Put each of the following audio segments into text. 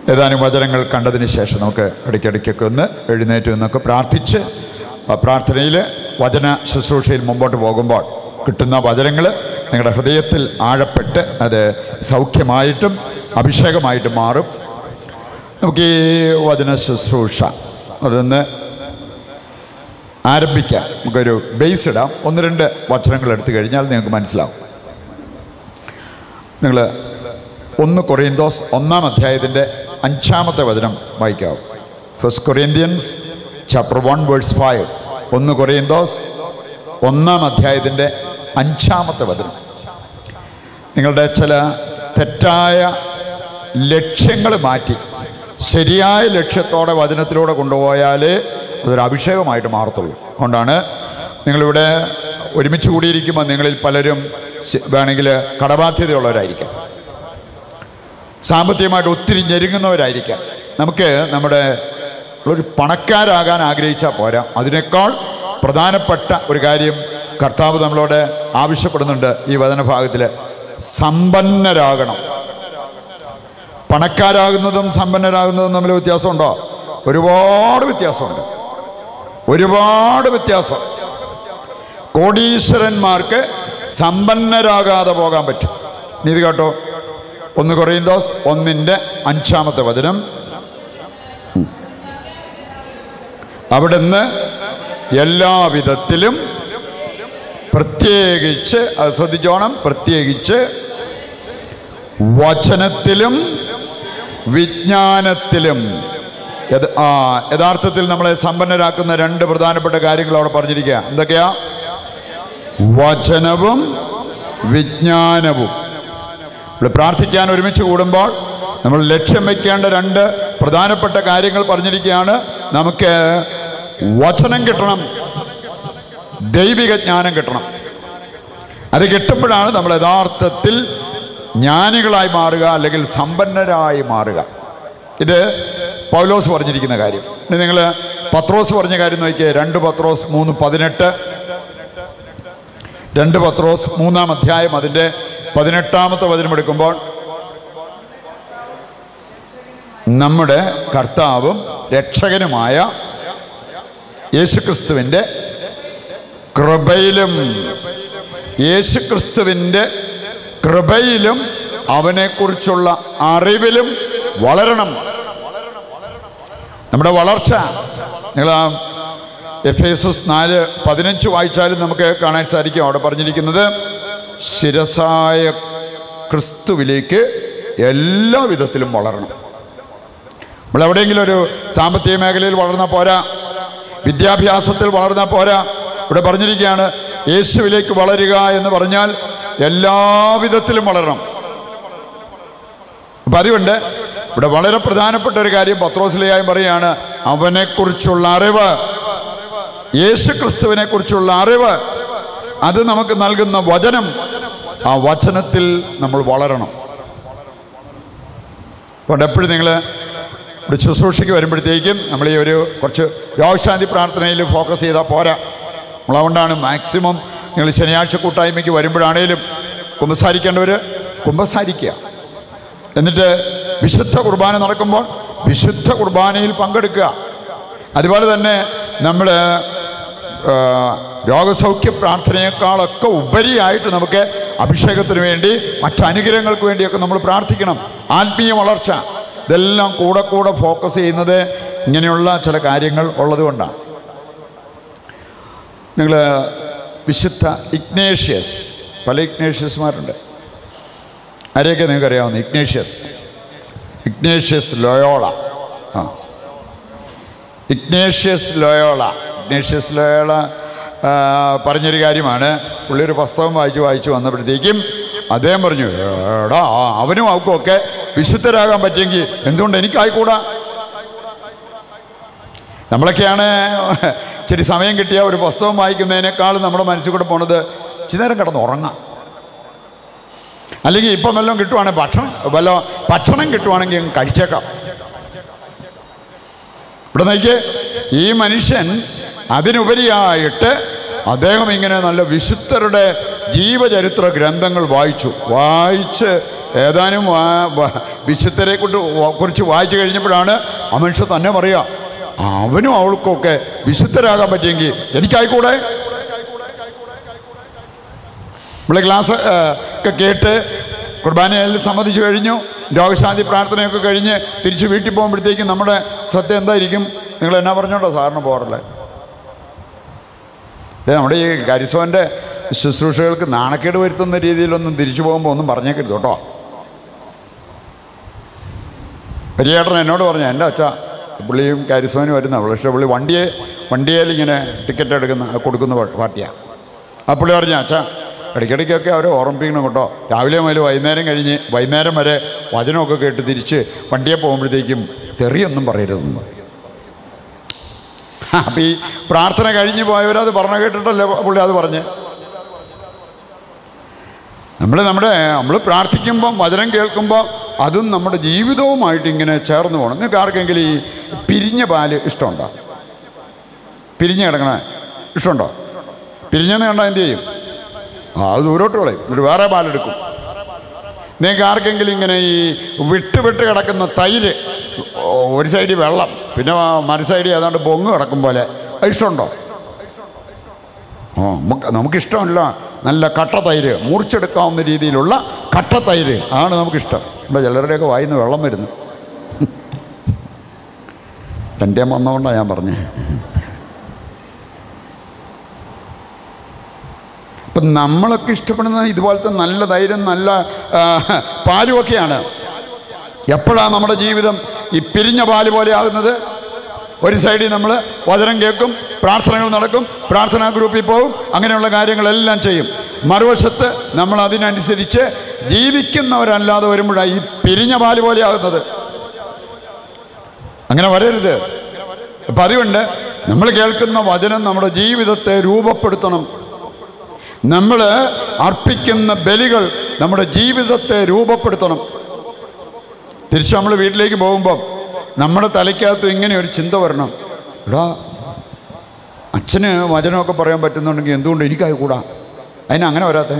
ഏതാനും വചനങ്ങൾ കണ്ടതിന് ശേഷം നമുക്ക് ഇടയ്ക്കിടയ്ക്കൊക്കെ ഒന്ന് എഴുന്നേറ്റ് നിന്നൊക്കെ പ്രാർത്ഥിച്ച് ആ പ്രാർത്ഥനയിൽ വചന ശുശ്രൂഷയിൽ മുമ്പോട്ട് പോകുമ്പോൾ കിട്ടുന്ന വചനങ്ങൾ നിങ്ങളുടെ ഹൃദയത്തിൽ ആഴപ്പെട്ട് അത് സൗഖ്യമായിട്ടും അഭിഷേകമായിട്ടും മാറും നമുക്ക് ഈ വചന ശുശ്രൂഷ അതൊന്ന് ആരംഭിക്കാം നമുക്കൊരു ബേസ് ഇടാം ഒന്ന് രണ്ട് വചനങ്ങൾ എടുത്തു കഴിഞ്ഞാൽ നിങ്ങൾക്ക് മനസ്സിലാവും നിങ്ങൾ ഒന്ന് കൊറിയന്തോസ് ഒന്നാം അധ്യായത്തിൻ്റെ അഞ്ചാമത്തെ വചനം വായിക്കാവും first Corinthians chapter one verse five ഒന്ന് കൊറിയന്തോസ് ഒന്നാം അധ്യായത്തിൻ്റെ അഞ്ചാമത്തെ വചനം നിങ്ങളുടെ ചില തെറ്റായ ലക്ഷ്യങ്ങൾ മാറ്റി ശരിയായ ലക്ഷ്യത്തോടെ വചനത്തിലൂടെ കൊണ്ടുപോയാലേ അതൊരു അഭിഷേകമായിട്ട് മാറത്തുള്ളൂ അതുകൊണ്ടാണ് നിങ്ങളിവിടെ ഒരുമിച്ച് കൂടിയിരിക്കുമ്പോൾ നിങ്ങളിൽ പലരും ശ- വേണമെങ്കിൽ കടബാധ്യതയുള്ളവരായിരിക്കാം സാമ്പത്തികമായിട്ട് ഒത്തിരി ഞെരുങ്ങുന്നവരായിരിക്കാം നമുക്ക് നമ്മുടെ ഒരു പണക്കാരാകാൻ ആഗ്രഹിച്ചാൽ പോരാ അതിനേക്കാൾ പ്രധാനപ്പെട്ട ഒരു കാര്യം കർത്താവ് നമ്മളോട് ആവശ്യപ്പെടുന്നുണ്ട് ഈ വചനഭാഗത്തിൽ സമ്പന്നരാകണം പണക്കാരാകുന്നതും സമ്പന്നരാകുന്നതും തമ്മിൽ വ്യത്യാസമുണ്ടോ ഒരുപാട് വ്യത്യാസമുണ്ട് ഒരുപാട് വ്യത്യാസം കോടീശ്വരന്മാർക്ക് സമ്പന്നരാകാതെ പോകാൻ പറ്റും നീ ഇത് കേട്ടോ ഒന്ന് കൊറിയന്തോസ് ഒന്നിൻ്റെ അഞ്ചാമത്തെ വചനം ഉം. അവിടുന്ന് എല്ലാവിധത്തിലും പ്രത്യേകിച്ച് അത് ശ്രദ്ധിച്ചോണം പ്രത്യേകിച്ച് വചനത്തിലും വിജ്ഞാനത്തിലും യഥ- ആ യഥാർത്ഥത്തിൽ നമ്മളെ സമ്പന്നരാക്കുന്ന രണ്ട് പ്രധാനപ്പെട്ട കാര്യങ്ങൾ അവിടെ പറഞ്ഞിരിക്കുക എന്തൊക്കെയാ വചനവും വിജ്ഞാനവും നമ്മൾ പ്രാർത്ഥിക്കാൻ ഒരുമിച്ച് കൂടുമ്പോൾ നമ്മൾ ലക്ഷ്യം വയ്ക്കേണ്ട രണ്ട് പ്രധാനപ്പെട്ട കാര്യങ്ങൾ പറഞ്ഞിരിക്കുകയാണ് നമുക്ക് വചനം കിട്ടണം ദൈവിക ജ്ഞാനം കിട്ടണം അത് കിട്ടുമ്പോഴാണ് നമ്മൾ യഥാർത്ഥത്തിൽ ജ്ഞാനികളായി മാറുക അല്ലെങ്കിൽ സമ്പന്നരായി മാറുക ഇത് പൗലോസ് പറഞ്ഞിരിക്കുന്ന കാര്യം ഇനി നിങ്ങൾ പത്രോസ് പറഞ്ഞ കാര്യം നോക്കിയേ രണ്ട് പത്രോസ് മൂന്ന് പതിനെട്ട് രണ്ട് പത്രോസ് മൂന്നാം അധ്യായം അതിൻ്റെ പതിനെട്ടാമത്തെ വചനം എടുക്കുമ്പോൾ നമ്മുടെ കർത്താവും രക്ഷകനുമായ യേശുക്രിസ്തുവിൻ്റെ കൃപയിലും യേശുക്രിസ്തുവിൻ്റെ കൃപയിലും അവനെക്കുറിച്ചുള്ള അറിവിലും വളരണം നമ്മുടെ വളർച്ച നിങ്ങൾ ആ എഫ് എസ് നാല് പതിനഞ്ച് വായിച്ചാലും നമുക്ക് കാണാൻ സാധിക്കും അവിടെ പറഞ്ഞിരിക്കുന്നത് ശിരസായ ക്രിസ്തുവിലേക്ക് എല്ലാ വിധത്തിലും വളരണം നമ്മൾ എവിടെയെങ്കിലും ഒരു സാമ്പത്തിക മേഖലയിൽ വളർന്ന പോരാ വിദ്യാഭ്യാസത്തിൽ വളർന്ന പോരാ ഇവിടെ പറഞ്ഞിരിക്കുകയാണ് യേശുവിലേക്ക് വളരുക എന്ന് പറഞ്ഞാൽ എല്ലാ വിധത്തിലും വളരണം അപ്പം അതുകൊണ്ട് ഇവിടെ വളരെ പ്രധാനപ്പെട്ട ഒരു കാര്യം പത്രോസിലെയായും പറയുകയാണ് അവനെക്കുറിച്ചുള്ള അറിവ് യേശു ക്രിസ്തുവിനെ കുറിച്ചുള്ള അറിവ് അത് നമുക്ക് നൽകുന്ന വചനം ആ വചനത്തിൽ നമ്മൾ വളരണം അതുകൊണ്ട് എപ്പോഴും നിങ്ങൾ ഇവിടെ ശുശ്രൂഷയ്ക്ക് വരുമ്പോഴത്തേക്കും നമ്മൾ ഈ ഒരു കുറച്ച് രോഗശാന്തി പ്രാർത്ഥനയിൽ ഫോക്കസ് ചെയ്താൽ പോരാ നമ്മളതുകൊണ്ടാണ് മാക്സിമം നിങ്ങൾ ശനിയാഴ്ച കൂട്ടായ്മയ്ക്ക് വരുമ്പോഴാണേലും കുമ്പസാരിക്കേണ്ടവർ കുമ്പസാരിക്കുക എന്നിട്ട് വിശുദ്ധ കുർബാന നടക്കുമ്പോൾ വിശുദ്ധ കുർബാനയിൽ പങ്കെടുക്കുക അതുപോലെ തന്നെ നമ്മൾ രോഗസൗഖ്യ പ്രാർത്ഥനയേക്കാളൊക്കെ ഉപരിയായിട്ട് നമുക്ക് അഭിഷേകത്തിന് വേണ്ടി മറ്റ് അനുഗ്രഹങ്ങൾക്ക് വേണ്ടിയൊക്കെ നമ്മൾ പ്രാർത്ഥിക്കണം ആത്മീയ വളർച്ച ഇതെല്ലാം കൂടെ കൂടെ ഫോക്കസ് ചെയ്യുന്നത് ഇങ്ങനെയുള്ള ചില കാര്യങ്ങൾ ഉള്ളതുകൊണ്ടാണ് നിങ്ങൾ വിശുദ്ധ ഇഗ്നേഷ്യസ് പല ഇഗ്നേഷ്യസ്മാരുണ്ട് ആരെയൊക്കെ നിങ്ങൾക്ക് അറിയാവുന്ന ഇഗ്നേഷ്യസ് ഇഗ്നേഷ്യസ് ലോയോള ആ ഇഗ്നേഷ്യസ് ലോയോള ഇഗ്നേഷ്യസ് ലോയോള ആ, പറഞ്ഞൊരു കാര്യമാണ് പുള്ളി ഒരു പുസ്തകം വായിച്ച് വായിച്ച് വന്നപ്പോഴത്തേക്കും അദ്ദേഹം പറഞ്ഞു എടാ അവനും അവക്കും ഒക്കെ വിശുദ്ധരാകാൻ പറ്റിയെങ്കിൽ എന്തുകൊണ്ട് എനിക്കായിക്കൂടാ നമ്മളൊക്കെയാണ് ഇച്ചിരി സമയം കിട്ടിയ ഒരു പുസ്തകം വായിക്കുന്നതിനേക്കാളും നമ്മുടെ മനസ്സിൽ കൂടെ പോണത് ഇച്ചിരി നേരം കിടന്ന് ഉറങ്ങാം അല്ലെങ്കിൽ ഇപ്പം വല്ലതും കിട്ടുവാണെങ്കിൽ ഭക്ഷണം വല്ല ഭക്ഷണം കിട്ടുവാണെങ്കിൽ അങ്ങ് കഴിച്ചേക്കാം ഇവിടെ നോക്കിയേ ഈ മനുഷ്യൻ അതിനുപരിയായിട്ട് അദ്ദേഹം ഇങ്ങനെ നല്ല വിശുദ്ധരുടെ ജീവചരിത്ര ഗ്രന്ഥങ്ങൾ വായിച്ചു വായിച്ച് ഏതാനും വാ- വ- വിശുദ്ധരെ കൊണ്ട് വ- കുറിച്ച് വായിച്ചു കഴിഞ്ഞപ്പോഴാണ് ആ മനുഷ്യൻ തന്നെ പറയുക അവനും അവൾക്കൊക്കെ വിശുദ്ധരാകാൻ പറ്റിയെങ്കിൽ എനിക്കായിക്കൂടെ നമ്മൾ ക്ലാസ് ആ, ഒക്കെ കേട്ട് കുർബാനയിൽ സമ്മതിച്ചു കഴിഞ്ഞു രോഗശാന്തി പ്രാർത്ഥനയൊക്കെ കഴിഞ്ഞ് തിരിച്ച് വീട്ടിൽ പോകുമ്പോഴത്തേക്കും നമ്മുടെ ശ്രദ്ധ എന്തായിരിക്കും നിങ്ങൾ എന്നാ പറഞ്ഞോണ്ടോ സാറിന് പോകാറില്ലേ ദേ, നമ്മുടെ ഈ കരിസോൻ്റെ ശുശ്രൂഷകൾക്ക് നാണക്കേട് വരുത്തുന്ന രീതിയിലൊന്നും തിരിച്ചു പോകുമ്പോൾ ഒന്നും പറഞ്ഞേക്കരുത് കേട്ടോ പരിയേട്ടൻ എന്നോട് പറഞ്ഞു എൻ്റെ അച്ഛ പുള്ളിയും കരിസോനും വരുന്ന പക്ഷേ പുള്ളി വണ്ടിയെ വണ്ടിയേൽ ഇങ്ങനെ ടിക്കറ്റ് എടുക്കുന്ന കൊടുക്കുന്ന പാർട്ടിയാണ് ആ പുള്ളി പറഞ്ഞു അച്ഛ ഇടയ്ക്കിടയ്ക്കൊക്കെ അവരെ ഓർമ്മിപ്പിക്കണം കേട്ടോ രാവിലെ മുതൽ വൈകുന്നേരം കഴിഞ്ഞ് വൈകുന്നേരം വരെ വചനമൊക്കെ കേട്ട് തിരിച്ച് വണ്ടിയെ പോകുമ്പോഴത്തേക്കും തെറിയൊന്നും പറയരുതെന്ന് അപ്പം ഈ പ്രാർത്ഥന കഴിഞ്ഞ് പോയവരത് പറഞ്ഞു കേട്ടിട്ടല്ലേ പുള്ളി അത് പറഞ്ഞ് നമ്മൾ നമ്മുടെ നമ്മൾ പ്രാർത്ഥിക്കുമ്പം വചനം കേൾക്കുമ്പോൾ അതും നമ്മുടെ ജീവിതവുമായിട്ട് ഇങ്ങനെ ചേർന്ന് പോകണം നിങ്ങൾക്ക് ആർക്കെങ്കിലും ഈ പിരിഞ്ഞ പാല് ഇഷ്ടമുണ്ടോ പിരിഞ്ഞ് കിടക്കണ ഇഷ്ടമുണ്ടോ പിരിഞ്ഞെന്ന് കണ്ടാൽ എന്ത് ചെയ്യും ആ അത് ദൂരോട്ട് കളയും എന്നിട്ട് വേറെ പാലെടുക്കും നിങ്ങൾക്ക് ആർക്കെങ്കിലും ഇങ്ങനെ ഈ വിട്ട് വിട്ട് കിടക്കുന്ന തൈര് ഒരു സൈഡിൽ വെള്ളം പിന്നെ മറു സൈഡിൽ ഏതാണ്ട് പൊങ്ങ് കിടക്കും പോലെ അത് ഇഷ്ടമുണ്ടോ ഓ നമുക്ക് നമുക്കിഷ്ടമല്ല നല്ല കട്ട തൈര് മുറിച്ചെടുക്കാവുന്ന രീതിയിലുള്ള കട്ട തൈര് ആണ് നമുക്കിഷ്ടം ഇവിടെ ചിലരുടെയൊക്കെ വായിന്ന് വെള്ളം വരുന്നു എൻ്റെ വന്നതുകൊണ്ടാണ് ഞാൻ പറഞ്ഞത് അപ്പം നമ്മളൊക്കെ ഇഷ്ടപ്പെടുന്ന ഇതുപോലത്തെ നല്ല ധൈര്യം നല്ല ആ, പാലുമൊക്കെയാണ് എപ്പോഴാണ് നമ്മുടെ ജീവിതം ഈ പിരിഞ്ഞ പാല് പോലെ ആകുന്നത് ഒരു സൈഡിൽ നമ്മൾ വചനം കേൾക്കും പ്രാർത്ഥനകൾ നടക്കും പ്രാർത്ഥനാ ഗ്രൂപ്പിൽ പോകും അങ്ങനെയുള്ള കാര്യങ്ങളെല്ലാം ചെയ്യും മറുവശത്ത് നമ്മൾ അതിനനുസരിച്ച് ജീവിക്കുന്നവരല്ലാതെ വരുമ്പോഴാണ് ഈ പിരിഞ്ഞ പാല് പോലെ ആകുന്നത് അങ്ങനെ വരരുത് അപ്പം അതുകൊണ്ട് നമ്മൾ കേൾക്കുന്ന വചനം നമ്മുടെ ജീവിതത്തെ രൂപപ്പെടുത്തണം നമ്മൾ അർപ്പിക്കുന്ന ബലികൾ നമ്മുടെ ജീവിതത്തെ രൂപപ്പെടുത്തണം തിരിച്ച് നമ്മൾ വീട്ടിലേക്ക് പോകുമ്പം നമ്മുടെ തലയ്ക്കകത്ത് ഇങ്ങനെ ഒരു ചിന്ത വരണം എടാ അച്ഛന് വചനമൊക്കെ പറയാൻ പറ്റുന്നുണ്ടെങ്കിൽ എന്തുകൊണ്ട് എനിക്കായിക്കൂടാ അതിന് അങ്ങനെ വരാത്തെ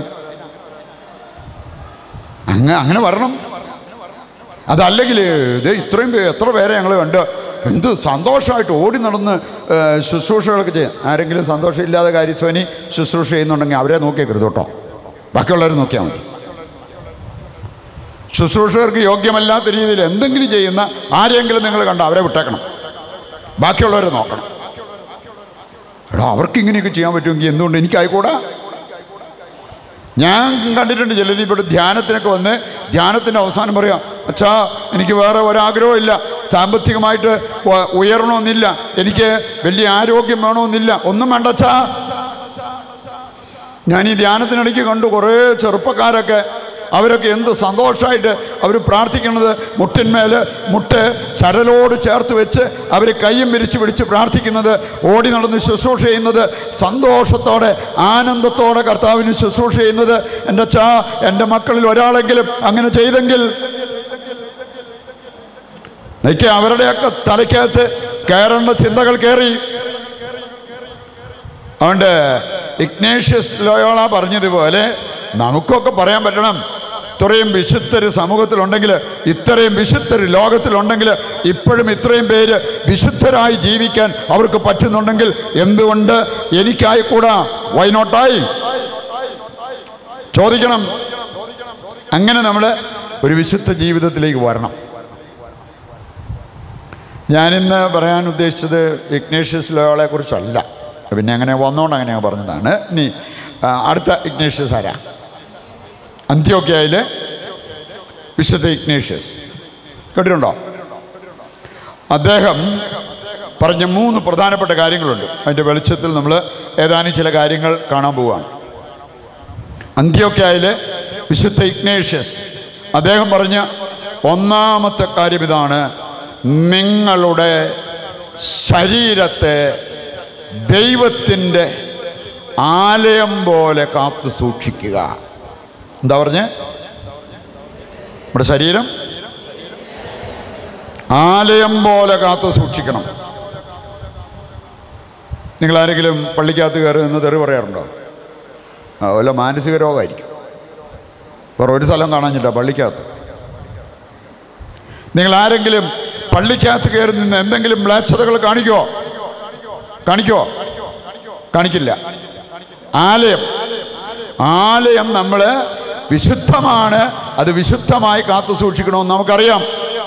അങ്ങ് അങ്ങനെ വരണം അതല്ലെങ്കിൽ ഇത് ഇത്രയും പേ എത്ര പേരെ ഞങ്ങൾ കണ്ട് എന്ത് സന്തോഷമായിട്ട് ഓടി നടന്ന് ഏ, ശുശ്രൂഷകളൊക്കെ ചെയ്യാം ആരെങ്കിലും സന്തോഷമില്ലാതെ കാര്യസ്വനി ശുശ്രൂഷ ചെയ്യുന്നുണ്ടെങ്കിൽ അവരെ നോക്കിയേക്കരുത് കേട്ടോ ബാക്കിയുള്ളവരെ നോക്കിയാൽ മതി ശുശ്രൂഷകർക്ക് യോഗ്യമല്ലാത്ത രീതിയിൽ എന്തെങ്കിലും ചെയ്യുന്ന ആരെങ്കിലും നിങ്ങൾ കണ്ട അവരെ വിട്ടേക്കണം ബാക്കിയുള്ളവരെ നോക്കണം എടാ അവർക്ക് ഇങ്ങനെയൊക്കെ ചെയ്യാൻ പറ്റുമെങ്കിൽ എന്തുകൊണ്ട് എനിക്കായിക്കൂടാ ഞാൻ കണ്ടിട്ടുണ്ട് ചിലർ ഇവിടെ ധ്യാനത്തിനൊക്കെ വന്ന് ധ്യാനത്തിൻ്റെ അവസാനം പറയാം അച്ഛാ എനിക്ക് വേറെ ഒരാഗ്രഹവും ഇല്ല സാമ്പത്തികമായിട്ട് വ- ഉയരണമെന്നില്ല എനിക്ക് വലിയ ആരോഗ്യം വേണമെന്നില്ല ഒന്നും വേണ്ട അച്ഛാ ഞാൻ ഈ ധ്യാനത്തിനിടയ്ക്ക് കണ്ടു കുറേ ചെറുപ്പക്കാരൊക്കെ അവരൊക്കെ എന്ത് സന്തോഷമായിട്ട് അവർ പ്രാർത്ഥിക്കുന്നത് മുട്ടിന്മേൽ മുട്ട് ചരലോട് ചേർത്ത് വെച്ച് അവർ കയ്യും വിരിച്ച് പിടിച്ച് പ്രാർത്ഥിക്കുന്നത് ഓടി നടന്ന് ശുശ്രൂഷ ചെയ്യുന്നത് സന്തോഷത്തോടെ ആനന്ദത്തോടെ കർത്താവിന് ശുശ്രൂഷ ചെയ്യുന്നത് എൻ്റെ ചാ എൻ്റെ മക്കളിൽ ഒരാളെങ്കിലും അങ്ങനെ ചെയ്തെങ്കിൽ എനിക്ക് അവരുടെയൊക്കെ തലയ്ക്കകത്ത് കയറേണ്ട ചിന്തകൾ കയറി അതുകൊണ്ട് ഇഗ്നേഷ്യസ് ലോയോള പറഞ്ഞതുപോലെ നമുക്കൊക്കെ പറയാൻ പറ്റണം ഇത്രയും വിശുദ്ധർ സമൂഹത്തിലുണ്ടെങ്കിൽ ഇത്രയും വിശുദ്ധർ ലോകത്തിലുണ്ടെങ്കിൽ ഇപ്പോഴും ഇത്രയും പേര് വിശുദ്ധരായി ജീവിക്കാൻ അവർക്ക് പറ്റുന്നുണ്ടെങ്കിൽ എന്തുകൊണ്ട് എനിക്കായിക്കൂടാ വൈനോട്ടായി ചോദിക്കണം അങ്ങനെ നമ്മൾ ഒരു വിശുദ്ധ ജീവിതത്തിലേക്ക് വരണം ഞാനിന്ന് പറയാൻ ഉദ്ദേശിച്ചത് ഇഗ്നേഷ്യസ് ലോയോളെ കുറിച്ചല്ല പിന്നെ അങ്ങനെ വന്നോണ്ട് അങ്ങനെ ഞാൻ പറഞ്ഞതാണ് ഇനി ആ, അടുത്ത ഇഗ്നേഷ്യസ് ആരാ അന്ത്യോക്യയിലെ വിശുദ്ധ ഇഗ്നേഷ്യസ് കേട്ടിട്ടുണ്ടോ അദ്ദേഹം പറഞ്ഞ മൂന്ന് പ്രധാനപ്പെട്ട കാര്യങ്ങളുണ്ട് അതിൻ്റെ വെളിച്ചത്തിൽ നമ്മൾ ഏതാനും ചില കാര്യങ്ങൾ കാണാൻ പോവുകയാണ് അന്ത്യോക്യയിലെ വിശുദ്ധ ഇഗ്നേഷ്യസ് അദ്ദേഹം പറഞ്ഞ ഒന്നാമത്തെ കാര്യം ഇതാണ് നിങ്ങളുടെ ശരീരത്തെ ദൈവത്തിൻ്റെ ആലയം പോലെ കാത്തു സൂക്ഷിക്കുക എന്താ പറഞ്ഞേ നമ്മുടെ ശരീരം ആലയം പോലെ കാത്തു സൂക്ഷിക്കണം നിങ്ങൾ ആരെങ്കിലും പള്ളിക്കകത്ത് കയറി നിന്ന് തെറി പറയാറുണ്ടോ ആ, വല്ല മാനസിക രോഗമായിരിക്കും വേറെ ഒരു സ്ഥലം കാണാഞ്ഞിട്ടാ പള്ളിക്കകത്ത് നിങ്ങൾ ആരെങ്കിലും പള്ളിക്കകത്ത് കയറി നിന്ന് എന്തെങ്കിലും മ്ലേച്ഛതകൾ കാണിക്കുമോ കാണിക്കുമോ കാണിക്കില്ല ആലയം ആലയം നമ്മൾ വിശുദ്ധമാണ് അത് വിശുദ്ധമായി കാത്തു സൂക്ഷിക്കണമെന്ന് നമുക്കറിയാം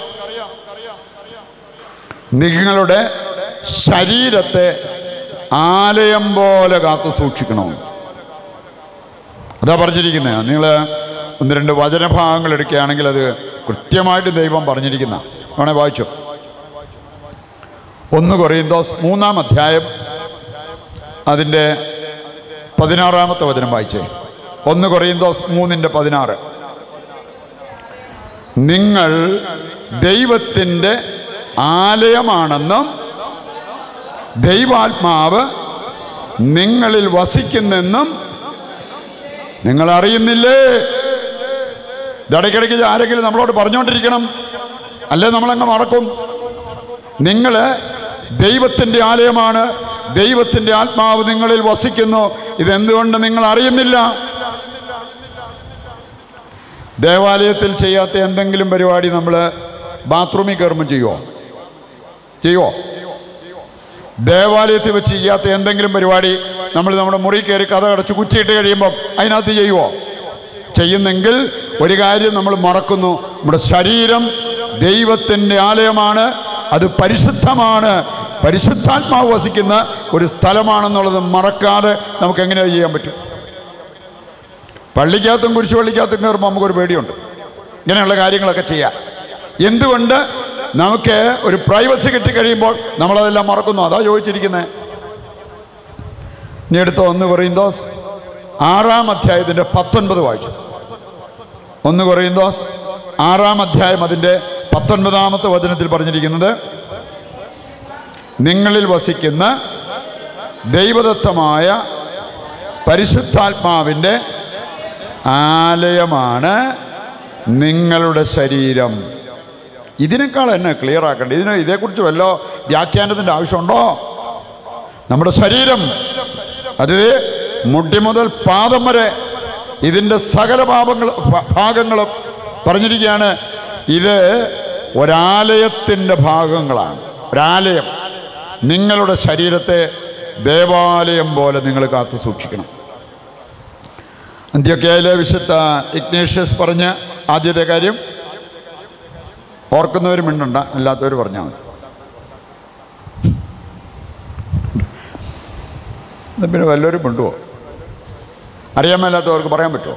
നിങ്ങളുടെ ശരീരത്തെ ആലയം പോലെ കാത്തു സൂക്ഷിക്കണം അതാ പറഞ്ഞിരിക്കുന്നത് നിങ്ങൾ ഒന്ന് രണ്ട് വചനഭാഗങ്ങൾ എടുക്കുകയാണെങ്കിൽ അത് കൃത്യമായിട്ട് ദൈവം പറഞ്ഞിരിക്കുന്ന വേണേ വായിച്ചു ഒന്ന് കൊറിയന്തോസ് മൂന്നാം അധ്യായം അതിൻ്റെ പതിനാറാമത്തെ വചനം വായിച്ചേ ഒന്ന് കൊറിയന്തോസ് മൂന്നിൻ്റെ പതിനാറ് നിങ്ങൾ ദൈവത്തിൻ്റെ ആലയമാണെന്നും ദൈവാത്മാവ് നിങ്ങളിൽ വസിക്കുന്നെന്നും നിങ്ങൾ അറിയുന്നില്ലേ ഇടയ്ക്കിടയ്ക്ക് ആരെങ്കിലും നമ്മളോട് പറഞ്ഞുകൊണ്ടിരിക്കണം അല്ലേ നമ്മളങ്ങ് മറക്കും നിങ്ങൾ ദൈവത്തിൻ്റെ ആലയമാണ് ദൈവത്തിൻ്റെ ആത്മാവ് നിങ്ങളിൽ വസിക്കുന്നു ഇതെന്തുകൊണ്ട് നിങ്ങൾ അറിയുന്നില്ല ദേവാലയത്തിൽ ചെയ്യാത്ത എന്തെങ്കിലും പരിപാടി നമ്മൾ ബാത്റൂമിൽ കയറുമ്പോൾ ചെയ്യുമോ ചെയ്യുമോ ദേവാലയത്തിൽ വെച്ച് ചെയ്യാത്ത എന്തെങ്കിലും പരിപാടി നമ്മൾ നമ്മുടെ മുറി കയറി കഥ അടച്ച് കുറ്റിയിട്ട് കഴിയുമ്പോൾ അതിനകത്ത് ചെയ്യുമോ ചെയ്യുന്നെങ്കിൽ ഒരു കാര്യം നമ്മൾ മറക്കുന്നു നമ്മുടെ ശരീരം ദൈവത്തിൻ്റെ ആലയമാണ് അത് പരിശുദ്ധമാണ് പരിശുദ്ധാത്മാവ് വസിക്കുന്ന ഒരു സ്ഥലമാണെന്നുള്ളത് മറക്കാതെ നമുക്ക് എങ്ങനെ ചെയ്യാൻ പറ്റും പള്ളിക്കകത്തും കുരിശു പള്ളിക്കകത്തും കയറുമ്പോൾ നമുക്കൊരു പേടിയുണ്ട് ഇങ്ങനെയുള്ള കാര്യങ്ങളൊക്കെ ചെയ്യാം എന്തുകൊണ്ട് നമുക്ക് ഒരു പ്രൈവസി കിട്ടിക്കഴിയുമ്പോൾ നമ്മളതെല്ലാം മറക്കുന്നു അതാ ചോദിച്ചിരിക്കുന്നത് ഇനി എടുത്ത ഒന്ന് പറയുന്തോസ് ആറാം അധ്യായത്തിൻ്റെ പത്തൊൻപത് വായിച്ചു ഒന്ന് പറയുന്തോസ് ആറാം അധ്യായം അതിൻ്റെ പത്തൊൻപതാമത്തെ വചനത്തിൽ പറഞ്ഞിരിക്കുന്നത് നിങ്ങളിൽ വസിക്കുന്ന ദൈവദത്തമായ പരിശുദ്ധാത്മാവിൻ്റെ ആലയമാണ് നിങ്ങളുടെ ശരീരം ഇതിനേക്കാൾ എന്നെ ക്ലിയർ ആക്കണ്ടേ ഇതിന് ഇതേക്കുറിച്ച് വല്ല വ്യാഖ്യാനത്തിൻ്റെ ആവശ്യമുണ്ടോ നമ്മുടെ ശരീരം അത് മുടി മുതൽ പാദം വരെ ഇതിൻ്റെ സകല പാപങ്ങൾ ഭ- ഭാഗങ്ങളും പറഞ്ഞിരിക്കുകയാണ് ഇത് ഒരാലയത്തിൻ്റെ ഭാഗങ്ങളാണ് ഒരാലയം നിങ്ങളുടെ ശരീരത്തെ ദേവാലയം പോലെ നിങ്ങൾ കാത്തു സൂക്ഷിക്കണം അന്ത്യൊക്കെയിലെ വിശുദ്ധ ഇഗ്നേഷ്യസ് പറഞ്ഞ ആദ്യത്തെ കാര്യം ഓർക്കുന്നവർ മിണ്ടണ്ട അല്ലാത്തവർ പറഞ്ഞാൽ മതി എന്നാ പിന്നെ വല്ലവരും മിണ്ടുവോ അറിയാൻ മേലാത്തവർക്ക് പറയാൻ പറ്റുമോ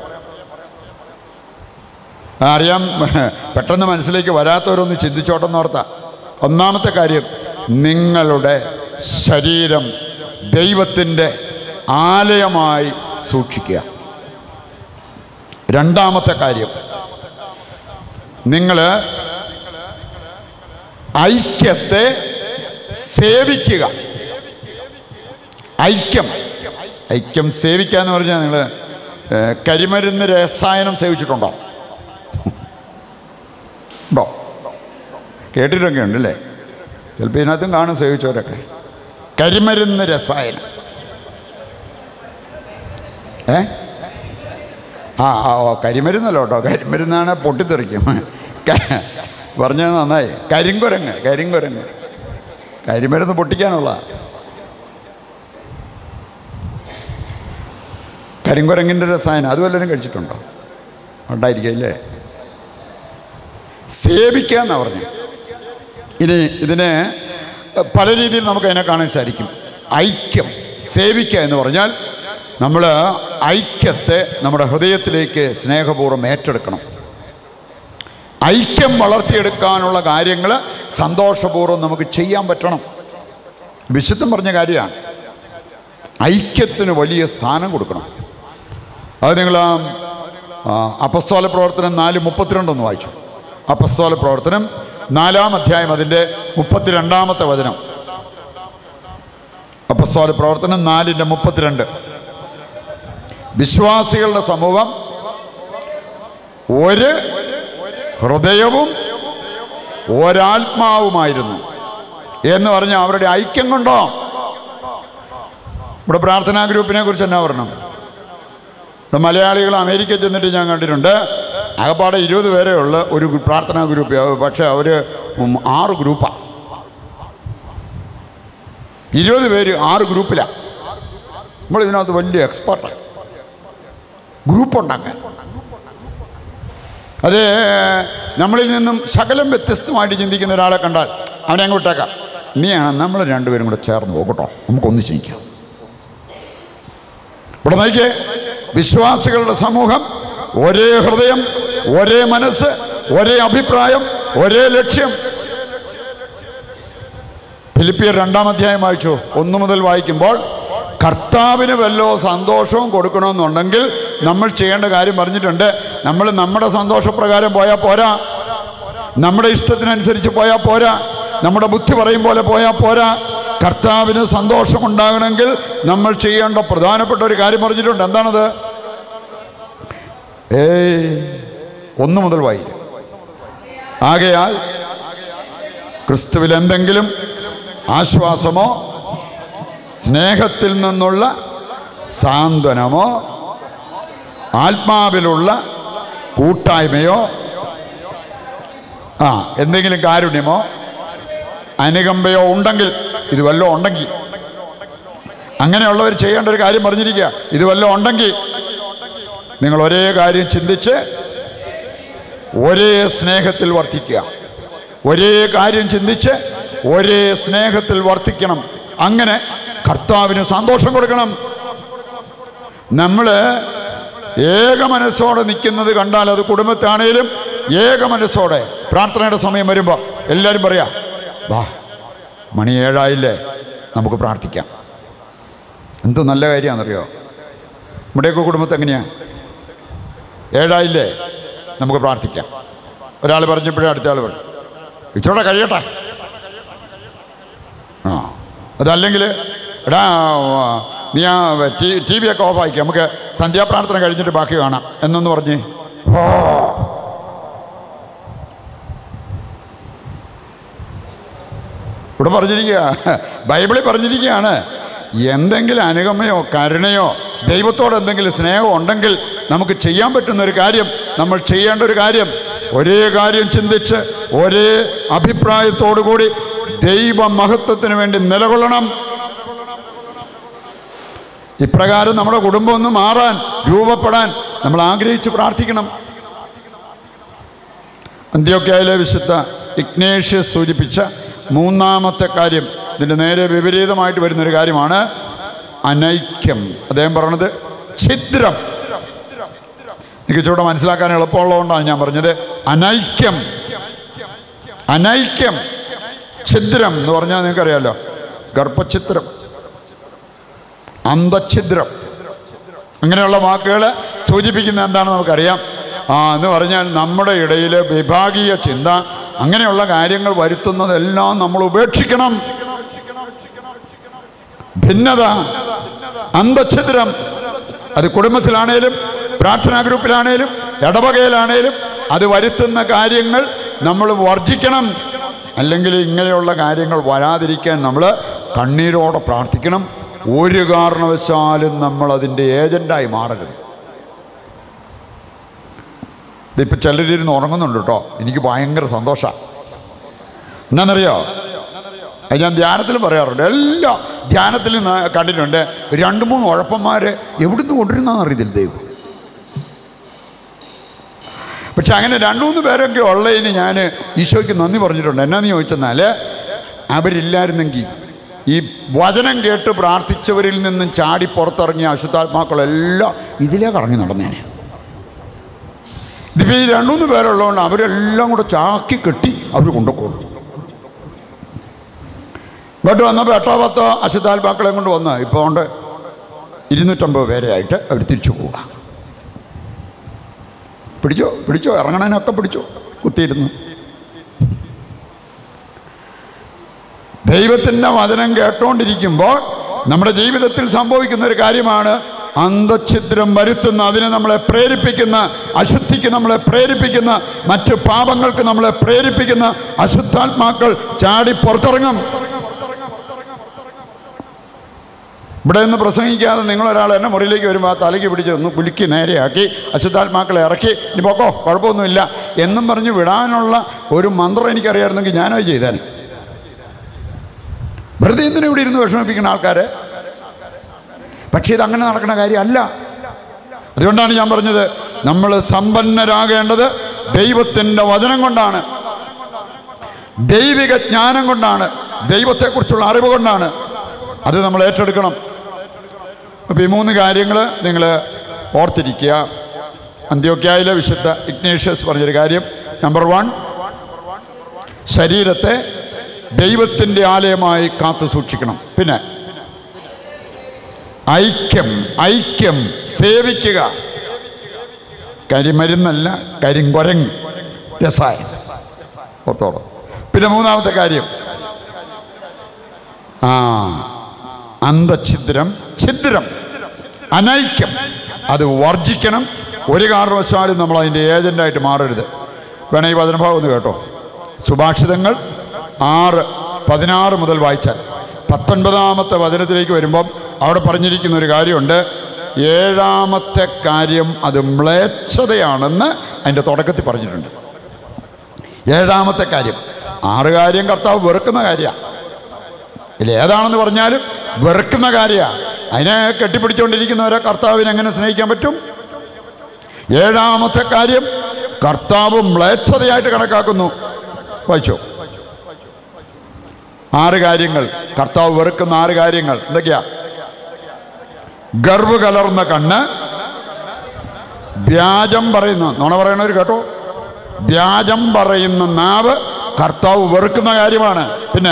ആ, അറിയാം പെട്ടെന്ന് മനസ്സിലേക്ക് വരാത്തവരൊന്ന് ചിന്തിച്ചോട്ടെന്ന് ഓർത്ത ഒന്നാമത്തെ കാര്യം നിങ്ങളുടെ ശരീരം ദൈവത്തിൻ്റെ ആലയമായി സൂക്ഷിക്കുക രണ്ടാമത്തെ കാര്യം നിങ്ങൾ ഐക്യത്തെ സേവിക്കുക ഐക്യം ഐക്യം സേവിക്കുക എന്ന് പറഞ്ഞാൽ നിങ്ങൾ കരിമരുന്ന് രസായനം സേവിച്ചിട്ടുണ്ടോ ഉണ്ടോ കേട്ടിട്ടൊക്കെ ഉണ്ടല്ലേ ചിലപ്പോൾ ഇതിനകത്തും കാണും സേവിച്ചവരൊക്കെ കരിമരുന്ന് രസായനം ഏ ആ ആ ഓ കരിമരുന്നല്ലോ കേട്ടോ കരിമരുന്നാണ് പൊട്ടിത്തെറിക്കും ക- പറഞ്ഞത് നന്നായി കരിങ്കുരങ്ങ് കരിങ്കുരങ്ങ് കരിമരുന്ന് പൊട്ടിക്കാനുള്ള കരിങ്കുരങ്ങിൻ്റെ രസായനം അത് വല്ലവരും കഴിച്ചിട്ടുണ്ടോ ഉണ്ടായിരിക്കില്ലേ സേവിക്കുക എന്നാണ് പറഞ്ഞു ഇനി ഇതിനെ പല രീതിയിൽ നമുക്ക് അതിനെ കാണാൻ സാധിക്കും ഐക്യം സേവിക്കുക എന്ന് പറഞ്ഞാൽ നമ്മൾ ഐക്യത്തെ നമ്മുടെ ഹൃദയത്തിലേക്ക് സ്നേഹപൂർവ്വം ഏറ്റെടുക്കണം ഐക്യം വളർത്തിയെടുക്കാനുള്ള കാര്യങ്ങൾ സന്തോഷപൂർവ്വം നമുക്ക് ചെയ്യാൻ പറ്റണം വിശുദ്ധം പറഞ്ഞ കാര്യമാണ് ഐക്യത്തിന് വലിയ സ്ഥാനം കൊടുക്കണം അത് നിങ്ങൾ ആ, ആ, അപ്പസ്തോല പ്രവർത്തനം നാല് മുപ്പത്തിരണ്ടൊന്ന് വായിച്ചു അപ്പസ്തോല പ്രവർത്തനം നാലാം അധ്യായം അതിൻ്റെ മുപ്പത്തിരണ്ടാമത്തെ വചനം അപ്പസ്തോല പ്രവർത്തനം നാലിൻ്റെ മുപ്പത്തിരണ്ട് വിശ്വാസികളുടെ സമൂഹം ഒരു ഹൃദയവും ഒരാത്മാവുമായിരുന്നു എന്ന് പറഞ്ഞ അവരുടെ ഐക്യം കൊണ്ടോ ഇവിടെ പ്രാർത്ഥനാ ഗ്രൂപ്പിനെ കുറിച്ച് എന്നാ പറഞ്ഞു ഇവിടെ മലയാളികൾ അമേരിക്കയിൽ ചെന്നിട്ട് ഞാൻ കണ്ടിട്ടുണ്ട് ആകപ്പാടെ ഇരുപത് പേരേ ഉള്ള ഒരു ഗ്രൂ- പ്രാർത്ഥനാ ഗ്രൂപ്പ് പക്ഷേ അവർ ആറ് ഗ്രൂപ്പാണ് ഇരുപത് പേര് ആറ് ഗ്രൂപ്പിലാണ് നമ്മൾ ഇതിനകത്ത് വലിയ എക്സ്പെർട്ടാണ് ഗ്രൂപ്പ് ഉണ്ടാക്കാൻ അത് നമ്മളിൽ നിന്നും ശകലം വ്യത്യസ്തമായിട്ട് ചിന്തിക്കുന്ന ഒരാളെ കണ്ടാൽ അവനെ അങ്ങ് വിട്ടേക്കാം നീ നമ്മൾ രണ്ടുപേരും കൂടെ ചേർന്ന് പോകട്ടോ നമുക്ക് ഒന്നിച്ച് നിൽക്കാം ഇവിടെ നോക്കിയേ വിശ്വാസികളുടെ സമൂഹം ഒരേ ഹൃദയം ഒരേ മനസ്സ് ഒരേ അഭിപ്രായം ഒരേ ലക്ഷ്യം ഫിലിപ്പിയർ രണ്ടാം അധ്യായം വായിച്ചു ഒന്നു മുതൽ വായിക്കുമ്പോൾ കർത്താവിന് വല്ലോ സന്തോഷവും കൊടുക്കണമെന്നുണ്ടെങ്കിൽ നമ്മൾ ചെയ്യേണ്ട കാര്യം പറഞ്ഞിട്ടുണ്ട് നമ്മൾ നമ്മുടെ സന്തോഷപ്രകാരം പോയാൽ പോരാ നമ്മുടെ ഇഷ്ടത്തിനനുസരിച്ച് പോയാൽ പോരാ നമ്മുടെ ബുദ്ധി പറയും പോലെ പോയാൽ പോരാ കർത്താവിന് സന്തോഷമുണ്ടാകണമെങ്കിൽ നമ്മൾ ചെയ്യേണ്ട പ്രധാനപ്പെട്ട ഒരു കാര്യം പറഞ്ഞിട്ടുണ്ട് എന്താണത് ഏയ് ഒന്ന് മുതൽ വായിക്കും ആകയാൽ ക്രിസ്തുവിൽ എന്തെങ്കിലും ആശ്വാസമോ സ്നേഹത്തിൽ നിന്നുള്ള സാന്ത്വനമോ ആത്മാവിലുള്ള കൂട്ടായ്മയോ ആ എന്തെങ്കിലും കാരുണ്യമോ അനുകമ്പയോ ഉണ്ടെങ്കിൽ ഇത് വല്ലതും ഉണ്ടെങ്കിൽ അങ്ങനെയുള്ളവർ ചെയ്യേണ്ട ഒരു കാര്യം പറഞ്ഞിരിക്കുക ഇത് വല്ലതും ഉണ്ടെങ്കിൽ നിങ്ങൾ ഒരേ കാര്യം ചിന്തിച്ച് ഒരേ സ്നേഹത്തിൽ വർത്തിക്കുക ഒരേ കാര്യം ചിന്തിച്ച് ഒരേ സ്നേഹത്തിൽ വർത്തിക്കണം അങ്ങനെ കർത്താവിന് സന്തോഷം കൊടുക്കണം നമ്മൾ ഏക മനസ്സോടെ നിൽക്കുന്നത് കണ്ടാൽ അത് കുടുംബത്താണേലും ഏക മനസ്സോടെ പ്രാർത്ഥനയുടെ സമയം വരുമ്പോൾ എല്ലാവരും പറയാം വാ മണി ഏഴായില്ലേ നമുക്ക് പ്രാർത്ഥിക്കാം എന്ത് നല്ല കാര്യമാണെന്നറിയോ നമ്മുടെയൊക്കെ കുടുംബത്തെ എങ്ങനെയാ ഏഴായില്ലേ നമുക്ക് പ്രാർത്ഥിക്കാം ഒരാൾ പറഞ്ഞപ്പോഴേ അടുത്ത ആൾ പറഞ്ഞു ഇച്ചോടെ കഴിയട്ടെ ആ അതല്ലെങ്കിൽ എടാ നീ ആ ടി ടി വി ഒക്കെ ഓഫാക്കി നമുക്ക് സന്ധ്യാപ്രാർത്ഥന കഴിഞ്ഞിട്ട് ബാക്കി കാണാം എന്നൊന്ന് പറഞ്ഞ് ഓ ഇവിടെ പറഞ്ഞിരിക്കുക ബൈബിളിൽ പറഞ്ഞിരിക്കുകയാണ് എന്തെങ്കിലും അനുഗമയോ കരുണയോ ദൈവത്തോട് എന്തെങ്കിലും സ്നേഹം ഉണ്ടെങ്കിൽ നമുക്ക് ചെയ്യാൻ പറ്റുന്ന ഒരു കാര്യം നമ്മൾ ചെയ്യേണ്ട ഒരു കാര്യം ഒരേ കാര്യം ചിന്തിച്ച് ഒരേ അഭിപ്രായത്തോടു കൂടി ദൈവ മഹത്വത്തിന് വേണ്ടി നിലകൊള്ളണം ഇപ്രകാരം നമ്മുടെ കുടുംബം ഒന്ന് മാറാൻ രൂപപ്പെടാൻ നമ്മൾ ആഗ്രഹിച്ച് പ്രാർത്ഥിക്കണം അന്ത്യോക്യായിലെ വിശുദ്ധ ഇഗ്നേഷ്യസ് സൂചിപ്പിച്ച മൂന്നാമത്തെ കാര്യം ഇതിൻ്റെ നേരെ വിപരീതമായിട്ട് വരുന്നൊരു കാര്യമാണ് അനൈക്യം അദ്ദേഹം പറയണത് ഛിദ്രം എനിക്ക് ചൂടെ മനസ്സിലാക്കാൻ എളുപ്പമുള്ളതുകൊണ്ടാണ് ഞാൻ പറഞ്ഞത് അനൈക്യം അനൈക്യം ഛിദ്രം എന്ന് പറഞ്ഞാൽ നിങ്ങൾക്കറിയാലോ ഗർഭഛിദ്രം അന്തഛിദ്രം അങ്ങനെയുള്ള വാക്കുകൾ സൂചിപ്പിക്കുന്ന എന്താണെന്ന് നമുക്കറിയാം ആ എന്ന് പറഞ്ഞാൽ നമ്മുടെ ഇടയിൽ വിഭാഗീയ ചിന്ത അങ്ങനെയുള്ള കാര്യങ്ങൾ വരുത്തുന്നതെല്ലാം നമ്മൾ ഉപേക്ഷിക്കണം ഭിന്നത അന്തഛിദ്രം അത് കുടുംബത്തിലാണേലും പ്രാർത്ഥനാ ഗ്രൂപ്പിലാണേലും ഇടവകയിലാണേലും അത് വരുത്തുന്ന കാര്യങ്ങൾ നമ്മൾ വർജിക്കണം അല്ലെങ്കിൽ ഇങ്ങനെയുള്ള കാര്യങ്ങൾ വരാതിരിക്കാൻ നമ്മൾ കണ്ണീരോടെ പ്രാർത്ഥിക്കണം ഒരു കാരണവശാലും നമ്മൾ അതിൻ്റെ ഏജൻ്റായി മാറരുത് ഇതിപ്പോൾ ചിലരിരുന്ന് ഉറങ്ങുന്നുണ്ട് കേട്ടോ എനിക്ക് ഭയങ്കര സന്തോഷമാണ് എന്നാന്നറിയോ അത് ഞാൻ ധ്യാനത്തിൽ പറയാറുണ്ട് എല്ലാ ധ്യാനത്തിലും ന- കണ്ടിട്ടുണ്ട് രണ്ട് മൂന്ന് ഉഴപ്പന്മാർ എവിടുന്ന് കൊണ്ടിരുന്നാന്ന് അറിയത്തില്ല ദൈവം പക്ഷെ അങ്ങനെ രണ്ട് മൂന്ന് പേരൊക്കെ ഉള്ളതിന് ഞാൻ ഈശോയ്ക്ക് നന്ദി പറഞ്ഞിട്ടുണ്ട് എന്നാന്ന് ചോദിച്ചെന്നാൽ അവരില്ലായിരുന്നെങ്കിൽ ഈ വചനം കേട്ട് പ്രാർത്ഥിച്ചവരിൽ നിന്നും ചാടി പുറത്തിറങ്ങിയ അശുദ്ധാത്മാക്കളെല്ലാം ഇതിലേ കറങ്ങി നടന്നേനെ ഇതിപ്പോൾ ഈ രണ്ടുമൂന്ന് പേരുള്ളതുകൊണ്ട് അവരെല്ലാം കൂടെ ചാക്കി കെട്ടി അവർ കൊണ്ടുപോകും ഇങ്ങോട്ട് വന്നപ്പോൾ എട്ടോ പത്തോ അശുദ്ധാത്മാക്കളെ കൊണ്ട് വന്ന് ഇപ്പോൾ കൊണ്ട് ഇരുന്നൂറ്റമ്പത് പേരെ ആയിട്ട് അവർ തിരിച്ചു പോവുക പിടിച്ചോ പിടിച്ചോ ഇറങ്ങണതിനൊക്കെ പിടിച്ചോ കുത്തിയിരുന്നു ദൈവത്തിൻ്റെ വചനം കേട്ടോണ്ടിരിക്കുമ്പോൾ നമ്മുടെ ജീവിതത്തിൽ സംഭവിക്കുന്ന ഒരു കാര്യമാണ് അന്തഛിദ്രം വരുത്തുന്ന അതിനെ നമ്മളെ പ്രേരിപ്പിക്കുന്ന അശുദ്ധിക്ക് നമ്മളെ പ്രേരിപ്പിക്കുന്ന മറ്റ് പാപങ്ങൾക്ക് നമ്മളെ പ്രേരിപ്പിക്കുന്ന അശുദ്ധാത്മാക്കൾ ചാടി പുറത്തിറങ്ങും ഇവിടെ നിന്ന് പ്രസംഗിക്കാതെ നിങ്ങളൊരാൾ എന്നെ മുറിയിലേക്ക് വരുമ്പോൾ ആ തലയ്ക്ക് പിടിച്ച് ഒന്ന് കുലുക്കി നേരെയാക്കി അശുദ്ധാത്മാക്കളെ ഇറക്കി ഇനി പോക്കോ കുഴപ്പമൊന്നുമില്ല എന്നും പറഞ്ഞ് വിടാനുള്ള ഒരു മന്ത്രം എനിക്കറിയാമായിരുന്നെങ്കിൽ ഞാനത് ചെയ്തേനെ വെറുതെ എന്തിനും ഇവിടെ ഇരുന്ന് വിഷമിപ്പിക്കുന്ന ആൾക്കാരെ പക്ഷേ ഇത് അങ്ങനെ നടക്കുന്ന കാര്യമല്ല അതുകൊണ്ടാണ് ഞാൻ പറഞ്ഞത് നമ്മൾ സമ്പന്നരാകേണ്ടത് ദൈവത്തിൻ്റെ വചനം കൊണ്ടാണ് ദൈവിക ജ്ഞാനം കൊണ്ടാണ് ദൈവത്തെക്കുറിച്ചുള്ള അറിവ് കൊണ്ടാണ് അത് നമ്മൾ ഏറ്റെടുക്കണം അപ്പോൾ ഈ മൂന്ന് കാര്യങ്ങൾ നിങ്ങൾ ഓർത്തിരിക്കുക അന്ത്യോക്യായിലെ വിശുദ്ധ ഇഗ്നേഷ്യസ് പറഞ്ഞൊരു കാര്യം നമ്പർ വൺ ശരീരത്തെ ദൈവത്തിൻ്റെ ആലയമായി കാത്തു സൂക്ഷിക്കണം പിന്നെ ഐക്യം ഐക്യം സേവിക്കുക കരിമരുന്നല്ല കരിങ്കൊരങ് രസായനം ഓർത്തോളൂ പിന്നെ മൂന്നാമത്തെ കാര്യം ആ അന്തഛിദ്രം ഛിദ്രം അനൈക്യം അത് വർജിക്കണം ഒരു കാരണവശാലും നമ്മൾ അതിൻ്റെ ഏജൻ്റായിട്ട് മാറരുത് വേണേ ഈ വചനഭാവം ഒന്ന് കേട്ടോ സുഭാഷിതങ്ങൾ ആറ് പതിനാറ് മുതൽ വായിച്ചാൽ പത്തൊൻപതാമത്തെ വചനത്തിലേക്ക് വരുമ്പം അവിടെ പറഞ്ഞിരിക്കുന്ന ഒരു കാര്യമുണ്ട് ഏഴാമത്തെ കാര്യം അത് മ്ലേച്ഛതയാണെന്ന് അതിൻ്റെ തുടക്കത്തിൽ പറഞ്ഞിട്ടുണ്ട് ഏഴാമത്തെ കാര്യം ആറ് കാര്യം കർത്താവ് വെറുക്കുന്ന കാര്യമാണ് ഇതിൽ ഏതാണെന്ന് പറഞ്ഞാലും വെറുക്കുന്ന കാര്യമാണ് അതിനെ കെട്ടിപ്പിടിച്ചുകൊണ്ടിരിക്കുന്നവരെ കർത്താവിനെ എങ്ങനെ സ്നേഹിക്കാൻ പറ്റും ഏഴാമത്തെ കാര്യം കർത്താവ് മ്ലേച്ഛതയായിട്ട് കണക്കാക്കുന്നു വായിച്ചോ ആറ് കാര്യങ്ങൾ കർത്താവ് വെറുക്കുന്ന ആറ് കാര്യങ്ങൾ എന്തൊക്കെയാ ഗർവ് കലർന്ന കണ്ണ് വ്യാജം പറയുന്ന നുണ പറയണവർ കേട്ടോ വ്യാജം പറയുന്ന നാവ് കർത്താവ് വെറുക്കുന്ന കാര്യമാണ് പിന്നെ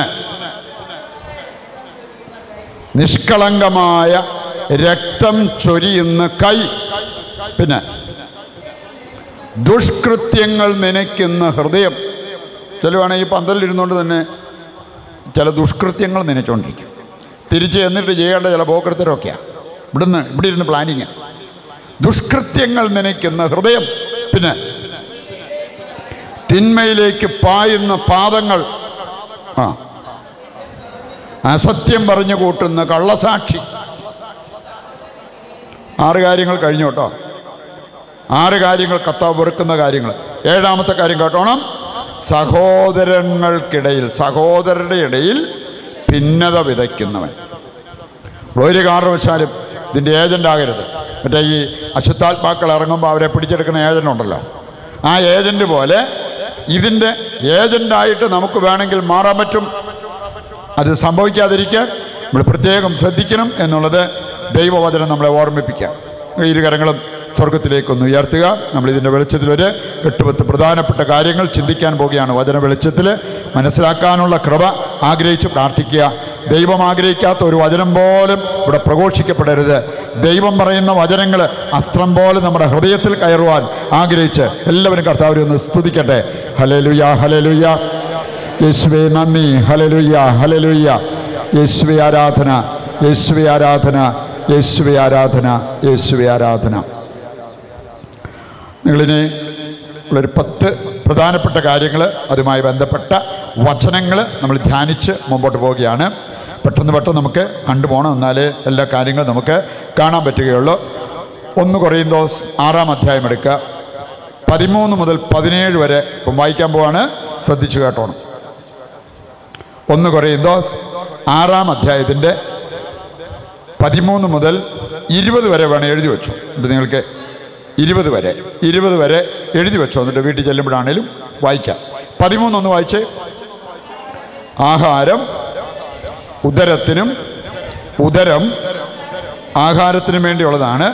നിഷ്കളങ്കമായ രക്തം ചൊരിയുന്ന കൈ പിന്നെ ദുഷ്കൃത്യങ്ങൾ നനയ്ക്കുന്ന ഹൃദയം ചിലവാണ് ഈ പന്തലിരുന്നുകൊണ്ട് തന്നെ ചില ദുഷ്കൃത്യങ്ങൾ നനച്ചുകൊണ്ടിരിക്കും തിരിച്ച് എന്നിട്ട് ചെയ്യേണ്ട ചില പോക്കൃത്തരൊക്കെയാണ് ഇവിടുന്ന് ഇവിടെ ഇരുന്ന് പ്ലാനിങ് ദുഷ്കൃത്യങ്ങൾ നനയ്ക്കുന്ന ഹൃദയം പിന്നെ തിന്മയിലേക്ക് പായുന്ന പാദങ്ങൾ ആ അസത്യം പറഞ്ഞു കൂട്ടുന്ന കള്ളസാക്ഷി ആറ് കാര്യങ്ങൾ കഴിഞ്ഞു കേട്ടോ ആറ് കാര്യങ്ങൾ കർത്താവ് വെറുക്കുന്ന കാര്യങ്ങൾ ഏഴാമത്തെ കാര്യം കേട്ടോണം സഹോദരങ്ങൾക്കിടയിൽ സഹോദരരുടെ ഇടയിൽ ഭിന്നത വിതയ്ക്കുന്നവൻ ഒരു കാരണവശാലും ഇതിൻ്റെ ഏജൻ്റ് ആകരുത് മറ്റേ ഈ അശുദ്ധാത്മാക്കൾ ഇറങ്ങുമ്പോൾ അവരെ പിടിച്ചെടുക്കുന്ന ഏജൻ്റ് ഉണ്ടല്ലോ ആ ഏജൻ്റ് പോലെ ഇതിൻ്റെ ഏജൻ്റായിട്ട് നമുക്ക് വേണമെങ്കിൽ മാറാൻ പറ്റും അത് സംഭവിക്കാതിരിക്കാൻ നമ്മൾ പ്രത്യേകം ശ്രദ്ധിക്കണം എന്നുള്ളത് ദൈവവചനം നമ്മളെ ഓർമ്മിപ്പിക്കാം ഇരുകരങ്ങളും സ്വർഗത്തിലേക്കൊന്ന് ഉയർത്തുക നമ്മൾ ഇതിൻ്റെ വെളിച്ചത്തിൽ ഒരു എട്ട് പത്ത് പ്രധാനപ്പെട്ട കാര്യങ്ങൾ ചിന്തിക്കാൻ പോവുകയാണ് വചന വെളിച്ചത്തിൽ മനസ്സിലാക്കാനുള്ള കൃപ ആഗ്രഹിച്ച് പ്രാർത്ഥിക്കുക ദൈവം ആഗ്രഹിക്കാത്ത ഒരു വചനം പോലും ഇവിടെ പ്രഘോഷിക്കപ്പെടരുത് ദൈവം പറയുന്ന വചനങ്ങൾ അസ്ത്രം പോലെ നമ്മുടെ ഹൃദയത്തിൽ കയറുവാൻ ആഗ്രഹിച്ച് എല്ലാവരും കർത്താവരെ ഒന്ന് സ്തുതിക്കട്ടെ ഹലലുയ ഹലലുയ യേശുവേ നന്ദി ഹലലുയ്യ ഹലലുയ്യ യേശുവേ ആരാധന യേശുവേ ആരാധന യേശുവേ ആരാധന യേശുവേ ആരാധന നിങ്ങളിനി ഉള്ളൊരു പത്ത് പ്രധാനപ്പെട്ട കാര്യങ്ങൾ അതുമായി ബന്ധപ്പെട്ട വചനങ്ങൾ നമ്മൾ ധ്യാനിച്ച് മുമ്പോട്ട് പോവുകയാണ് പെട്ടെന്ന് പെട്ടെന്ന് നമുക്ക് കണ്ടുപോകണം എന്നാലേ എല്ലാ കാര്യങ്ങളും നമുക്ക് കാണാൻ പറ്റുകയുള്ളൂ ഒന്ന് കുറയുന്തോസ് ആറാം അധ്യായം എടുക്കുക പതിമൂന്ന് മുതൽ പതിനേഴ് വരെ ഇപ്പം വായിക്കാൻ പോവാണ് ശ്രദ്ധിച്ചു കേട്ടോണം ഒന്ന് കുറയുന്തോസ് ആറാം അധ്യായത്തിൻ്റെ പതിമൂന്ന് മുതൽ ഇരുപത് വരെ വേണം എഴുതി വെച്ചു എന്നിട്ട് നിങ്ങൾക്ക് ഇരുപത് വരെ ഇരുപത് വരെ എഴുതി വെച്ചോ എന്നിട്ട് വീട്ടിൽ ചെല്ലുമ്പോഴാണേലും വായിക്കാം പതിമൂന്നൊന്ന് വായിച്ച് ആഹാരം ഉദരത്തിനും ഉദരം ആഹാരത്തിനും വേണ്ടിയുള്ളതാണ്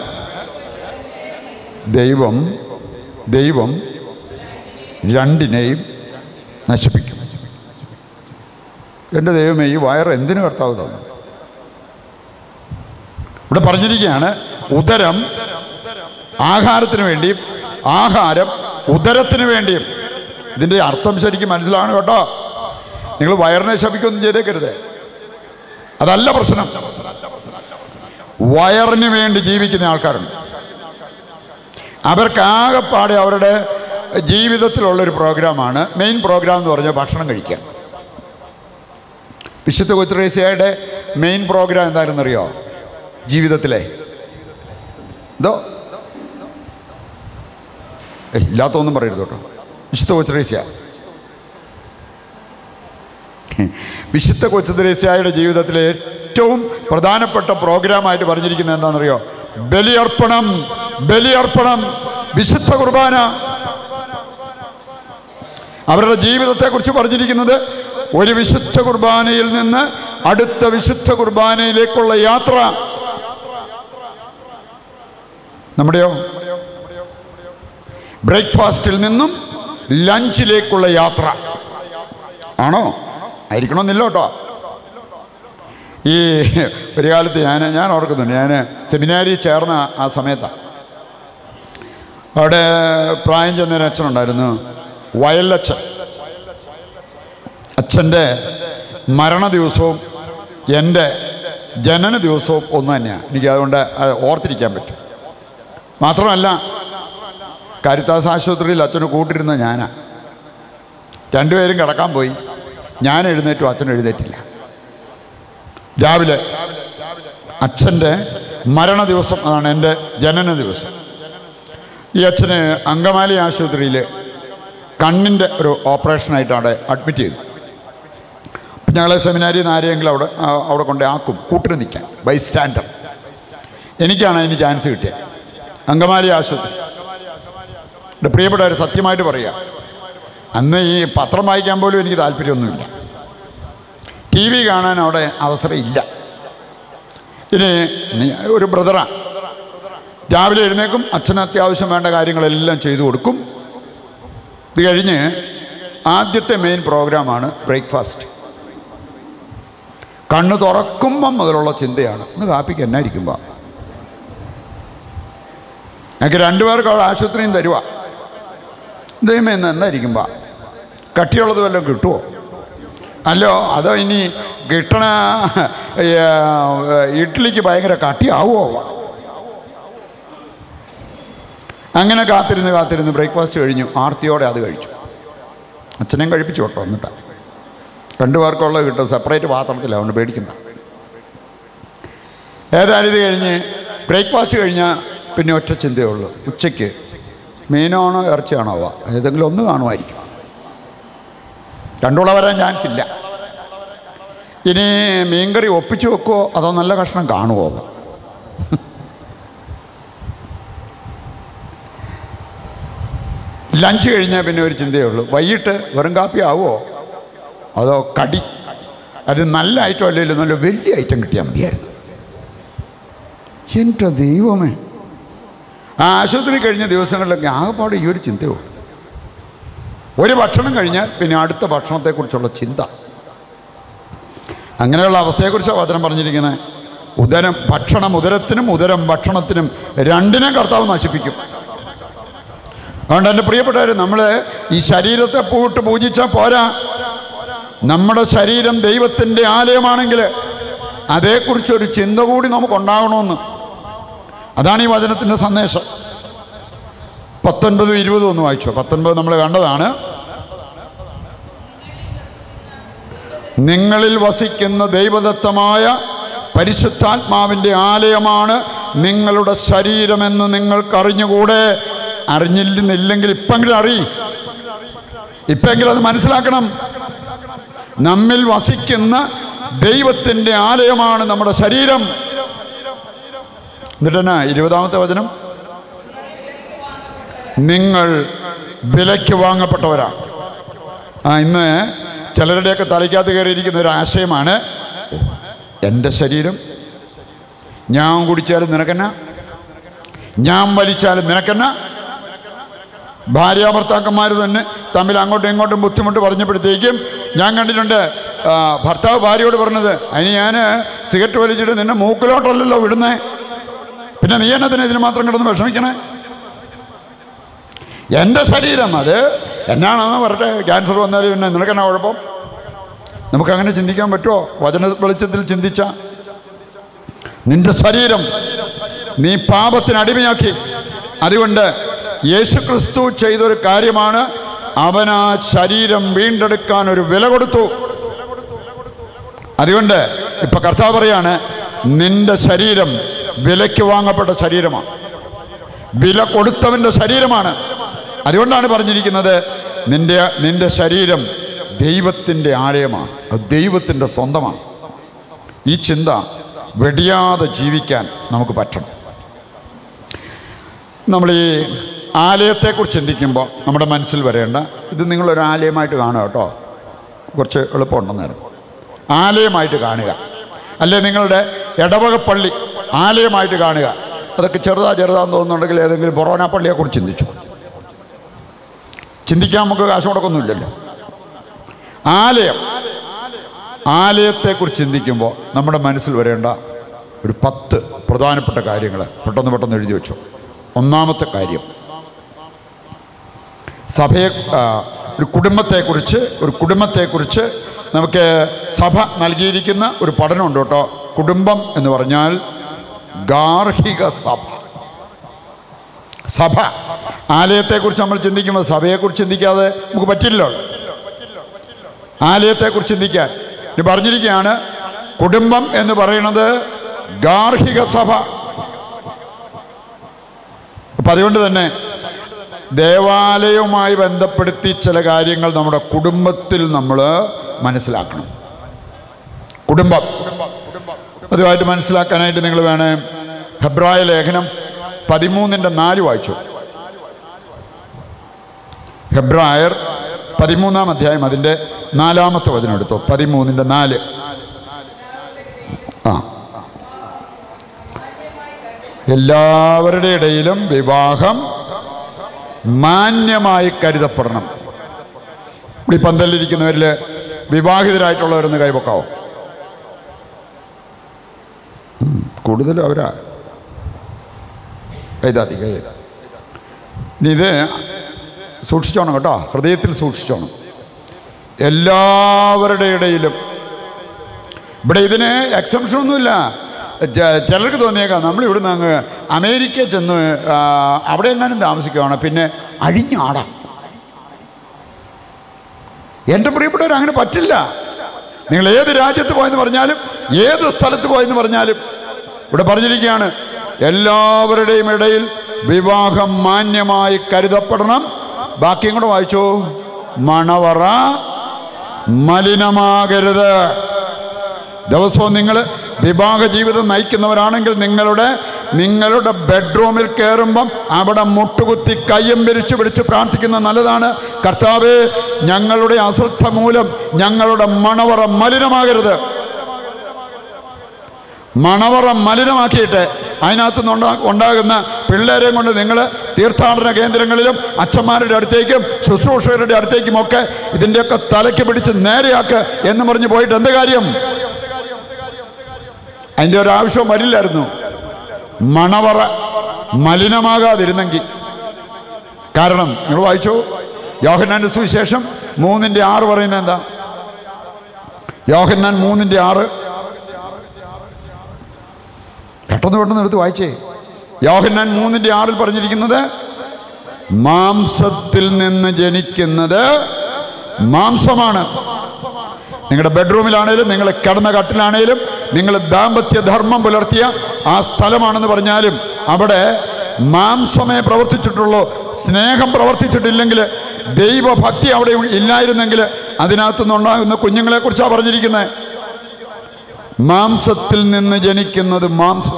ദൈവം ദൈവം രണ്ടിനെയും നശിപ്പിക്കും എൻ്റെ ദൈവമേ ഈ വയറ് എന്തിനു കർത്താവ് തന്നു ഇവിടെ പറഞ്ഞിരിക്കുകയാണ് ഉദരം ആഹാരത്തിന് വേണ്ടിയും ആഹാരം ഉദരത്തിന് വേണ്ടിയും ഇതിൻ്റെ അർത്ഥം ശരിക്കും മനസ്സിലാണ് കേട്ടോ നിങ്ങൾ വയറിനെ ശപിക്കൊന്നും ചെയ്തേക്കരുത് അതല്ല പ്രശ്നം വയറിന് വേണ്ടി ജീവിക്കുന്ന ആൾക്കാരുണ്ട് അവർക്കാകെപ്പാടെ അവരുടെ ജീവിതത്തിലുള്ളൊരു പ്രോഗ്രാമാണ് മെയിൻ പ്രോഗ്രാം എന്ന് പറഞ്ഞാൽ ഭക്ഷണം കഴിക്കുക വിശുദ്ധ കൊത്രേസ്യയുടെ മെയിൻ പ്രോഗ്രാം എന്തായിരുന്നറിയോ ജീവിതത്തിലെ എന്തോ ഏയ്, ഇല്ലാത്തൊന്നും പറയരുത് കേട്ടോ വിശുദ്ധ കൊച്ചുറേസ്യ വിശുദ്ധ കൊച്ചുദ്രേസ്യായുടെ ജീവിതത്തിലെ ഏറ്റവും പ്രധാനപ്പെട്ട പ്രോഗ്രാമായിട്ട് പറഞ്ഞിരിക്കുന്നത് എന്താണെന്നറിയോ ബലിയർപ്പണം ബലിയർപ്പണം വിശുദ്ധ കുർബാന അവരുടെ ജീവിതത്തെക്കുറിച്ച് പറഞ്ഞിരിക്കുന്നത് ഒരു വിശുദ്ധ കുർബാനയിൽ നിന്ന് അടുത്ത വിശുദ്ധ കുർബാനയിലേക്കുള്ള യാത്ര നമ്മുടെയോ ബ്രേക്ക്ഫാസ്റ്റിൽ നിന്നും ലഞ്ചിലേക്കുള്ള യാത്ര ആണോ ആയിരിക്കണമെന്നില്ല കേട്ടോ ഈ ഒരു കാലത്ത് ഞാൻ ഞാൻ ഓർക്കുന്നുണ്ട് ഞാൻ സെമിനാരിൽ ചേർന്ന ആ സമയത്താണ് അവിടെ പ്രായം ചെന്നൊരു അച്ഛനുണ്ടായിരുന്നു വയലച്ഛൻ അച്ഛൻ്റെ മരണ ദിവസവും എൻ്റെ ജനന ദിവസവും ഒന്ന് തന്നെയാണ് എനിക്ക് അതുകൊണ്ട് അത് ഓർത്തിരിക്കാൻ പറ്റും മാത്രമല്ല കാരിത്താസ് ആശുപത്രിയിൽ അച്ഛന് കൂട്ടിരുന്ന ഞാനാ രണ്ടുപേരും കിടക്കാൻ പോയി ഞാൻ എഴുന്നേറ്റു അച്ഛൻ എഴുന്നേറ്റില്ല രാവിലെ അച്ഛൻ്റെ മരണ ദിവസം അതാണ് എൻ്റെ ജനന ദിവസം ഈ അച്ഛന് അങ്കമാലി ആശുപത്രിയിൽ കണ്ണിൻ്റെ ഒരു ഓപ്പറേഷനായിട്ട് അവിടെ അഡ്മിറ്റ് ചെയ്തു അപ്പം ഞങ്ങളെ സെമിനാരിയിൽ നിന്ന് ആരെയെങ്കിലും അവിടെ ആ, അവിടെ കൊണ്ട് ആക്കും കൂട്ടിന് നിൽക്കാൻ ബൈ സ്റ്റാൻഡർ എനിക്കാണ് അതിന് ചാൻസ് കിട്ടിയത് അങ്കമാലി ആശുപത്രി എൻ്റെ പ്രിയപ്പെട്ടവർ സത്യമായിട്ട് പറയുക അന്ന് ഈ പത്രം വായിക്കാൻ പോലും എനിക്ക് താല്പര്യമൊന്നുമില്ല ടി വി കാണാൻ അവിടെ അവസരം ഇല്ല ഇനി നീ- ഒരു ബ്രദറാണ് രാവിലെ എഴുന്നേക്കും അച്ഛന് അത്യാവശ്യം വേണ്ട കാര്യങ്ങളെല്ലാം ചെയ്തു കൊടുക്കും ഇത് കഴിഞ്ഞ് ആദ്യത്തെ മെയിൻ പ്രോഗ്രാമാണ് ബ്രേക്ക്ഫാസ്റ്റ് കണ്ണ് തുറക്കുമ്പം മുതലുള്ള ചിന്തയാണ് ഇന്ന് കാപ്പിക്ക് എന്നായിരിക്കുമ്പോൾ ഞങ്ങൾക്ക് രണ്ടുപേർക്ക് അവിടെ ആശുപത്രിയും തരുക ദൈവമേ ഇന്ന് എന്നായിരിക്കുമ്പോൾ കട്ടിയുള്ളത് വല്ലതും കിട്ടുമോ അല്ലോ അതോ ഇനി കിട്ടണ ഏ, ഇഡ്ഡലിക്ക് ഭയങ്കര കട്ടിയാവുമോ അങ്ങനെ കാത്തിരുന്ന് കാത്തിരുന്ന് ബ്രേക്ക്ഫാസ്റ്റ് കഴിഞ്ഞു ആർത്തിയോടെ അത് കഴിച്ചു അച്ഛനെയും കഴിപ്പിച്ചു കേട്ടോ എന്നിട്ടാ രണ്ടു പേർക്കുള്ളത് കിട്ടും സെപ്പറേറ്റ് പാത്രത്തിലാണ് അതുകൊണ്ട് പേടിക്കണ്ട ഏതായാലും ഇത് കഴിഞ്ഞ് ബ്രേക്ക്ഫാസ്റ്റ് കഴിഞ്ഞാൽ പിന്നെ ഒറ്റ ചിന്തയേ ഉള്ളൂ ഉച്ചയ്ക്ക് മീനാണോ ഇറച്ചിയാണോ ആവുക ഏതെങ്കിലും ഒന്ന് കാണുമായിരിക്കും രണ്ടുള്ള വരാൻ ചാൻസ് ഇല്ല ഇനി മീൻകറി ഒപ്പിച്ച് വെക്കുമോ അതോ നല്ല കഷ്ണം കാണുമോ ലഞ്ച് കഴിഞ്ഞാൽ പിന്നെ ഒരു ചിന്തയേ ഉള്ളൂ വൈകിട്ട് വെറും കാപ്പി ആവുമോ അതോ കടി അത് നല്ല ഐറ്റം അല്ലല്ലോ നല്ല വലിയ ഐറ്റം കിട്ടിയാൽ മതിയായിരുന്നു എൻ്റെ ദൈവമേ ആ ആശുപത്രി കഴിഞ്ഞ ദിവസങ്ങളിലൊക്കെ ആകെപ്പാട് ഈ ഒരു ചിന്തയോ ഒരു ഭക്ഷണം കഴിഞ്ഞാൽ പിന്നെ അടുത്ത ഭക്ഷണത്തെക്കുറിച്ചുള്ള ചിന്ത അങ്ങനെയുള്ള അവസ്ഥയെക്കുറിച്ചാണ് വചനം പറഞ്ഞിരിക്കുന്നത് ഉദരം ഭക്ഷണം ഉദരത്തിനും ഉദരം ഭക്ഷണത്തിനും രണ്ടിനെ കർത്താവ് നശിപ്പിക്കും അതുകൊണ്ട് എൻ്റെ പ്രിയപ്പെട്ടവർ നമ്മൾ ഈ ശരീരത്തെ പൂട്ട് പൂജിച്ചാൽ പോരാ നമ്മുടെ ശരീരം ദൈവത്തിൻ്റെ ആലയമാണെങ്കിൽ അതേക്കുറിച്ചൊരു ചിന്ത കൂടി നമുക്കുണ്ടാകണമെന്ന് അതാണ് ഈ വചനത്തിൻ്റെ സന്ദേശം പത്തൊൻപതും ഇരുപതും ഒന്ന് വായിച്ചോ പത്തൊൻപത് നമ്മൾ കണ്ടതാണ് നിങ്ങളിൽ വസിക്കുന്ന ദൈവദത്തമായ പരിശുദ്ധാത്മാവിൻ്റെ ആലയമാണ് നിങ്ങളുടെ ശരീരമെന്ന് നിങ്ങൾക്കറിഞ്ഞുകൂടെ അറിഞ്ഞില്ലെന്നില്ലെങ്കിൽ ഇപ്പെങ്കിലും അറി ഇപ്പെങ്കിലും അത് മനസ്സിലാക്കണം നമ്മിൽ വസിക്കുന്ന ദൈവത്തിൻ്റെ ആലയമാണ് നമ്മുടെ ശരീരം എന്നിട്ടെന്നാ ഇരുപതാമത്തെ വചനം നിങ്ങൾ വിലയ്ക്ക് വാങ്ങപ്പെട്ടവരാണ് ആ ഇന്ന് ചിലരുടെയൊക്കെ തലയ്ക്കകത്ത് കയറിയിരിക്കുന്ന ഒരു ആശയമാണ് എൻ്റെ ശരീരം ഞാൻ കുടിച്ചാലും നിനക്കെന്ന ഞാൻ വലിച്ചാലും നിനക്കെന്ന ഭാര്യാഭർത്താക്കന്മാർ തന്നെ തമ്മിൽ അങ്ങോട്ടും ഇങ്ങോട്ടും ബുദ്ധിമുട്ട് പറഞ്ഞപ്പോഴത്തേക്കും ഞാൻ കണ്ടിട്ടുണ്ട് ആ, ഭർത്താവ് ഭാര്യയോട് പറഞ്ഞത് അതിന് ഞാൻ സിഗരറ്റ് വലിച്ചിട്ട് നിന്നെ മൂക്കിലോട്ടല്ലല്ലോ വിടുന്നേ പിന്നെ നീ എന്നതിന് ഇതിന് മാത്രം കിടന്ന് വിഷമിക്കണേ എൻ്റെ ശരീരം അത് എന്നാണെന്ന് പറട്ടെ ക്യാൻസർ വന്നാലും പിന്നെ നിനക്കെന്നാ കുഴപ്പം നമുക്കങ്ങനെ ചിന്തിക്കാൻ പറ്റുമോ വചന വെളിച്ചത്തിൽ ചിന്തിച്ച നിന്റെ ശരീരം നീ പാപത്തിന് അടിമയാക്കി അതുകൊണ്ട് യേശുക്രിസ്തു ചെയ്തൊരു കാര്യമാണ് അവൻ ആ ശരീരം വീണ്ടെടുക്കാൻ ഒരു വില കൊടുത്തു അതുകൊണ്ട് ഇപ്പൊ കർത്താവ് പറയാണ് നിന്റെ ശരീരം വിലയ്ക്ക് വാങ്ങപ്പെട്ട ശരീരമാണ് വില കൊടുത്തവൻ്റെ ശരീരമാണ് അതുകൊണ്ടാണ് പറഞ്ഞിരിക്കുന്നത് നിന്റെ നിന്റെ ശരീരം ദൈവത്തിൻ്റെ ആലയമാണ് അത് ദൈവത്തിൻ്റെ സ്വന്തമാണ് ഈ ചിന്ത വെടിയാതെ ജീവിക്കാൻ നമുക്ക് പറ്റണം നമ്മൾ ഈ ആലയത്തെക്കുറിച്ച് ചിന്തിക്കുമ്പോൾ നമ്മുടെ മനസ്സിൽ വരേണ്ട ഇത് നിങ്ങളൊരു ആലയമായിട്ട് കാണുക കേട്ടോ കുറച്ച് എളുപ്പമുണ്ടെന്നേരം ആലയമായിട്ട് കാണുക അല്ലെ നിങ്ങളുടെ ഇടവക പള്ളി ആലയമായിട്ട് കാണുക അതൊക്കെ ചെറുതാ ചെറുതാന്ന് തോന്നുന്നുണ്ടെങ്കിൽ ഏതെങ്കിലും ബൊറോന പള്ളിയെക്കുറിച്ച് ചിന്തിച്ചു ചിന്തിക്കാൻ നമുക്ക് കാശ് മുടക്കൊന്നുമില്ലല്ലോ ആലയം ആലയത്തെക്കുറിച്ച് ചിന്തിക്കുമ്പോൾ നമ്മുടെ മനസ്സിൽ വരേണ്ട ഒരു പത്ത് പ്രധാനപ്പെട്ട കാര്യങ്ങൾ പെട്ടെന്ന് പെട്ടെന്ന് എഴുതി വെച്ചു ഒന്നാമത്തെ കാര്യം സഭയെ ആ, ഒരു കുടുംബത്തെക്കുറിച്ച് ഒരു കുടുംബത്തെക്കുറിച്ച് നമുക്ക് സഭ നൽകിയിരിക്കുന്ന ഒരു പഠനമുണ്ട് കേട്ടോ കുടുംബം എന്ന് പറഞ്ഞാൽ ഗാർഹിക സഭ സഭ ആലയത്തെക്കുറിച്ച് നമ്മൾ ചിന്തിക്കുമ്പോൾ സഭയെക്കുറിച്ച് ചിന്തിക്കാതെ നമുക്ക് പറ്റില്ലല്ലോ ആലയത്തെക്കുറിച്ച് ചിന്തിക്കാൻ ഇത് പറഞ്ഞിരിക്കുകയാണ് കുടുംബം എന്ന് പറയുന്നത് ഗാർഹിക സഭ അപ്പം അതുകൊണ്ട് തന്നെ ദേവാലയവുമായി ബന്ധപ്പെടുത്തി ചില കാര്യങ്ങൾ നമ്മുടെ കുടുംബത്തിൽ നമ്മൾ മനസ്സിലാക്കണം കുടുംബം അതുമായിട്ട് മനസ്സിലാക്കാനായിട്ട് നിങ്ങൾ വേണേ ഹെബ്രായ ലേഖനം പതിമൂന്നിൻ്റെ നാല് വായിച്ചു ഹെബ്രായർ പതിമൂന്നാം അധ്യായം അതിൻ്റെ നാലാമത്തെ വചനം എടുത്തു പതിമൂന്നിൻ്റെ നാല് ആ എല്ലാവരുടെ ഇടയിലും വിവാഹം മാന്യമായി കരുതപ്പെടണം ഇവിടെ ഈ പന്തലിരിക്കുന്നവരിൽ വിവാഹിതരായിട്ടുള്ളവരൊന്ന് കൈവക്കാവോ ഉം, കൂടുതലും അവരാ കൈതാത്തി കൈതാ ഇനി ഇത് സൂക്ഷിച്ചോണം കേട്ടോ ഹൃദയത്തിൽ സൂക്ഷിച്ചോണം എല്ലാവരുടെ ഇടയിലും ഇവിടെ ഇതിന് എക്സംഷൻ ഒന്നുമില്ല ച- ചിലർക്ക് തോന്നിയേക്കാം നമ്മൾ ഇവിടുന്ന് അങ്ങ് അമേരിക്ക ചെന്ന് ആ, അവിടെ എങ്ങാനും താമസിക്കുകയാണ് പിന്നെ അഴിഞ്ഞാടാം എൻ്റെ പ്രിയപ്പെട്ടവർ അങ്ങനെ പറ്റില്ല നിങ്ങൾ ഏത് രാജ്യത്ത് പോയെന്ന് പറഞ്ഞാലും ഏത് സ്ഥലത്ത് പോയെന്ന് പറഞ്ഞാലും ഇവിടെ പറഞ്ഞിരിക്കുകയാണ് എല്ലാവരുടെയും ഇടയിൽ വിവാഹം മാന്യമായി കരുതപ്പെടണം ബാക്കിയും കൂടെ വായിച്ചു മണവറ മലിനമാകരുത് ദിവസവും നിങ്ങൾ വിവാഹ ജീവിതം നയിക്കുന്നവരാണെങ്കിൽ നിങ്ങളുടെ നിങ്ങളുടെ ബെഡ്റൂമിൽ കയറുമ്പം അവിടെ മുട്ടുകുത്തി കയ്യം വിരിച്ചു പിടിച്ച് പ്രാർത്ഥിക്കുന്നത് നല്ലതാണ് കർത്താവ് ഞങ്ങളുടെ അശ്രദ്ധ മൂലം ഞങ്ങളുടെ മണവറ മലിനമാകരുത് മണവറ മലിനമാക്കിയിട്ട് അതിനകത്ത് നിന്ന് ഉണ്ടാ- ഉണ്ടാകുന്ന പിള്ളേരെയും കൊണ്ട് നിങ്ങൾ തീർത്ഥാടന കേന്ദ്രങ്ങളിലും അച്ഛന്മാരുടെ അടുത്തേക്കും ശുശ്രൂഷകരുടെ അടുത്തേക്കും ഒക്കെ ഇതിൻ്റെയൊക്കെ തലയ്ക്ക് പിടിച്ച് നേരെയാക്ക് എന്ന് പറഞ്ഞ് പോയിട്ട് എന്ത് കാര്യം അതിൻ്റെ ഒരു ആവശ്യം വരില്ലായിരുന്നു മണവറ മലിനമാകാതിരുന്നെങ്കിൽ കാരണം നിങ്ങൾ വായിച്ചു യോഹന്നാൻ്റെ സുവിശേഷം മൂന്നിൻ്റെ ആറ് പറയുന്നത് എന്താ യോഹന്നാൻ മൂന്നിൻ്റെ ആറ് പെട്ടെന്ന് പെട്ടെന്ന് എടുത്ത് വായിച്ചേ യോഹന്നാൻ മൂന്നിൻ്റെ ആറിൽ പറഞ്ഞിരിക്കുന്നത് മാംസത്തിൽ നിന്ന് ജനിക്കുന്നത് മാംസമാണ് നിങ്ങളുടെ ബെഡ്റൂമിലാണേലും നിങ്ങൾ കിടന്ന കട്ടിലാണേലും നിങ്ങൾ ദാമ്പത്യ ധർമ്മം പുലർത്തിയ ആ സ്ഥലമാണെന്ന് പറഞ്ഞാലും അവിടെ മാംസമേ പ്രവർത്തിച്ചിട്ടുള്ളൂ സ്നേഹം പ്രവർത്തിച്ചിട്ടില്ലെങ്കിൽ ദൈവഭക്തി അവിടെ ഇല്ലായിരുന്നെങ്കിൽ അതിനകത്തുനിന്നുണ്ടാകുന്ന കുഞ്ഞുങ്ങളെക്കുറിച്ചാണ് പറഞ്ഞിരിക്കുന്നത് മാംസത്തിൽ നിന്ന് ജനിക്കുന്നത് മാംസം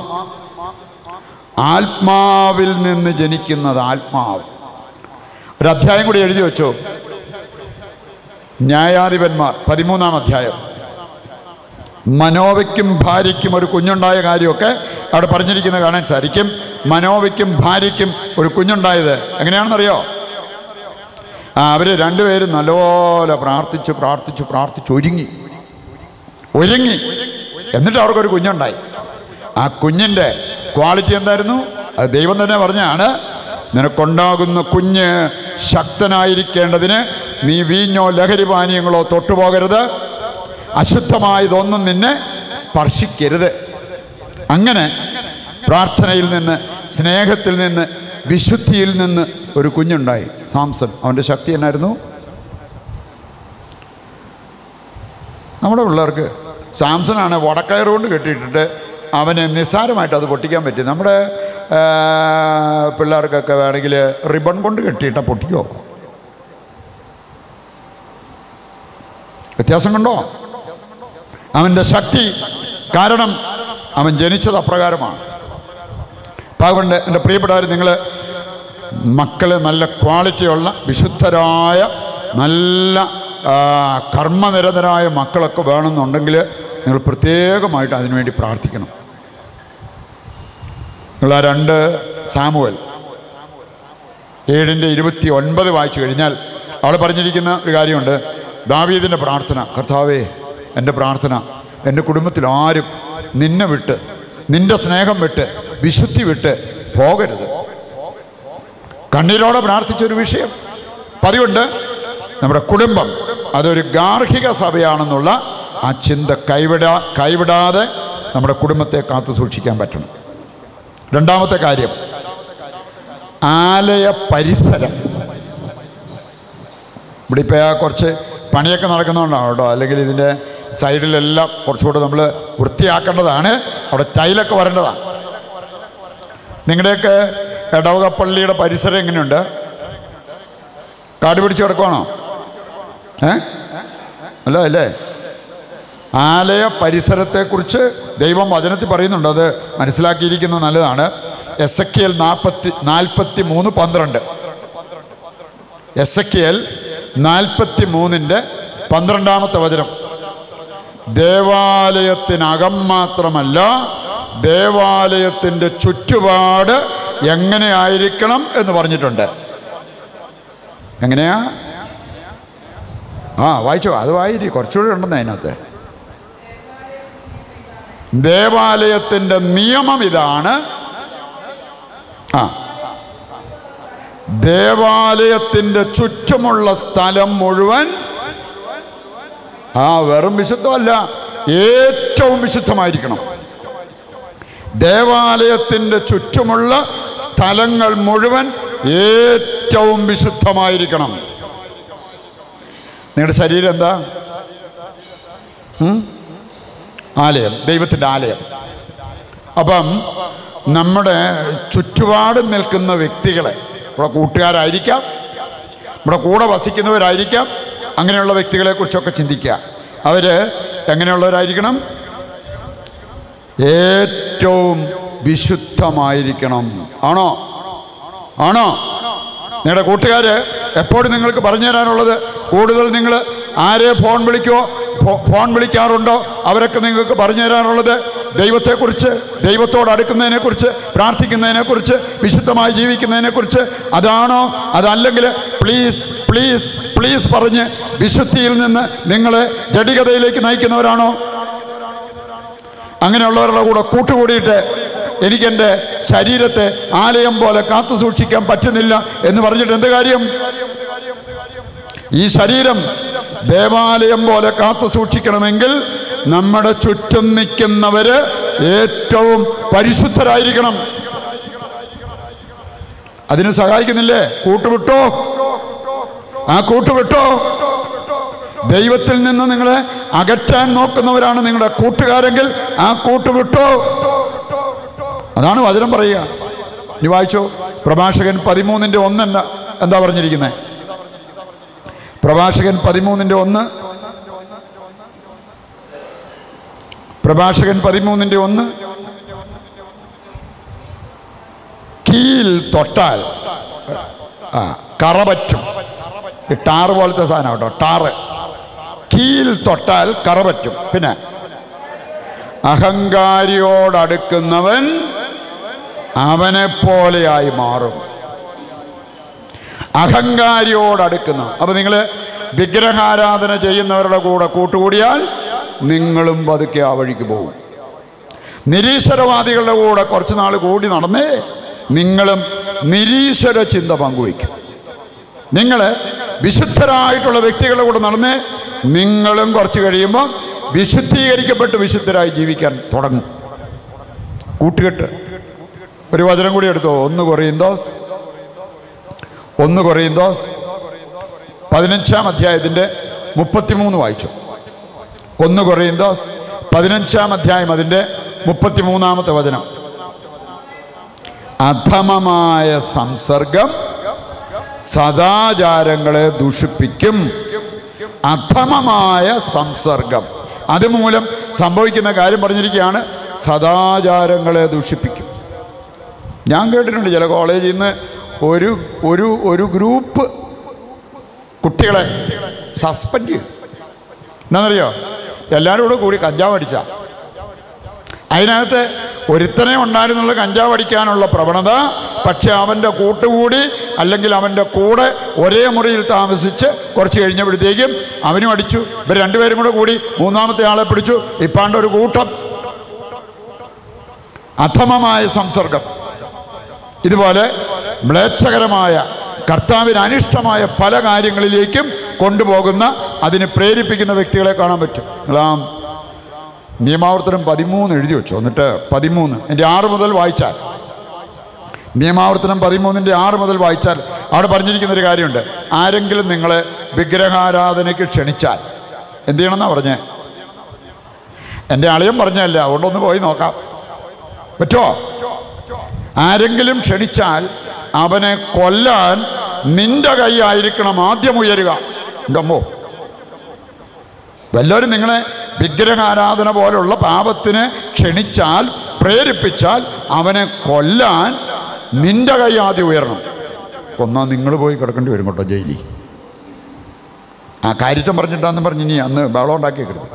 ആത്മാവിൽ നിന്ന് ജനിക്കുന്നത് ആത്മാവ് ഒരു അധ്യായം കൂടി എഴുതി വെച്ചോ ന്യായാധിപന്മാർ പതിമൂന്നാം അധ്യായം മനോവയ്ക്കും ഭാര്യയ്ക്കും ഒരു കുഞ്ഞുണ്ടായ കാര്യമൊക്കെ അവിടെ പറഞ്ഞിരിക്കുന്നത് കാണാൻ സാധിക്കും മനോവയ്ക്കും ഭാര്യയ്ക്കും ഒരു കുഞ്ഞുണ്ടായത് എങ്ങനെയാണെന്നറിയോ ആ അവർ രണ്ടുപേരും നല്ലപോലെ പ്രാർത്ഥിച്ച് പ്രാർത്ഥിച്ച് പ്രാർത്ഥിച്ച് ഒരുങ്ങി ഒരുങ്ങി എന്നിട്ട് അവർക്കൊരു കുഞ്ഞുണ്ടായി ആ കുഞ്ഞിൻ്റെ ക്വാളിറ്റി എന്തായിരുന്നു അത് ദൈവം തന്നെ പറഞ്ഞാണ് നിനക്കുണ്ടാകുന്ന കുഞ്ഞ് ശക്തനായിരിക്കേണ്ടതിന് നീ വീഞ്ഞോ ലഹരി പാനീയങ്ങളോ തൊട്ടുപോകരുത് അശുദ്ധമായതൊന്നും നിന്നെ സ്പർശിക്കരുത് അങ്ങനെ പ്രാർത്ഥനയിൽ നിന്ന് സ്നേഹത്തിൽ നിന്ന് വിശുദ്ധിയിൽ നിന്ന് ഒരു കുഞ്ഞുണ്ടായി സാംസൺ അവൻ്റെ ശക്തി എന്നായിരുന്നു നമ്മുടെ പിള്ളേർക്ക് സാംസണാണ് വടക്കയർ കൊണ്ട് കെട്ടിയിട്ടിട്ട് അവന് നിസ്സാരമായിട്ട് അത് പൊട്ടിക്കാൻ പറ്റും നമ്മുടെ ആ, പിള്ളേർക്കൊക്കെ വേണമെങ്കിൽ റിബൺ കൊണ്ട് കെട്ടിയിട്ട പൊട്ടിക്കോ വ്യത്യാസം കണ്ടോ അവൻ്റെ ശക്തി കാരണം അവൻ ജനിച്ചത് അപ്രകാരമാണ് അപ്പം അതുകൊണ്ട് എൻ്റെ പ്രിയപ്പെട്ടവർ നിങ്ങൾ മക്കൾ നല്ല ക്വാളിറ്റിയുള്ള വിശുദ്ധരായ നല്ല ആ, കർമ്മനിരതരായ മക്കളൊക്കെ വേണമെന്നുണ്ടെങ്കിൽ നിങ്ങൾ പ്രത്യേകമായിട്ട് അതിനുവേണ്ടി പ്രാർത്ഥിക്കണം നിങ്ങൾ ആ രണ്ട് സാമുവൽ ഏഴിൻ്റെ ഇരുപത്തി ഒൻപത് വായിച്ചു കഴിഞ്ഞാൽ അവിടെ പറഞ്ഞിരിക്കുന്ന ഒരു കാര്യമുണ്ട് ദാവീദിൻ്റെ പ്രാർത്ഥന കർത്താവേ എൻ്റെ പ്രാർത്ഥന എൻ്റെ കുടുംബത്തിൽ ആരും നിന്നെ വിട്ട് നിന്റെ സ്നേഹം വിട്ട് വിശുദ്ധി വിട്ട് പോകരുത് കണ്ണീരോടെ പ്രാർത്ഥിച്ചൊരു വിഷയം അപ്പം അതുകൊണ്ട് നമ്മുടെ കുടുംബം അതൊരു ഗാർഹിക സഭയാണെന്നുള്ള ആ ചിന്ത കൈവിടാ കൈവിടാതെ നമ്മുടെ കുടുംബത്തെ കാത്തു സൂക്ഷിക്കാൻ പറ്റണം രണ്ടാമത്തെ കാര്യം ആലയ പരിസരം ഇവിടെ ഇപ്പോൾ കുറച്ച് പണിയൊക്കെ നടക്കുന്നതുകൊണ്ടാണ് കേട്ടോ അല്ലെങ്കിൽ ഇതിൻ്റെ സൈഡിലെല്ലാം കുറച്ചുകൂടെ നമ്മൾ വൃത്തിയാക്കേണ്ടതാണ് അവിടെ ടൈലൊക്കെ വരേണ്ടതാണ് നിങ്ങളുടെയൊക്കെ എടവകപ്പള്ളിയുടെ പരിസരം എങ്ങനെയുണ്ട് കാട് പിടിച്ച് കിടക്കുവാണോ ഏ അല്ല അല്ലേ ആലയ പരിസരത്തെക്കുറിച്ച് ദൈവം വചനത്തിൽ പറയുന്നുണ്ട് അത് മനസ്സിലാക്കിയിരിക്കുന്നത് നല്ലതാണ് എസ് എ കെ എൽ നാൽപ്പത്തി നാൽപ്പത്തി മൂന്ന് പന്ത്രണ്ട് എസ് എ കെ എൽ നാൽപ്പത്തി മൂന്നിൻ്റെ പന്ത്രണ്ടാമത്തെ വചനം ദേവാലയത്തിനകം മാത്രമല്ല ദേവാലയത്തിൻ്റെ ചുറ്റുപാട് എങ്ങനെയായിരിക്കണം എന്ന് പറഞ്ഞിട്ടുണ്ട് എങ്ങനെയാ ആ വായിച്ചോ അത് വായിരി കുറച്ചുകൂടി ഉണ്ടെന്ന് അതിനകത്ത് ദേവാലയത്തിൻ്റെ നിയമം ഇതാണ് ആ ദേവാലയത്തിൻ്റെ ചുറ്റുമുള്ള സ്ഥലം മുഴുവൻ ആ വെറും വിശുദ്ധമല്ല ഏറ്റവും വിശുദ്ധമായിരിക്കണം ദേവാലയത്തിൻ്റെ ചുറ്റുമുള്ള സ്ഥലങ്ങൾ മുഴുവൻ ഏറ്റവും വിശുദ്ധമായിരിക്കണം നിങ്ങളുടെ ശരീരം എന്താ ഉം? ആലയം ദൈവത്തിൻ്റെ ആലയം അപ്പം നമ്മുടെ ചുറ്റുപാടും നിൽക്കുന്ന വ്യക്തികളെ നമ്മുടെ കൂട്ടുകാരായിരിക്കാം നമ്മുടെ കൂടെ വസിക്കുന്നവരായിരിക്കാം അങ്ങനെയുള്ള വ്യക്തികളെക്കുറിച്ചൊക്കെ ചിന്തിക്കുക അവർ എങ്ങനെയുള്ളവരായിരിക്കണം ഏറ്റവും വിശുദ്ധമായിരിക്കണം ആണോ ആണോ നിങ്ങളുടെ കൂട്ടുകാർ എപ്പോഴും നിങ്ങൾക്ക് പറഞ്ഞു തരാനുള്ളത് കൂടുതൽ നിങ്ങൾ ആരെ ഫോൺ വിളിക്കുമോ ഫോ- ഫോൺ വിളിക്കാറുണ്ടോ അവരൊക്കെ നിങ്ങൾക്ക് പറഞ്ഞു തരാനുള്ളത് ദൈവത്തെക്കുറിച്ച് ദൈവത്തോട് അടുക്കുന്നതിനെക്കുറിച്ച് പ്രാർത്ഥിക്കുന്നതിനെക്കുറിച്ച് വിശുദ്ധമായി ജീവിക്കുന്നതിനെക്കുറിച്ച് അതാണോ അതല്ലെങ്കിൽ പ്ലീസ് പ്ലീസ് പ്ലീസ് പറഞ്ഞ് വിശുദ്ധിയിൽ നിന്ന് നിങ്ങളെ ജഡികതയിലേക്ക് നയിക്കുന്നവരാണോ അങ്ങനെയുള്ളവരുടെ കൂടെ കൂട്ടുകൂടിയിട്ട് എനിക്കെൻ്റെ ശരീരത്തെ ആലയം പോലെ കാത്തു സൂക്ഷിക്കാൻ പറ്റുന്നില്ല എന്ന് പറഞ്ഞിട്ട് എന്ത് കാര്യം ഈ ശരീരം ദേവാലയം പോലെ കാത്തു സൂക്ഷിക്കണമെങ്കിൽ നമ്മുടെ ചുറ്റും നിൽക്കുന്നവര് ഏറ്റവും പരിശുദ്ധരായിരിക്കണം അതിന് സഹായിക്കുന്നില്ലേ കൂട്ടുവിട്ടോ ആ കൂട്ടുവിട്ടോ ദൈവത്തിൽ നിന്ന് നിങ്ങളെ അകറ്റാൻ നോക്കുന്നവരാണ് നിങ്ങളുടെ കൂട്ടുകാരെങ്കിൽ ആ കൂട്ടുവിട്ടോ അതാണ് വചനം പറയുക ഇനി വായിച്ചോ പ്രഭാഷകൻ പതിമൂന്നിൻ്റെ ഒന്ന് എന്താ എന്താ പറഞ്ഞിരിക്കുന്നത് പ്രഭാഷകൻ പതിമൂന്നിൻ്റെ ഒന്ന് പ്രഭാഷകൻ പതിമൂന്നിൻ്റെ ഒന്ന് കീൽ തൊട്ടാൽ ആ കറ പറ്റും ഈ ടാറ് പോലത്തെ സാധനം കേട്ടോ ടാറ് കീൽ തൊട്ടാൽ കറ പറ്റും പിന്നെ അഹങ്കാരിയോടടുക്കുന്നവൻ അവനെ പോലെയായി മാറും അഹങ്കാരിയോടടുക്കുന്ന അപ്പം നിങ്ങൾ വിഗ്രഹാരാധന ചെയ്യുന്നവരുടെ കൂടെ കൂട്ടുകൂടിയാൽ നിങ്ങളും പതുക്കെ ആ വഴിക്ക് പോകും നിരീശ്വരവാദികളുടെ കൂടെ കുറച്ച് നാൾ കൂടി നടന്നേ നിങ്ങളും നിരീശ്വര ചിന്ത പങ്കുവയ്ക്കും നിങ്ങൾ വിശുദ്ധരായിട്ടുള്ള വ്യക്തികളുടെ കൂടെ നടന്നേ നിങ്ങളും കുറച്ച് കഴിയുമ്പോൾ വിശുദ്ധീകരിക്കപ്പെട്ട് വിശുദ്ധരായി ജീവിക്കാൻ തുടങ്ങും കൂട്ടുകെട്ട് ഒരു വചനം കൂടി എടുത്തോ ഒന്ന് കുറയുന്തോസ് ഒന്ന് കുറയുന്തോസ് പതിനഞ്ചാം അധ്യായത്തിൻ്റെ മുപ്പത്തിമൂന്ന് വായിച്ചു ഒന്ന് കുറയുന്തോസ് പതിനഞ്ചാം അധ്യായം അതിൻ്റെ മുപ്പത്തിമൂന്നാമത്തെ വചനം അധമമായ സംസർഗം സദാചാരങ്ങളെ ദൂഷിപ്പിക്കും അധമമായ സംസർഗം അതുമൂലം സംഭവിക്കുന്ന കാര്യം പറഞ്ഞിരിക്കുകയാണ് സദാചാരങ്ങളെ ദൂഷിപ്പിക്കും ഞാൻ കേട്ടിട്ടുണ്ട് ചില കോളേജിൽ നിന്ന് ഒരു ഒരു ഒരു ഗ്രൂപ്പ് കുട്ടികളെ സസ്പെൻഡ് ചെയ്തു എന്നാണെന്നറിയോ എല്ലാവരും കൂടെ കൂടി കഞ്ചാവ് അടിച്ച അതിനകത്ത് ഒരുത്തനെ ഉണ്ടായിരുന്നുള്ള കഞ്ചാവ് അടിക്കാനുള്ള പ്രവണത പക്ഷെ അവൻ്റെ കൂട്ടുകൂടി അല്ലെങ്കിൽ അവൻ്റെ കൂടെ ഒരേ മുറിയിൽ താമസിച്ച് കുറച്ച് കഴിഞ്ഞപ്പോഴത്തേക്കും അവനും അടിച്ചു ഇവർ രണ്ടുപേരും കൂടെ കൂടി മൂന്നാമത്തെ ആളെ പിടിച്ചു ഇപ്പാണ്ട് ഒരു കൂട്ടം അധമമായ സംസർഗം ഇതുപോലെ മ്ലേച്ഛകരമായ കർത്താവിന് അനിഷ്ടമായ പല കാര്യങ്ങളിലേക്കും കൊണ്ടുപോകുന്ന അതിന് പ്രേരിപ്പിക്കുന്ന വ്യക്തികളെ കാണാൻ പറ്റും നിങ്ങളാം നിയമാവർത്തനം പതിമൂന്ന് എഴുതി വെച്ചു എന്നിട്ട് പതിമൂന്ന് എൻ്റെ ആറ് മുതൽ വായിച്ചാൽ നിയമാവർത്തനം പതിമൂന്നിൻ്റെ ആറ് മുതൽ വായിച്ചാൽ അവിടെ പറഞ്ഞിരിക്കുന്ന ഒരു കാര്യമുണ്ട് ആരെങ്കിലും നിങ്ങളെ വിഗ്രഹാരാധനയ്ക്ക് ക്ഷണിച്ചാൽ എന്ത് ചെയ്യണമെന്നാണ് പറഞ്ഞേ എൻ്റെ അളിയൻ പറഞ്ഞല്ല അതുകൊണ്ടൊന്ന് പോയി നോക്കാം പറ്റുമോ ആരെങ്കിലും ക്ഷണിച്ചാൽ അവനെ കൊല്ലാൻ നിന്റെ കൈയായിരിക്കണം ആദ്യം ഉയരുക എൻ്റെ അമ്മോ വല്ലവരും നിങ്ങളെ വിഗ്രഹാരാധന പോലുള്ള പാപത്തിന് ക്ഷണിച്ചാൽ പ്രേരിപ്പിച്ചാൽ അവനെ കൊല്ലാൻ നിന്റെ കൈ ആദ്യം ഉയരണം കൊന്നാൽ നിങ്ങൾ പോയി കിടക്കേണ്ടി വരും കേട്ടോ ജയിലിൽ ആ കാര്യച്ചം പറഞ്ഞിട്ടാന്ന് പറഞ്ഞ് ഇനി അന്ന് ബഹളം ഉണ്ടാക്കിയേക്കരുത്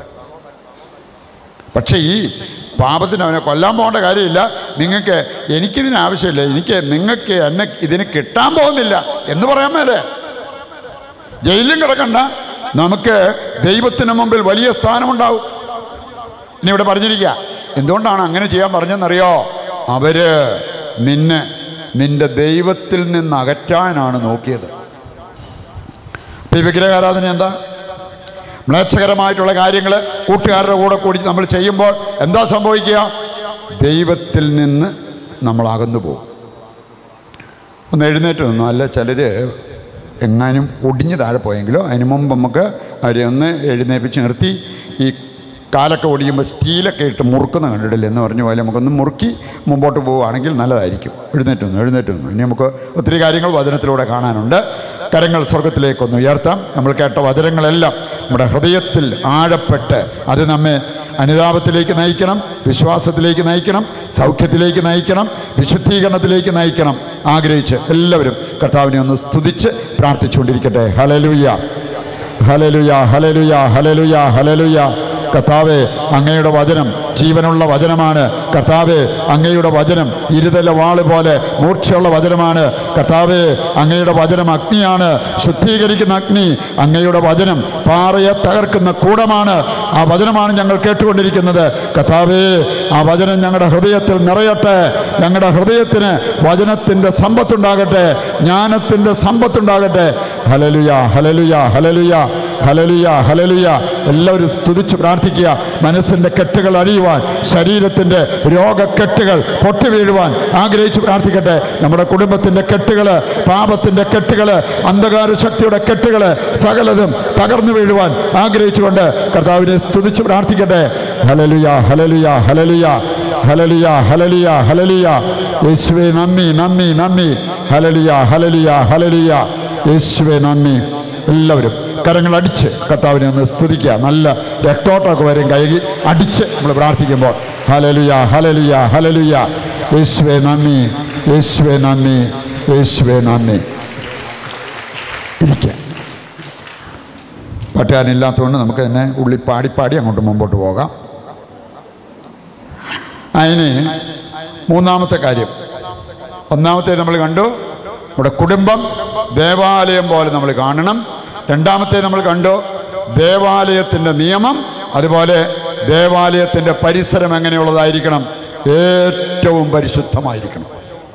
പക്ഷേ ഈ പാപത്തിന് അവനെ കൊല്ലാൻ പോകേണ്ട കാര്യമില്ല നിങ്ങൾക്ക് എനിക്കിതിന് ആവശ്യമില്ല എനിക്ക് നിങ്ങൾക്ക് എന്നെ ഇതിന് കിട്ടാൻ പോകുന്നില്ല എന്ന് പറയാൻ മേലേ ജയിലിലും കിടക്കണ്ട നമുക്ക് ദൈവത്തിന് മുമ്പിൽ വലിയ സ്ഥാനമുണ്ടാവും ഇനി ഇവിടെ പറഞ്ഞിരിക്കുക എന്തുകൊണ്ടാണ് അങ്ങനെ ചെയ്യാൻ പറഞ്ഞെന്നറിയോ അവര് നിന്നെ നിന്റെ ദൈവത്തിൽ നിന്ന് അകറ്റാനാണ് നോക്കിയത് ഇപ്പം ഈ വിഗ്രഹാരാധന എന്താ മ്ലേച്ഛകരമായിട്ടുള്ള കാര്യങ്ങൾ കൂട്ടുകാരുടെ കൂടെ കൂടി നമ്മൾ ചെയ്യുമ്പോൾ എന്താ സംഭവിക്കുക ദൈവത്തിൽ നിന്ന് നമ്മൾ അകന്നു പോകും ഒന്ന് എഴുന്നേറ്റ് നിന്നു അല്ല ചിലർ എങ്ങാനും ഒടിഞ്ഞ് താഴെ പോയെങ്കിലോ അതിന് മുമ്പ് നമുക്ക് അവരെ ഒന്ന് എഴുന്നേപ്പിച്ച് നിർത്തി ഈ കാലൊക്കെ ഒടിയുമ്പോൾ സ്റ്റീലൊക്കെ ഇട്ട് മുറുക്കുന്ന കണ്ടിട്ടില്ല എന്ന് പറഞ്ഞ പോലെ നമുക്കൊന്ന് മുറുക്കി മുമ്പോട്ട് പോവുകയാണെങ്കിൽ നല്ലതായിരിക്കും എഴുന്നേറ്റ് വന്നു എഴുന്നേറ്റ് വന്നു ഇനി നമുക്ക് ഒത്തിരി കാര്യങ്ങൾ വചനത്തിലൂടെ കാണാനുണ്ട് കരങ്ങൾ സ്വർഗത്തിലേക്കൊന്ന് ഉയർത്താം നമ്മൾ കേട്ട വചനങ്ങളെല്ലാം നമ്മുടെ ഹൃദയത്തിൽ ആഴപ്പെട്ട് അത് നമ്മെ അനുതാപത്തിലേക്ക് നയിക്കണം വിശ്വാസത്തിലേക്ക് നയിക്കണം സൗഖ്യത്തിലേക്ക് നയിക്കണം വിശുദ്ധീകരണത്തിലേക്ക് നയിക്കണം ആഗ്രഹിച്ച് എല്ലാവരും കർത്താവിനെ ഒന്ന് സ്തുതിച്ച് പ്രാർത്ഥിച്ചുകൊണ്ടിരിക്കട്ടെ ഹലലുയ്യ ഹലലുയ ഹലലുയ ഹലലുയ ഹലലുയ കർത്താവെ അങ്ങയുടെ വചനം ജീവനുള്ള വചനമാണ് കർത്താവെ അങ്ങയുടെ വചനം ഇരുതല വാള് പോലെ മൂർച്ചയുള്ള വചനമാണ് കർത്താവെ അങ്ങയുടെ വചനം അഗ്നിയാണ് ശുദ്ധീകരിക്കുന്ന അഗ്നി അങ്ങയുടെ വചനം പാറയെ തകർക്കുന്ന കൂടമാണ് ആ വചനമാണ് ഞങ്ങൾ കേട്ടുകൊണ്ടിരിക്കുന്നത് കർത്താവേ ആ വചനം ഞങ്ങളുടെ ഹൃദയത്തിൽ നിറയട്ടെ ഞങ്ങളുടെ ഹൃദയത്തിന് വചനത്തിൻ്റെ സമ്പത്തുണ്ടാകട്ടെ ജ്ഞാനത്തിൻ്റെ സമ്പത്തുണ്ടാകട്ടെ ഹലലുയ ഹലലുയ ഹലലുയ ഹലലുയ ഹലലുയ എല്ലാവരും സ്തുതിച്ച് പ്രാർത്ഥിക്കുക മനസ്സിൻ്റെ കെട്ടുകൾ അഴിയുവാൻ ശരീരത്തിൻ്റെ രോഗക്കെട്ടുകൾ പൊട്ടി വീഴുവാൻ ആഗ്രഹിച്ച് പ്രാർത്ഥിക്കട്ടെ നമ്മുടെ കുടുംബത്തിൻ്റെ കെട്ടുകൾ പാപത്തിൻ്റെ കെട്ടുകൾ അന്ധകാര ശക്തിയുടെ കെട്ടുകൾ സകലതും തകർന്നു വീഴുവാൻ ആഗ്രഹിച്ചുകൊണ്ട് കർത്താവിനെ സ്തുതിച്ച് പ്രാർത്ഥിക്കട്ടെ ഹലലുയ ഹലലുയ ഹലലുയ ഹലലുയ ഹലലുയ ഹലലുയ യേശുവേ നന്ദി നന്ദി നന്ദി ഹലലുയ ഹലലുയ ഹലലുയ യേശുവേ നന്ദി എല്ലാവരും കരങ്ങൾ അടിച്ച് കർത്താവിനെ ഒന്ന് സ്തുതിക്കുക നല്ല രക്തോട്ടമൊക്കെ വരും കൈകി അടിച്ച് നമ്മൾ പ്രാർത്ഥിക്കുമ്പോൾ ഹലലുയ ഹലലുയ ഹലലുയ യേശുവേ നന്ദി യേശുവേ നന്ദി യേശുവേ നന്ദി ഇരിക്കുക പറ്റുകാരില്ലാത്തതുകൊണ്ട് നമുക്ക് തന്നെ ഉള്ളി പാടി പാടി അങ്ങോട്ട് മുമ്പോട്ട് പോകാം അതിന് മൂന്നാമത്തെ കാര്യം ഒന്നാമത്തെ നമ്മൾ കണ്ടു നമ്മുടെ കുടുംബം ദേവാലയം പോലെ നമ്മൾ കാണണം രണ്ടാമത്തെ നമ്മൾ കണ്ടു ദേവാലയത്തിൻ്റെ നിയമം അതുപോലെ ദേവാലയത്തിൻ്റെ പരിസരം എങ്ങനെയുള്ളതായിരിക്കണം ഏറ്റവും പരിശുദ്ധമായിരിക്കണം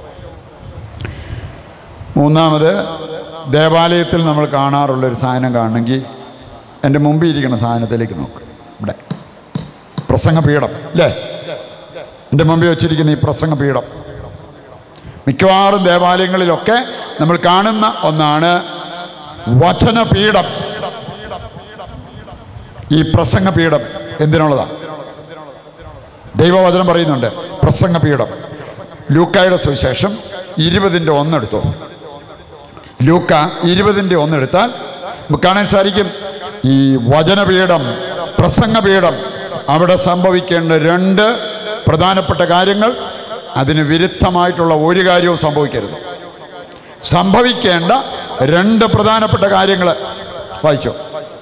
മൂന്നാമത് ദേവാലയത്തിൽ നമ്മൾ കാണാറുള്ള ഒരു സാധനം കാണണമെങ്കിൽ എൻ്റെ മുമ്പിൽ ഇരിക്കുന്ന സാധനത്തിലേക്ക് നോക്ക് ഇവിടെ പ്രസംഗപീഠം അല്ലേ എൻ്റെ മുമ്പിൽ വെച്ചിരിക്കുന്ന ഈ പ്രസംഗപീഠം മിക്കവാറും ദേവാലയങ്ങളിലൊക്കെ നമ്മൾ കാണുന്ന ഒന്നാണ് വചനപീഠം ഈ പ്രസംഗപീഠം എന്തിനുള്ളതാണ് ദൈവവചനം പറയുന്നുണ്ട് പ്രസംഗപീഠം ലൂക്കായുടെ സുവിശേഷം ഇരുപതിൻ്റെ ഒന്നെടുത്തു ലൂക്ക ഇരുപതിൻ്റെ ഒന്നെടുത്താൽ നമുക്ക് കാണാൻ സാധിക്കും ഈ വചനപീഠം പ്രസംഗപീഠം അവിടെ സംഭവിക്കേണ്ട രണ്ട് പ്രധാനപ്പെട്ട കാര്യങ്ങൾ അതിന് വിരുദ്ധമായിട്ടുള്ള ഒരു കാര്യവും സംഭവിക്കരുത് സംഭവിക്കേണ്ട രണ്ട് പ്രധാനപ്പെട്ട കാര്യങ്ങൾ വായിച്ചോ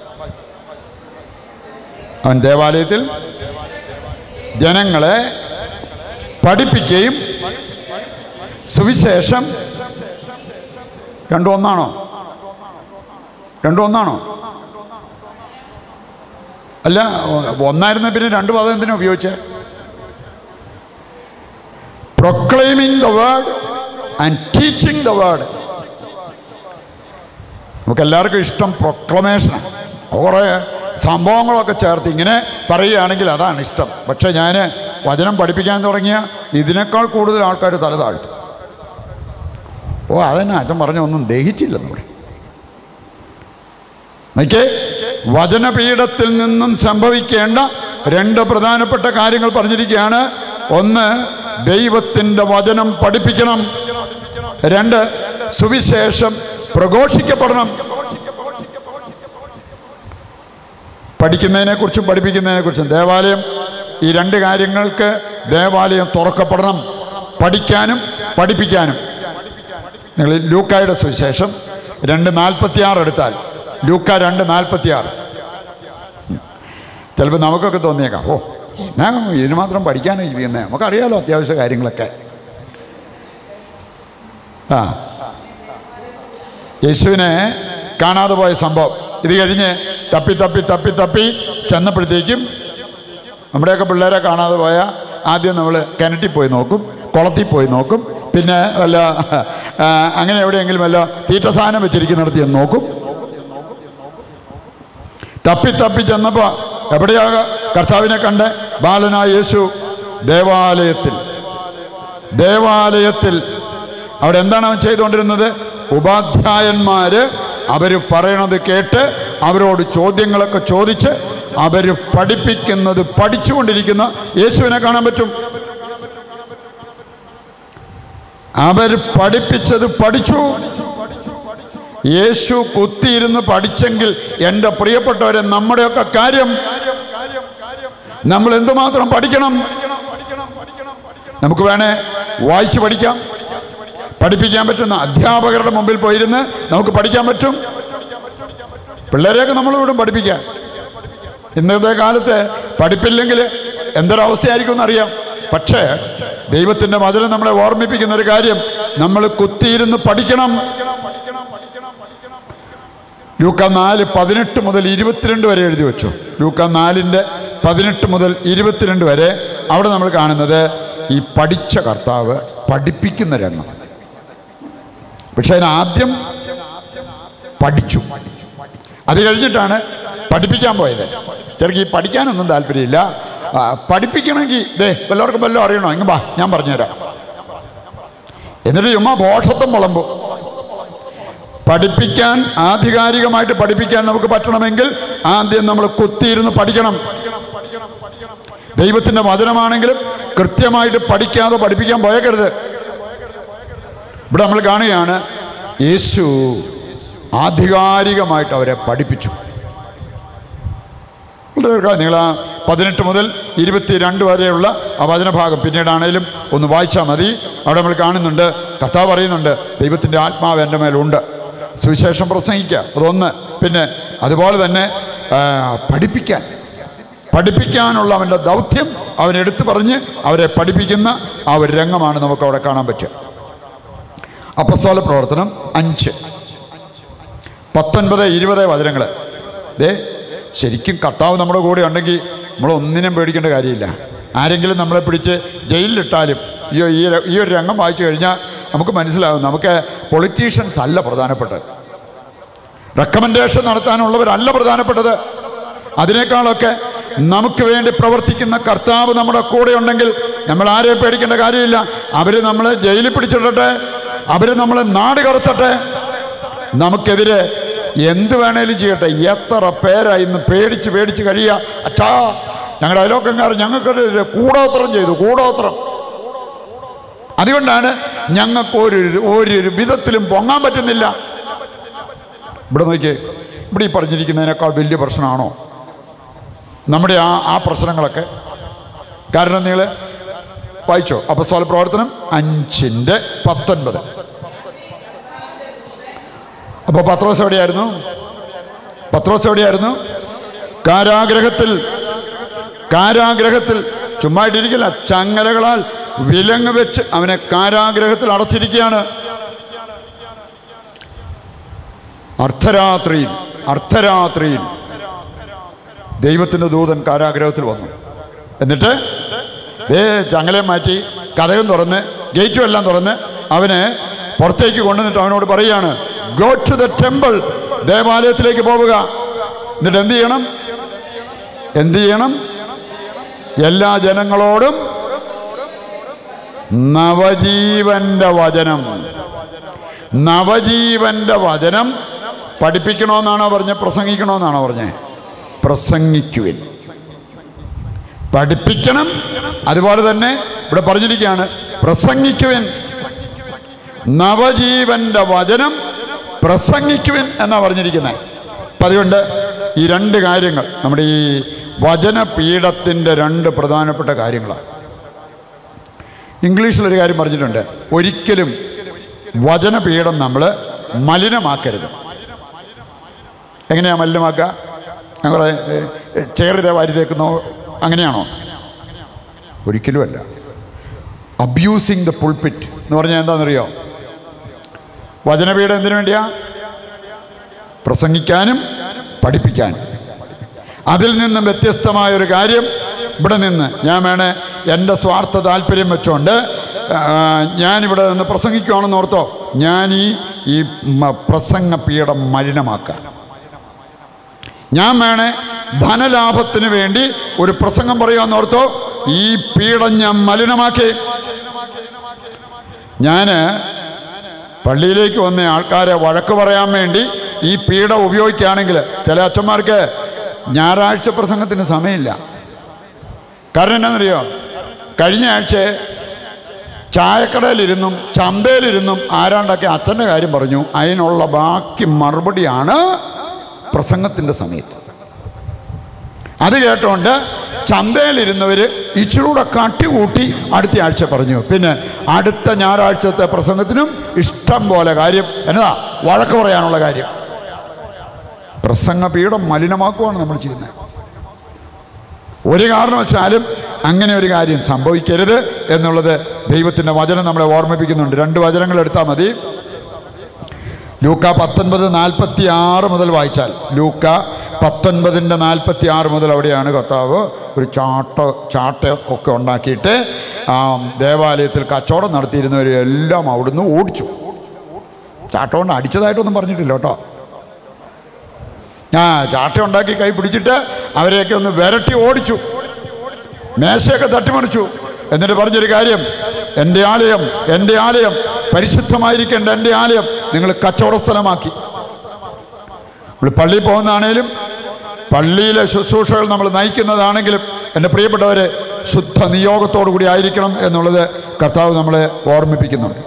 അവൻ ദേവാലയത്തിൽ ജനങ്ങളെ പഠിപ്പിക്കുകയും സുവിശേഷം രണ്ടും ഒന്നാണോ രണ്ടും ഒന്നാണോ അല്ല ഒന്നായിരുന്ന പിന്നെ രണ്ട് പദം എന്തിനാ ഉപയോഗിച്ചേ proclaiming the word and teaching the word നമുക്ക് എല്ലാവർക്കും ഇഷ്ടം പ്രൊക്ലമേഷനാണ് കുറേ സംഭവങ്ങളൊക്കെ ചേർത്ത് ഇങ്ങനെ പറയുകയാണെങ്കിൽ അതാണ് ഇഷ്ടം പക്ഷേ ഞാൻ വചനം പഠിപ്പിക്കാൻ തുടങ്ങിയ ഇതിനേക്കാൾ കൂടുതൽ ആൾക്കാർ തല താഴ്ത്തും ഓ അതന്നെ അച്ഛൻ പറഞ്ഞ ഒന്നും ദഹിച്ചില്ലെന്ന് പറയും നോക്കേ വചനപീഠത്തിൽ നിന്നും സംഭവിക്കേണ്ട രണ്ട് പ്രധാനപ്പെട്ട കാര്യങ്ങൾ പറഞ്ഞിരിക്കുകയാണ് ഒന്ന് ദൈവത്തിൻ്റെ വചനം പഠിപ്പിക്കണം രണ്ട് സുവിശേഷം പ്രഘോഷിക്കപ്പെടണം പഠിക്കുന്നതിനെ കുറിച്ചും പഠിപ്പിക്കുന്നതിനെ കുറിച്ചും ദേവാലയം ഈ രണ്ട് കാര്യങ്ങൾക്ക് ദേവാലയം തുറക്കപ്പെടണം പഠിക്കാനും പഠിപ്പിക്കാനും നിങ്ങൾ ലൂക്കായുടെ സുവിശേഷം രണ്ട് നാൽപ്പത്തിയാറ് എടുത്താൽ ലൂക്ക രണ്ട് നാൽപ്പത്തിയാറ് ചിലപ്പോൾ നമുക്കൊക്കെ തോന്നിയേക്കാം ഓ എന്നാ ഇതിന് മാത്രം പഠിക്കാനും ഇരിക്കുന്നത് നമുക്കറിയാലോ അത്യാവശ്യ കാര്യങ്ങളൊക്കെ ആ യേശുവിനെ കാണാതെ പോയ സംഭവം ഇത് കഴിഞ്ഞ് തപ്പി തപ്പി തപ്പി തപ്പി ചെന്നപ്പോഴത്തേക്കും നമ്മുടെയൊക്കെ പിള്ളേരെ കാണാതെ പോയാൽ ആദ്യം നമ്മൾ കിണറ്റിൽ പോയി നോക്കും കുളത്തിൽ പോയി നോക്കും പിന്നെ വല്ല ആ, അങ്ങനെ എവിടെയെങ്കിലും വല്ല തീറ്റ സാധനം വെച്ചിരിക്കുന്നിടത്ത് ചെന്ന് നോക്കും തപ്പി തപ്പി ചെന്നപ്പോൾ എവിടെയാ കർത്താവിനെ കണ്ട് ബാലനായ യേശു ദേവാലയത്തിൽ ദേവാലയത്തിൽ അവിടെ എന്താണ് അവൻ ചെയ്തുകൊണ്ടിരുന്നത് ഉപാധ്യായന്മാര് അവർ പറയണത് കേട്ട് അവരോട് ചോദ്യങ്ങളൊക്കെ ചോദിച്ച് അവർ പഠിപ്പിക്കുന്നത് പഠിച്ചുകൊണ്ടിരിക്കുന്ന യേശുവിനെ കാണാൻ പറ്റും അവർ പഠിപ്പിച്ചത് പഠിച്ചു യേശു കുത്തിയിരുന്ന് പഠിച്ചെങ്കിൽ എൻ്റെ പ്രിയപ്പെട്ടവരെ നമ്മുടെയൊക്കെ കാര്യം നമ്മൾ എന്തുമാത്രം പഠിക്കണം നമുക്ക് വേണേ വായിച്ച് പഠിക്കാം പഠിപ്പിക്കാൻ പറ്റുന്ന അധ്യാപകരുടെ മുമ്പിൽ പോയിരുന്ന് നമുക്ക് പഠിക്കാൻ പറ്റും പിള്ളേരെയൊക്കെ നമ്മൾ വിടും പഠിപ്പിക്കാൻ ഇന്നത്തെ കാലത്ത് പഠിപ്പില്ലെങ്കിൽ എന്തൊരവസ്ഥയായിരിക്കും എന്നറിയാം പക്ഷേ ദൈവത്തിൻ്റെ വചനം നമ്മളെ ഓർമ്മിപ്പിക്കുന്ന ഒരു കാര്യം നമ്മൾ കുത്തിയിരുന്ന് പഠിക്കണം ലൂക്ക നാല് പതിനെട്ട് മുതൽ ഇരുപത്തിരണ്ട് വരെ എഴുതി വെച്ചു ലൂക്ക നാലിൻ്റെ പതിനെട്ട് മുതൽ ഇരുപത്തിരണ്ട് വരെ അവിടെ നമ്മൾ കാണുന്നത് ഈ പഠിച്ച കർത്താവ് പഠിപ്പിക്കുന്ന രംഗം പക്ഷെ അതിന് ആദ്യം പഠിച്ചു അത് കഴിഞ്ഞിട്ടാണ് പഠിപ്പിക്കാൻ പോയത് ചിലർക്ക് ഈ പഠിക്കാനൊന്നും താല്പര്യമില്ല ആ, പഠിപ്പിക്കണമെങ്കിൽ ദേ വല്ലവർക്കും വല്ലതും അറിയണോ ഇങ്ങ് വാ ഞാൻ പറഞ്ഞുതരാം എന്നിട്ട് ചുമ്മാ ബോഷത്വം വിളമ്പും പഠിപ്പിക്കാൻ ആധികാരികമായിട്ട് പഠിപ്പിക്കാൻ നമുക്ക് പറ്റണമെങ്കിൽ ആദ്യം നമ്മൾ കുത്തിയിരുന്ന് പഠിക്കണം ദൈവത്തിൻ്റെ വചനമാണെങ്കിലും കൃത്യമായിട്ട് പഠിക്കാതെ പഠിപ്പിക്കാൻ പോയേക്കരുത് ഇവിടെ നമ്മൾ കാണുകയാണ് യേശു ആധികാരികമായിട്ട് അവരെ പഠിപ്പിച്ചു വളരെ ഒരു കാര്യം. നിങ്ങൾ ആ പതിനെട്ട് മുതൽ ഇരുപത്തിരണ്ട് വരെയുള്ള ആ വചനഭാഗം പിന്നീടാണേലും ഒന്ന് വായിച്ചാൽ മതി അവിടെ നമ്മൾ കാണുന്നുണ്ട് കർത്താവ് പറയുന്നുണ്ട് ദൈവത്തിൻ്റെ ആത്മാവ് എൻ്റെ മേലുണ്ട് സുവിശേഷം പ്രസംഗിക്കുക അതൊന്ന് പിന്നെ അതുപോലെ തന്നെ ആ, പഠിപ്പിക്കാൻ പഠിപ്പിക്കാനുള്ള അവൻ്റെ ദൗത്യം അവൻ എടുത്തു പറഞ്ഞ് അവരെ പഠിപ്പിക്കുന്ന ആ ഒരു രംഗമാണ് നമുക്ക് അവിടെ കാണാൻ പറ്റുക അപ്പസ്തോല പ്രവർത്തനം അഞ്ച് പത്തൊൻപത് ഇരുപത് വചനങ്ങൾ ദേ ശരിക്കും കർത്താവ് നമ്മുടെ കൂടെ ഉണ്ടെങ്കിൽ നമ്മൾ ഒന്നിനും പേടിക്കേണ്ട കാര്യമില്ല ആരെങ്കിലും നമ്മളെ പിടിച്ച് ജയിലിലിട്ടാലും ഈ ഈ ര- ഈ ഒരു രംഗം വായിച്ചു കഴിഞ്ഞാൽ നമുക്ക് മനസ്സിലാവും നമുക്ക് പൊളിറ്റീഷ്യൻസ് അല്ല പ്രധാനപ്പെട്ടത് റെക്കമെൻഡേഷൻ നടത്താനുള്ളവരല്ല പ്രധാനപ്പെട്ടത് അതിനേക്കാളൊക്കെ നമുക്ക് വേണ്ടി പ്രവർത്തിക്കുന്ന കർത്താവ് നമ്മുടെ കൂടെ ഉണ്ടെങ്കിൽ നമ്മൾ ആരെയും പേടിക്കേണ്ട കാര്യമില്ല അവർ നമ്മളെ ജയിലിൽ പിടിച്ചിടട്ടെ അവർ നമ്മളെ നാട് കടത്തട്ടെ നമുക്കെതിരെ എന്ത് വേണേലും ചെയ്യട്ടെ എത്ര പേരാ ഇന്ന് പേടിച്ച് പേടിച്ച് കഴിയുക അച്ഛാ ഞങ്ങളുടെ അയലോക്കംകാർ ഞങ്ങൾക്കൊരു കൂടോത്രം ചെയ്തു കൂടോത്രം അതുകൊണ്ടാണ് ഞങ്ങൾക്ക് ഒരു ഒരു വിധത്തിലും പൊങ്ങാൻ പറ്റുന്നില്ല ഇവിടെ നോക്കിയേ ഇവിടെ ഈ പറഞ്ഞിരിക്കുന്നതിനേക്കാൾ വലിയ പ്രശ്നമാണോ നമ്മുടെ ആ ആ പ്രശ്നങ്ങളൊക്കെ കാരണം നിങ്ങൾ വായിച്ചോ അപ്പസ്തോല പ്രവർത്തനം അഞ്ചിൻ്റെ പത്തൊൻപത് അപ്പോൾ പത്രോസ് എവിടെയായിരുന്നു പത്രോസ് എവിടെയായിരുന്നു കാരാഗ്രഹത്തിൽ കാരാഗ്രഹത്തിൽ ചുമ്മായിട്ടിരിക്കില്ല ചങ്ങലകളാൽ വിലങ്ങ് വെച്ച് അവനെ കാരാഗ്രഹത്തിൽ അടച്ചിരിക്കുകയാണ് അർദ്ധരാത്രിയിൽ അർദ്ധരാത്രിയിൽ ദൈവത്തിൻ്റെ ദൂതൻ കാരാഗ്രഹത്തിൽ വന്നു എന്നിട്ട് ഏ ചങ്ങലയും മാറ്റി കഥകം തുറന്ന് ഗേറ്റും എല്ലാം തുറന്ന് അവനെ പുറത്തേക്ക് കൊണ്ടുവന്നിട്ട് അവനോട് പറയാണ് ഗോ ടു ദ ടെമ്പിൾ ദേവാലയത്തിലേക്ക് പോവുക എന്നിട്ട് എന്ത് ചെയ്യണം എന്ത് ചെയ്യണം എല്ലാ ജനങ്ങളോടും നവജീവന്റെ വചനം നവജീവന്റെ വചനം പഠിപ്പിക്കണമെന്നാണോ പറഞ്ഞത് പ്രസംഗിക്കണമെന്നാണോ പറഞ്ഞത് പ്രസംഗിക്കുവിൻ പഠിപ്പിക്കണം അതുപോലെ തന്നെ ഇവിടെ പറഞ്ഞിരിക്കുകയാണ് പ്രസംഗിക്കുവിൻ നവജീവന്റെ വചനം പ്രസംഗിക്കുവിൻ എന്നാ പറഞ്ഞിരിക്കുന്നത് അപ്പം അതുകൊണ്ട് ഈ രണ്ട് കാര്യങ്ങൾ നമ്മുടെ ഈ വചനപീഠത്തിൻ്റെ രണ്ട് പ്രധാനപ്പെട്ട കാര്യങ്ങളാണ് ഇംഗ്ലീഷിലൊരു കാര്യം പറഞ്ഞിട്ടുണ്ട് ഒരിക്കലും വചനപീഠം നമ്മൾ മലിനമാക്കരുത് എങ്ങനെയാ മലിനമാക്കുക ഞങ്ങൾ ചേറിതെ വാരി തേക്കുന്നോ അങ്ങനെയാണോ ഒരിക്കലുമല്ല അബ്യൂസിങ് ദ പുൾപിറ്റ് എന്ന് പറഞ്ഞാൽ എന്താണെന്നറിയോ വചനപീഠം എന്തിനു വേണ്ടിയാ പ്രസംഗിക്കാനും പഠിപ്പിക്കാനും അതിൽ നിന്നും വ്യത്യസ്തമായ ഒരു കാര്യം ഇവിടെ നിന്ന് ഞാൻ വേണേ എൻ്റെ സ്വാർത്ഥ താല്പര്യം വെച്ചുകൊണ്ട് ആ, ഞാനിവിടെ നിന്ന് പ്രസംഗിക്കുകയാണെന്ന് ഓർത്തോ ഞാൻ ഈ ഈ മ- പ്രസംഗപീഠം മലിനമാക്കാൻ ഞാൻ വേണേ ധനലാഭത്തിന് വേണ്ടി ഒരു പ്രസംഗം പറയുമെന്ന് ഓർത്തോ ഈ പീഠം ഞാൻ മലിനമാക്കി ഞാൻ പള്ളിയിലേക്ക് വന്ന ആൾക്കാരെ വഴക്ക് പറയാൻ വേണ്ടി ഈ പീഠം ഉപയോഗിക്കുകയാണെങ്കിൽ ചില അച്ഛന്മാർക്ക് ഞായറാഴ്ച പ്രസംഗത്തിന് സമയമില്ല കാരണം എന്നാണെന്നറിയോ കഴിഞ്ഞ ആഴ്ച ചായക്കടയിലിരുന്നും ചന്തയിലിരുന്നും ആരാണ്ടൊക്കെ അച്ഛൻ്റെ കാര്യം പറഞ്ഞു അതിനുള്ള ബാക്കി മറുപടിയാണ് പ്രസംഗത്തിൻ്റെ സമയത്ത് അത് കേട്ടോണ്ട് ചന്തയിലിരുന്നവർ ഇച്ചിരൂടെ കട്ടി കൂട്ടി അടുത്ത ആഴ്ച പറഞ്ഞു പിന്നെ അടുത്ത ഞായറാഴ്ചത്തെ പ്രസംഗത്തിനും ഇഷ്ടം പോലെ കാര്യം എന്നതാ വഴക്ക് പറയാനുള്ള കാര്യം പ്രസംഗപീഠം മലിനമാക്കുവാണ് നമ്മൾ ചെയ്യുന്നത് ഒരു കാരണവശാലും അങ്ങനെ ഒരു കാര്യം സംഭവിക്കരുത് എന്നുള്ളത് ദൈവത്തിൻ്റെ വചനം നമ്മളെ ഓർമ്മിപ്പിക്കുന്നുണ്ട് രണ്ട് വചനങ്ങൾ എടുത്താൽ മതി ലൂക്ക പത്തൊൻപത് നാൽപ്പത്തി ആറ് മുതൽ വായിച്ചാൽ ലൂക്ക പത്തൊൻപതിൻ്റെ നാൽപ്പത്തി ആറ് മുതൽ അവിടെയാണ് കർത്താവ് ഒരു ചാട്ട ചാട്ട ഒക്കെ ഉണ്ടാക്കിയിട്ട് ആ ദേവാലയത്തിൽ കച്ചവടം നടത്തിയിരുന്നവരെ എല്ലാം അവിടുന്ന് ഓടിച്ചു ചാട്ട കൊണ്ട് അടിച്ചതായിട്ടൊന്നും പറഞ്ഞിട്ടില്ല കേട്ടോ ആ ചാട്ട ഉണ്ടാക്കി കൈ പിടിച്ചിട്ട് അവരെയൊക്കെ ഒന്ന് വിരട്ടി ഓടിച്ചു മേശയൊക്കെ തട്ടിമറിച്ചു എന്നിട്ട് പറഞ്ഞൊരു കാര്യം എൻ്റെ ആലയം എൻ്റെ ആലയം പരിശുദ്ധമായിരിക്കേണ്ട എൻ്റെ ആലയം നിങ്ങൾ കച്ചവട സ്ഥലമാക്കി നമ്മൾ പള്ളിയിൽ പോകുന്നതാണേലും പള്ളിയിലെ ശുശ്രൂഷകൾ നമ്മൾ നയിക്കുന്നതാണെങ്കിലും എൻ്റെ പ്രിയപ്പെട്ടവരെ ശുദ്ധ നിയോഗത്തോടു കൂടി ആയിരിക്കണം എന്നുള്ളത് കർത്താവ് നമ്മളെ ഓർമ്മിപ്പിക്കുന്നുണ്ട്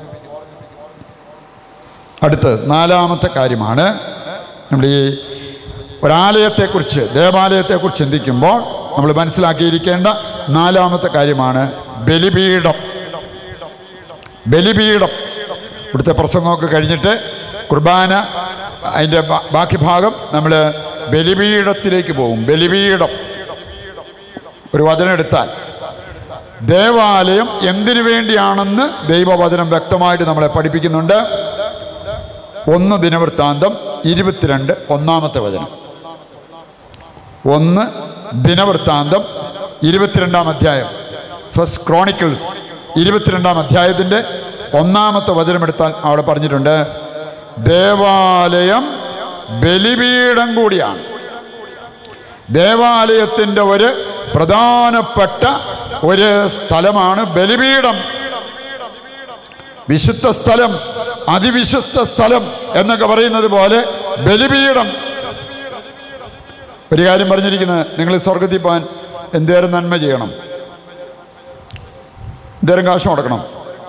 അടുത്ത് നാലാമത്തെ കാര്യമാണ് നമ്മൾ ഈ ഒരാലയത്തെക്കുറിച്ച് ദേവാലയത്തെക്കുറിച്ച് ചിന്തിക്കുമ്പോൾ നമ്മൾ മനസ്സിലാക്കിയിരിക്കേണ്ട നാലാമത്തെ കാര്യമാണ് ബലിപീഠം ബലിപീഠം ഇവിടുത്തെ പ്രസംഗമൊക്കെ കഴിഞ്ഞിട്ട് കുർബാന അതിൻ്റെ ബാ- ബാക്കി ഭാഗം നമ്മൾ ബലിപീഠത്തിലേക്ക് പോകും ബലിപീഠം ഒരു വചനം എടുത്താൽ ദേവാലയം എന്തിനു വേണ്ടിയാണെന്ന് ദൈവവചനം വ്യക്തമായിട്ട് നമ്മളെ പഠിപ്പിക്കുന്നുണ്ട് ഒന്ന് ദിനവൃത്താന്തം ഇരുപത്തിരണ്ട് ഒന്നാമത്തെ വചനം ഒന്ന് ദിനവൃത്താന്തം ഇരുപത്തിരണ്ടാം അധ്യായം ഫസ്റ്റ് ക്രോണിക്കിൾസ് ഇരുപത്തിരണ്ടാം അധ്യായത്തിൻ്റെ ഒന്നാമത്തെ വചനം എടുത്താൽ അവിടെ പറഞ്ഞിട്ടുണ്ട് ദേവാലയം ബലിപീഠം കൂടിയാണ് ദേവാലയത്തിൻ്റെ ഒരു പ്രധാനപ്പെട്ട ഒരു സ്ഥലമാണ് ബലിപീഠം വിശുദ്ധ സ്ഥലം അതിവിശുദ്ധ സ്ഥലം എന്നൊക്കെ പറയുന്നത് പോലെ ബലിപീഠം ഒരു കാര്യം പറഞ്ഞിരിക്കുന്നത് നിങ്ങൾ സ്വർഗത്തിൽ പോകാൻ എന്തേരം നന്മ ചെയ്യണം എന്തേരം കാശ് മുടക്കണം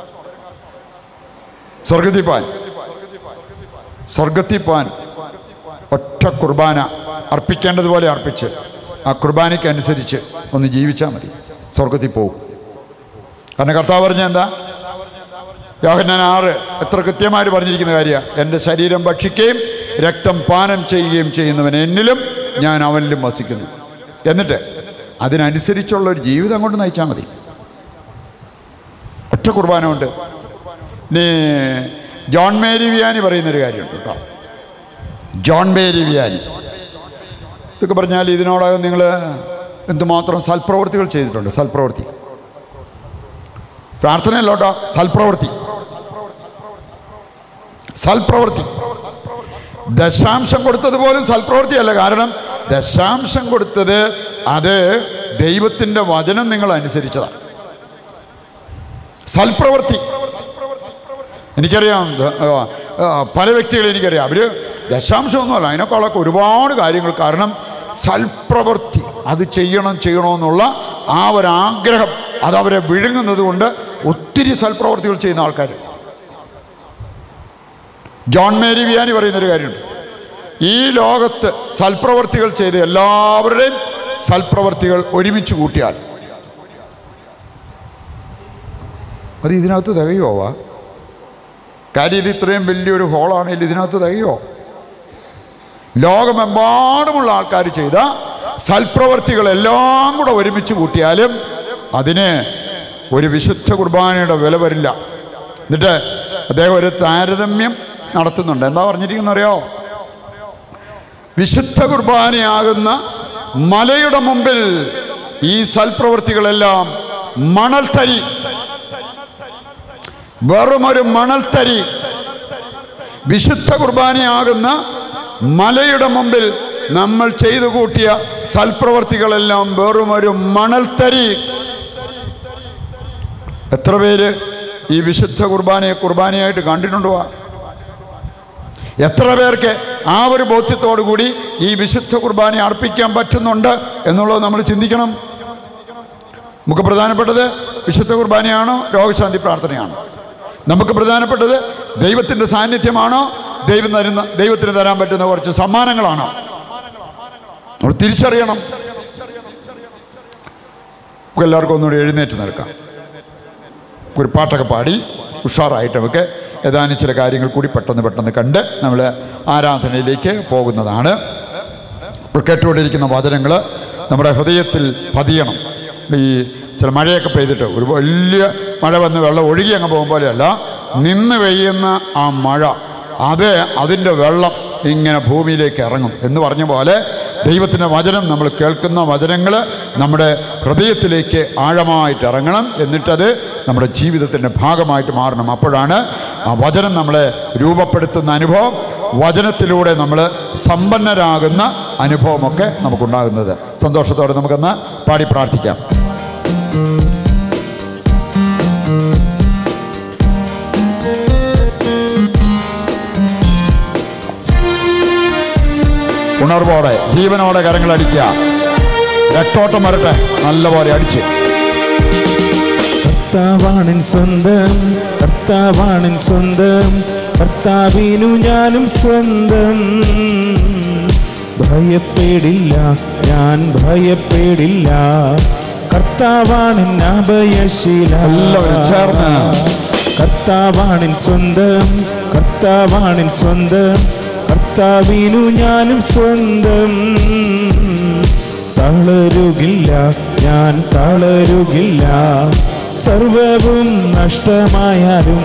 സ്വർഗത്തിൽ പാൻ സ്വർഗത്തിൽ പാൻ ഒറ്റ കുർബാന അർപ്പിക്കേണ്ടതുപോലെ അർപ്പിച്ച് ആ കുർബാനയ്ക്ക് അനുസരിച്ച് ഒന്ന് ജീവിച്ചാൽ മതി സ്വർഗത്തിൽ പോകും കാരണം കർത്താവ് പറഞ്ഞ എന്താ യോഹന്നാൻ ആറ് എത്ര കൃത്യമായിട്ട് പറഞ്ഞിരിക്കുന്ന കാര്യമാണ് എൻ്റെ ശരീരം ഭക്ഷിക്കുകയും രക്തം പാനം ചെയ്യുകയും ചെയ്യുന്നവൻ എന്നിലും ഞാൻ അവനിലും വസിക്കുന്നു എന്നിട്ട് അതിനനുസരിച്ചുള്ള ഒരു ജീവിതം കൊണ്ട് നയിച്ചാൽ മതി ഒറ്റ കുർബാന കൊണ്ട് ഇനി ജോൺ മേരി വിയാനി പറയുന്നൊരു കാര്യമുണ്ട് കേട്ടോ ജോൺ മേരി വിയാനി ഇതൊക്കെ പറഞ്ഞാൽ ഇതിനോടകം നിങ്ങൾ എന്തുമാത്രം സൽപ്രവൃത്തികൾ ചെയ്തിട്ടുണ്ട് സൽപ്രവൃത്തി പ്രാർത്ഥനയല്ല കേട്ടോ സൽപ്രവൃത്തി സൽപ്രവൃത്തി ദശാംശം കൊടുത്തത് പോലും സൽപ്രവൃത്തിയല്ല കാരണം ദശാംശം കൊടുത്തത് അത് ദൈവത്തിൻ്റെ വചനം നിങ്ങൾ അനുസരിച്ചതാണ് സൽപ്രവൃത്തി എനിക്കറിയാം ദ- ആ, ആ, പല വ്യക്തികളെ എനിക്കറിയാം അവർ ദശാംശമൊന്നുമല്ല അതിനേക്കാളൊക്കെ ഒരുപാട് കാര്യങ്ങൾ കാരണം സൽപ്രവൃത്തി അത് ചെയ്യണം ചെയ്യണമെന്നുള്ള ആ ഒരു ആഗ്രഹം അത് അവരെ വിഴുങ്ങുന്നത് കൊണ്ട് ഒത്തിരി സൽപ്രവൃത്തികൾ ചെയ്യുന്ന ആൾക്കാർ ജോൺ മേരി വിയാനി പറയുന്നൊരു കാര്യമുണ്ട് ഈ ലോകത്ത് സൽപ്രവർത്തികൾ ചെയ്ത എല്ലാവരുടെയും സൽപ്രവർത്തികൾ ഒരുമിച്ച് കൂട്ടിയാൽ അത് ഇതിനകത്ത് തികയോവാ കാര്യം ഇത് ഇത്രയും വലിയൊരു ഹോളാണെങ്കിൽ ഇതിനകത്ത് തികയോ ലോകമെമ്പാടുമുള്ള ആൾക്കാർ ചെയ്ത സൽപ്രവർത്തികളെല്ലാം കൂടെ ഒരുമിച്ച് കൂട്ടിയാലും അതിന് ഒരു വിശുദ്ധ കുർബാനയുടെ വില വരില്ല എന്നിട്ട് അദ്ദേഹം ഒരു താരതമ്യം നടത്തുന്നുണ്ട് എന്താ പറഞ്ഞിരിക്കുന്ന അറിയോ വിശുദ്ധ കുർബാനയാകുന്ന മലയുടെ മുമ്പിൽ ഈ സൽപ്രവൃത്തികളെല്ലാം മണൽത്തരി വെറുമൊരു മണൽത്തരി വിശുദ്ധ കുർബാനയാകുന്ന മലയുടെ മുമ്പിൽ നമ്മൾ ചെയ്തു കൂട്ടിയ സൽപ്രവർത്തികളെല്ലാം വെറുമൊരു മണൽത്തരി എത്ര പേര് ഈ വിശുദ്ധ കുർബാനയെ കുർബാനയായിട്ട് കണ്ടിട്ടുണ്ടോ എത്ര പേർക്ക് ആ ഒരു ബോധ്യത്തോടു കൂടി ഈ വിശുദ്ധ കുർബാന അർപ്പിക്കാൻ പറ്റുന്നുണ്ട് എന്നുള്ളത് നമ്മൾ ചിന്തിക്കണം നമുക്ക് പ്രധാനപ്പെട്ടത് വിശുദ്ധ കുർബാനയാണോ രോഗശാന്തി പ്രാർത്ഥനയാണോ നമുക്ക് പ്രധാനപ്പെട്ടത് ദൈവത്തിൻ്റെ സാന്നിധ്യമാണോ ദൈവം തരുന്ന ദൈവത്തിന് തരാൻ പറ്റുന്ന കുറച്ച് സമ്മാനങ്ങളാണോ നമ്മൾ തിരിച്ചറിയണം നമുക്ക് എല്ലാവർക്കും ഒന്നുകൂടി എഴുന്നേറ്റ് നിൽക്കാം ഒരു പാട്ടൊക്കെ പാടി ഉഷാറായിട്ട് നമുക്ക് ഏതാനും ചില കാര്യങ്ങൾ കൂടി പെട്ടെന്ന് പെട്ടെന്ന് കണ്ട് നമ്മൾ ആരാധനയിലേക്ക് പോകുന്നതാണ് ഇപ്പോൾ കേട്ടുകൊണ്ടിരിക്കുന്ന വചനങ്ങൾ നമ്മുടെ ഹൃദയത്തിൽ പതിയണം ഈ ചില മഴയൊക്കെ പെയ്തിട്ട് ഒരു വലിയ മഴ വന്ന് വെള്ളം ഒഴുകി അങ്ങ് പോകും പോലെയല്ല നിന്ന് പെയ്യുന്ന ആ മഴ അത് അതിൻ്റെ വെള്ളം ഇങ്ങനെ ഭൂമിയിലേക്ക് ഇറങ്ങും എന്ന് പറഞ്ഞ പോലെ ദൈവത്തിൻ്റെ വചനം നമ്മൾ കേൾക്കുന്ന വചനങ്ങൾ നമ്മുടെ ഹൃദയത്തിലേക്ക് ആഴമായിട്ട് ഇറങ്ങണം എന്നിട്ടത് നമ്മുടെ ജീവിതത്തിൻ്റെ ഭാഗമായിട്ട് മാറണം അപ്പോഴാണ് ആ വചനം നമ്മളെ രൂപപ്പെടുത്തുന്ന അനുഭവം വചനത്തിലൂടെ നമ്മൾ സമ്പന്നരാകുന്ന അനുഭവമൊക്കെ നമുക്കുണ്ടാകുന്നത് സന്തോഷത്തോടെ നമുക്കൊന്ന് പാടി പ്രാർത്ഥിക്കാം ഉണർവോടെ ജീവനോടെ കരങ്ങളടിക്കുക രക്തോട്ടം വരട്ടെ നല്ലപോലെ അടിച്ച് കർത്താവാണിൻ സ്വന്തം കർത്താവാണിൻ സ്വന്തം കർത്താവിനു ഞാനും സ്വന്തം ഭയപ്പെടില്ല ഞാൻ ഭയപ്പെടില്ല കർത്താവാണിൻ അഭയശീല എല്ലാവരും ചേർന്ന്. കർത്താവാണിൻ സ്വന്തം കർത്താവാണിൻ സ്വന്തം കർത്താവിനു ഞാനും സ്വന്തം തളരുകില്ല ഞാൻ തളരുകില്ല സർവവും നഷ്ടമായാലും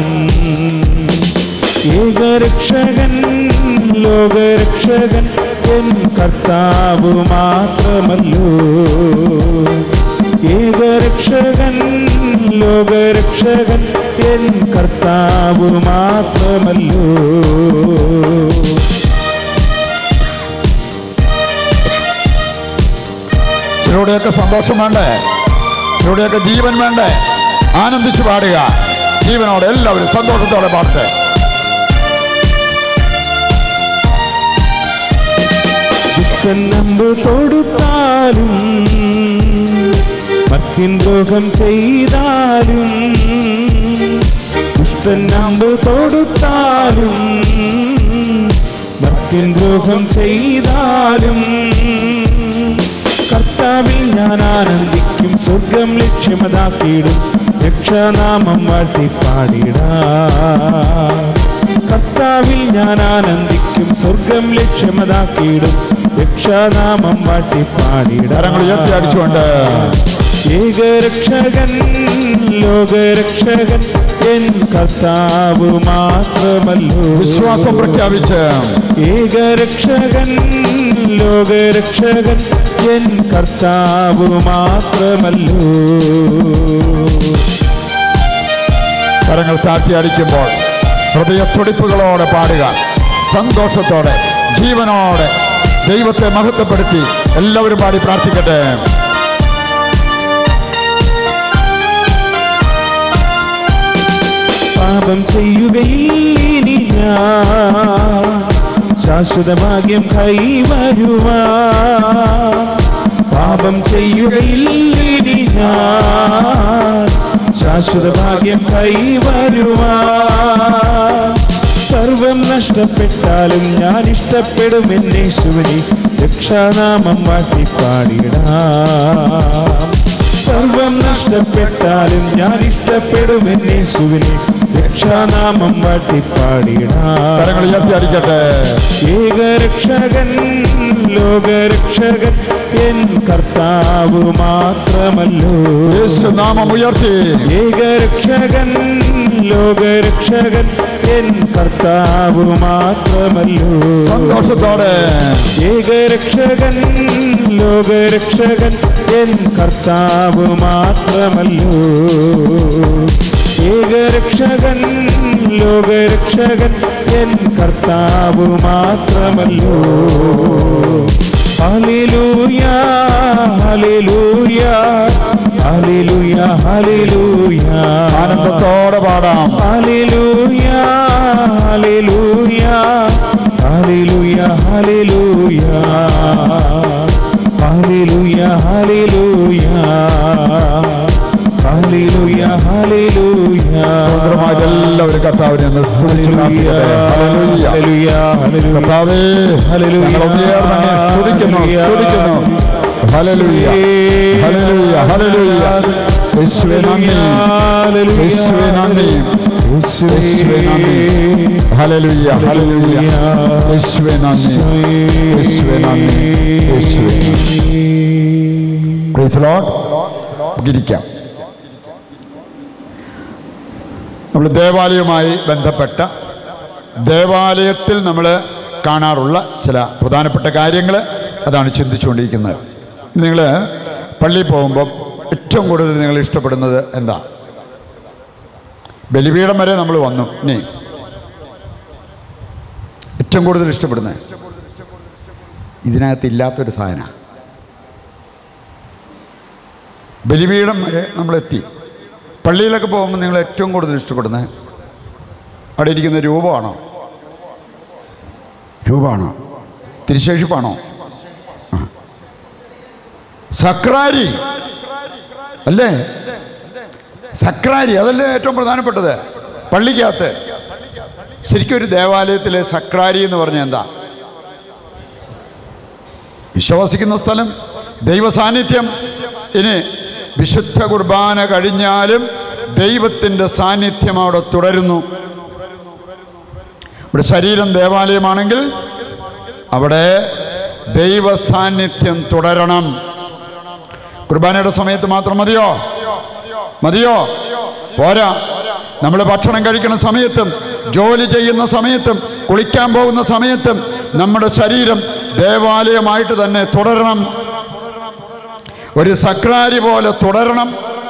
ഏകരക്ഷകൻ ലോകരക്ഷകൻ എൻ കർത്താവ് മാത്രമല്ലോ ഏകരക്ഷകൻ ലോകരക്ഷകൻ എൻ കർത്താവ് മാത്രമല്ലോ ചിലരുടെയൊക്കെ സന്തോഷം വേണ്ടേ ചിലരുടെയൊക്കെ ജീവൻ വേണ്ടേ ആനന്ദിച്ച് പാടുക ജീവനോടെ എല്ലാവരും സന്തോഷത്തോടെ പാടട്ടെ ദുഷ്ടനമ്പ് തൊടുത്താലും ഭക്തിൻ ദ്രോഹം ചെയ്താലും ദുഷ്ടൻ അമ്പ് തൊടുത്താലും ഭക്തിൻ ദ്രോഹം ചെയ്താലും കർത്താവിൽ ഞാൻ ആനന്ദിക്കും സ്വർഗം ലക്ഷ്യമതാക്കിയിടും രക്ഷാനാമം വാഴ്ത്തി പാടിടാം കർത്താവിൽ ഞാൻ ആനന്ദിക്കും സ്വർഗം ലക്ഷ്യമതാക്കിയിടും രക്ഷാനാമം വാഴ്ത്തി കരങ്ങൾ ഉയർത്തി അടിച്ചുകൊണ്ട് ഏകരക്ഷകൻ ലോകരക്ഷകൻ എൻ കർത്താവ് മാത്രമല്ലോ വിശ്വാസം പ്രഖ്യാപിച്ച് ഏകരക്ഷകൻ ലോകരക്ഷകൻ എൻ കർത്താവ് മാത്രമല്ലോ കരങ്ങൾ താഴ്ത്തി അടിക്കുമ്പോൾ ഹൃദയത്തുടിപ്പുകളോടെ പാടുക സന്തോഷത്തോടെ ജീവനോടെ ദൈവത്തെ മഹത്വപ്പെടുത്തി എല്ലാവരും പാടി പ്രാർത്ഥിക്കട്ടെ പാപം ചെയ്യുകയിനി ഞാൻ ശാശ്വത ഭാഗ്യം കൈവരുവാ പാപം ചെയ്യുകയിനി ഞാൻ ശാശ്വത ഭാഗ്യം കൈവരുവാ സർവം നഷ്ടപ്പെട്ടാലും ഞാൻ ഇഷ്ടപ്പെടും എന്നേശുവിനെ രക്ഷാനാമം വാട്ടി പാടിടാം സർവം നഷ്ടപ്പെട്ടാലും ഞാൻ ഇഷ്ടപ്പെടും എന്നേശുവിനെ രക്ഷാനാമം വാട്ടി പാടിടാം കരങ്ങൾ ഉയർത്തി അടിക്കട്ടെ ഏകരക്ഷകൻ ലോകരക്ഷകൻ എൻ കർത്താവ് മാത്രമല്ലോ യേശു നാമം ഉയർത്തി ഏകരക്ഷകൻ ലോകരക്ഷകൻ എൻ കർത്താവ് മാത്രമല്ലോ സന്തോഷത്തോടെ ഏകരക്ഷകൻ ലോകരക്ഷകൻ എൻ കർത്താവ് മാത്രമല്ലോ ഏകരക്ഷകൻ ലോകരക്ഷകൻ എൻ കർത്താവ് മാത്രമല്ലോ ഹല്ലേലൂയ ഹല്ലേലൂയ ഹല്ലേലൂയ ഹല്ലേലൂയ ആനന്ദത്തോടെ പാടാം hallelujah hallelujah hallelujah hallelujah hallelujah hallelujah hallelujah hallelujah സ്വതന്ത്രമായിട്ട് എല്ലാവരും കർത്താവിനെ ഒന്ന് സ്തുതിച്ച് പ്രാർത്ഥിക്കട്ടെ. ഹല്ലേലൂയ. കർത്താവേ ഞങ്ങൾ ഒന്നുചേർന്ന് അങ്ങയെ സ്തുതിക്കുന്നു സ്തുതിക്കുന്നു ഹല്ലേലൂയ ഹല്ലേലൂയ ഹല്ലേലൂയ യേശുവേ നന്ദി യേശുവേ നന്ദി യേശുവേ നന്ദി ഹല്ലേലൂയ ഹല്ലേലൂയ യേശുവേ നന്ദി യേശുവേ നന്ദി യേശുവേ പ്രൈസ് ലോർഡ് ഇരിക്കാം നമ്മൾ ദേവാലയവുമായി ബന്ധപ്പെട്ട ദേവാലയത്തിൽ നമ്മൾ കാണാറുള്ള ചില പ്രധാനപ്പെട്ട കാര്യങ്ങൾ അതാണ് ചിന്തിച്ചുകൊണ്ടിരിക്കുന്നത് നിങ്ങൾ പള്ളിയിൽ പോകുമ്പോൾ ഏറ്റവും കൂടുതൽ നിങ്ങൾ ഇഷ്ടപ്പെടുന്നത് എന്താ ബലിപീഠം വരെ നമ്മൾ വന്നു ഇനി ഏറ്റവും കൂടുതൽ ഇഷ്ടപ്പെടുന്നത് ഇതിനകത്ത് ഇല്ലാത്തൊരു സാധന ബലിപീഠം വരെ നമ്മളെത്തി പള്ളിയിലൊക്കെ പോകുമ്പോൾ നിങ്ങൾ ഏറ്റവും കൂടുതൽ ഇഷ്ടപ്പെടുന്നത് അവിടെ ഇരിക്കുന്ന രൂപമാണോ രൂപമാണോ തിരുശേഷിപ്പാണോ ആ. സക്രാരി അല്ലേ സക്രാരി അതല്ലേ ഏറ്റവും പ്രധാനപ്പെട്ടത് പള്ളിക്കകത്ത് ശരിക്കും ഒരു ദേവാലയത്തിലെ സക്രാരി എന്ന് പറഞ്ഞാൽ എന്താ വിശ്വസിക്കുന്ന സ്ഥലം ദൈവ സാന്നിധ്യം ഇനി വിശുദ്ധ കുർബാന കഴിഞ്ഞാലും ദൈവത്തിൻ്റെ സാന്നിധ്യം അവിടെ തുടരുന്നു ഇവിടെ ശരീരം ദേവാലയമാണെങ്കിൽ അവിടെ ദൈവ സാന്നിധ്യം തുടരണം കുർബാനയുടെ സമയത്ത് മാത്രം മതിയോ മതിയോ പോരാ നമ്മൾ ഭക്ഷണം കഴിക്കുന്ന സമയത്തും ജോലി ചെയ്യുന്ന സമയത്തും കുളിക്കാൻ പോകുന്ന സമയത്തും നമ്മുടെ ശരീരം ദേവാലയമായിട്ട് തന്നെ തുടരണം ഒരു സക്രാരി പോലെ തുടരണം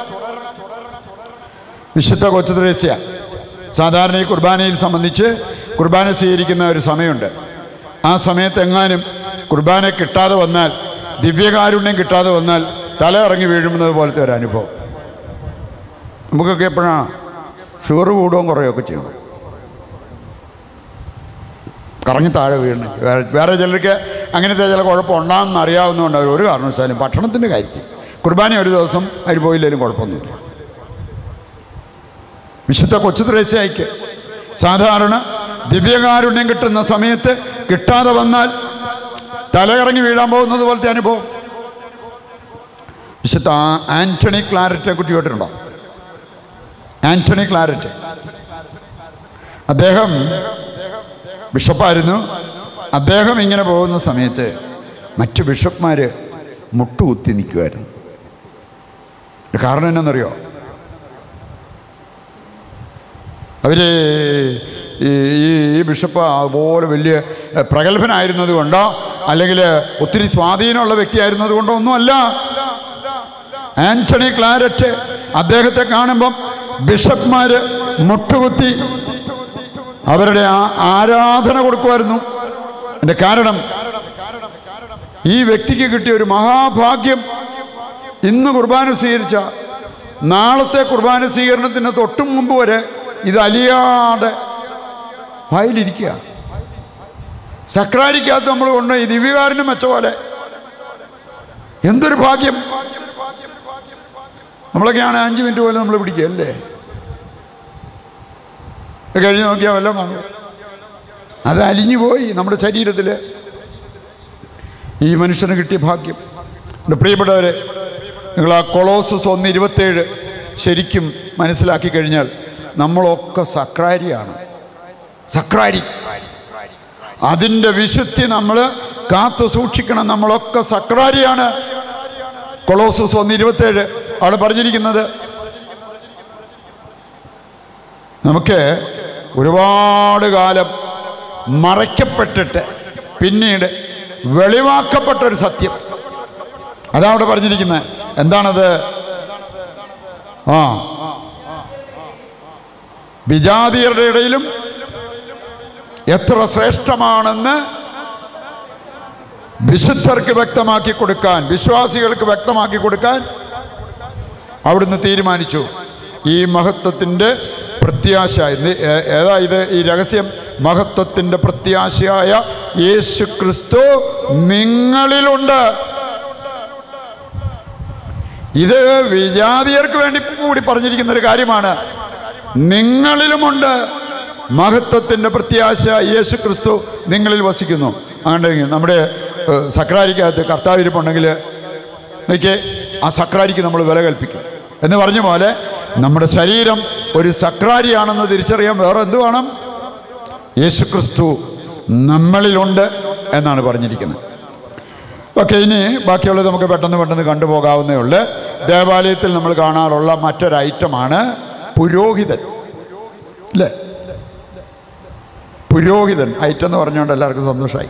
വിശുദ്ധ കൊച്ചു ത്രേസ്യ സാധാരണ ഈ കുർബാനയിൽ സംബന്ധിച്ച് കുർബാന സ്വീകരിക്കുന്ന ഒരു സമയമുണ്ട് ആ സമയത്ത് എങ്ങാനും കുർബാന കിട്ടാതെ വന്നാൽ ദിവ്യകാരുണ്യം കിട്ടാതെ വന്നാൽ തല ഇറങ്ങി വീഴുന്നത് പോലത്തെ ഒരു അനുഭവം നമുക്കൊക്കെ എപ്പോഴാണ് ഷുഗർ കൂടുകയും കുറയുകയൊക്കെ ചെയ്യണം കറങ്ങി താഴെ വീഴണം വേറെ വേറെ ചിലർക്ക് അങ്ങനത്തെ ചില കുഴപ്പം ഉണ്ടാകുമെന്ന് അറിയാവുന്നതുകൊണ്ട് അവർ ഒരു കാരണവശാലും ഭക്ഷണത്തിൻ്റെ കാര്യത്തിൽ കുർബാന ഒരു ദിവസം അതിൽ പോയില്ലെങ്കിലും കുഴപ്പമൊന്നുമില്ല വിശുദ്ധ കൊച്ചു ത്രേസ്യായിക്ക് സാധാരണ ദിവ്യകാരുണ്യം കിട്ടുന്ന സമയത്ത് കിട്ടാതെ വന്നാൽ തലകറങ്ങി വീഴാൻ പോകുന്നത് പോലത്തെ അനുഭവം വിശുദ്ധ ആ- ആന്റണി ക്ലാരറ്റെ കുറിച്ച് കേട്ടിട്ടുണ്ടോ ആന്റണി ക്ലാരറ്റ് അദ്ദേഹം ബിഷപ്പായിരുന്നു അദ്ദേഹം ഇങ്ങനെ പോകുന്ന സമയത്ത് മറ്റ് ബിഷപ്പ്മാർ മുട്ടുകുത്തി നിൽക്കുമായിരുന്നു കാരണം എന്നാണെന്നറിയോ അവർ ഈ ഈ ഈ ബിഷപ്പ് അതുപോലെ വലിയ എഹ്, പ്രഗത്ഭനായിരുന്നത് കൊണ്ടോ അല്ലെങ്കിൽ ഒത്തിരി സ്വാധീനമുള്ള വ്യക്തിയായിരുന്നത് കൊണ്ടോ ഒന്നുമല്ല ആന്റണി ക്ലാരറ്റ് അദ്ദേഹത്തെ കാണുമ്പം ബിഷപ്പ്മാര് മുട്ടുകുത്തി അവരുടെ ആ ആരാധന കൊടുക്കുമായിരുന്നു എൻ്റെ കാരണം ഈ വ്യക്തിക്ക് കിട്ടിയ ഒരു മഹാഭാഗ്യം ഇന്ന് കുർബാന സ്വീകരിച്ച നാളത്തെ കുർബാന സ്വീകരണത്തിന് തൊട്ടും മുമ്പ് വരെ ഇത് അലിയാതെ വായിലിരിക്കുക സക്രാരിക്കകത്ത് നമ്മൾ കൊണ്ട് ഈ ദിവ്യകാരനും വെച്ച പോലെ എന്തൊരു ഭാഗ്യം നമ്മളൊക്കെയാണ് അഞ്ച് മിനിറ്റ് പോലെ നമ്മൾ പിടിക്കുക അല്ലേ ഇത് കഴിഞ്ഞ് നോക്കിയാൽ വല്ലതും കാണും അത് അലിഞ്ഞു പോയി നമ്മുടെ ശരീരത്തിൽ ഈ മനുഷ്യന് കിട്ടിയ ഭാഗ്യം എൻ്റെ പ്രിയപ്പെട്ടവരെ നിങ്ങൾ ആ കൊളോസസ് ഒന്ന് ഇരുപത്തേഴ് ശരിക്കും മനസ്സിലാക്കി കഴിഞ്ഞാൽ നമ്മളൊക്കെ സക്രാരിയാണ് സക്രാരി അതിൻ്റെ വിശുദ്ധി നമ്മൾ കാത്തു സൂക്ഷിക്കണം നമ്മളൊക്കെ സക്രാരിയാണ് കൊളോസസ് ഒന്ന് ഇരുപത്തേഴ് അവിടെ പറഞ്ഞിരിക്കുന്നത് നമുക്ക് ഒരുപാട് കാലം മറയ്ക്കപ്പെട്ടിട്ട് പിന്നീട് വെളിവാക്കപ്പെട്ട ഒരു സത്യം അതാ അവിടെ പറഞ്ഞിരിക്കുന്നത് എന്താണത് ആ വിജാതിയരുടെ ഇടയിലും എത്ര ശ്രേഷ്ഠമാണെന്ന് വിശുദ്ധർക്ക് വ്യക്തമാക്കി കൊടുക്കാൻ വിശ്വാസികൾക്ക് വ്യക്തമാക്കി കൊടുക്കാൻ അവിടുന്ന് തീരുമാനിച്ചു ഈ മഹത്വത്തിൻ്റെ പ്രത്യാശ ഇത് ഏ- ഏതാ ഇത് ഈ രഹസ്യം മഹത്വത്തിൻ്റെ പ്രത്യാശയായ യേശു ക്രിസ്തു നിങ്ങളിലുണ്ട് ഇത് വിജാതിയർക്ക് വേണ്ടി കൂടി പറഞ്ഞിരിക്കുന്ന ഒരു കാര്യമാണ് നിങ്ങളിലുമുണ്ട് മഹത്വത്തിൻ്റെ പ്രത്യാശ യേശു ക്രിസ്തു നിങ്ങളിൽ വസിക്കുന്നു അങ്ങനെ നമ്മുടെ ഏഹ്, സക്രാരിക്കകത്ത് കർത്താവ് ഇരിപ്പുണ്ടെങ്കിൽ നോക്കിയേ ആ സക്രാരിക്ക് നമ്മൾ വില കൽപ്പിക്കും എന്ന് പറഞ്ഞ പോലെ നമ്മുടെ ശരീരം ഒരു സക്രാരിയാണെന്ന് തിരിച്ചറിയാൻ വേറെ എന്ത് വേണം യേശു ക്രിസ്തു നമ്മളിലുണ്ട് എന്നാണ് പറഞ്ഞിരിക്കുന്നത് ഓക്കെ ഇനി ബാക്കിയുള്ളത് നമുക്ക് പെട്ടെന്ന് പെട്ടെന്ന് കണ്ടുപോകാവുന്നേ ഉള്ളു ദേവാലയത്തിൽ നമ്മൾ കാണാറുള്ള മറ്റൊരു ഐറ്റമാണ് പുരോഹിതൻ അല്ലേ പുരോഹിതൻ ഐറ്റം എന്ന് പറഞ്ഞുകൊണ്ട് എല്ലാവർക്കും സന്തോഷമായി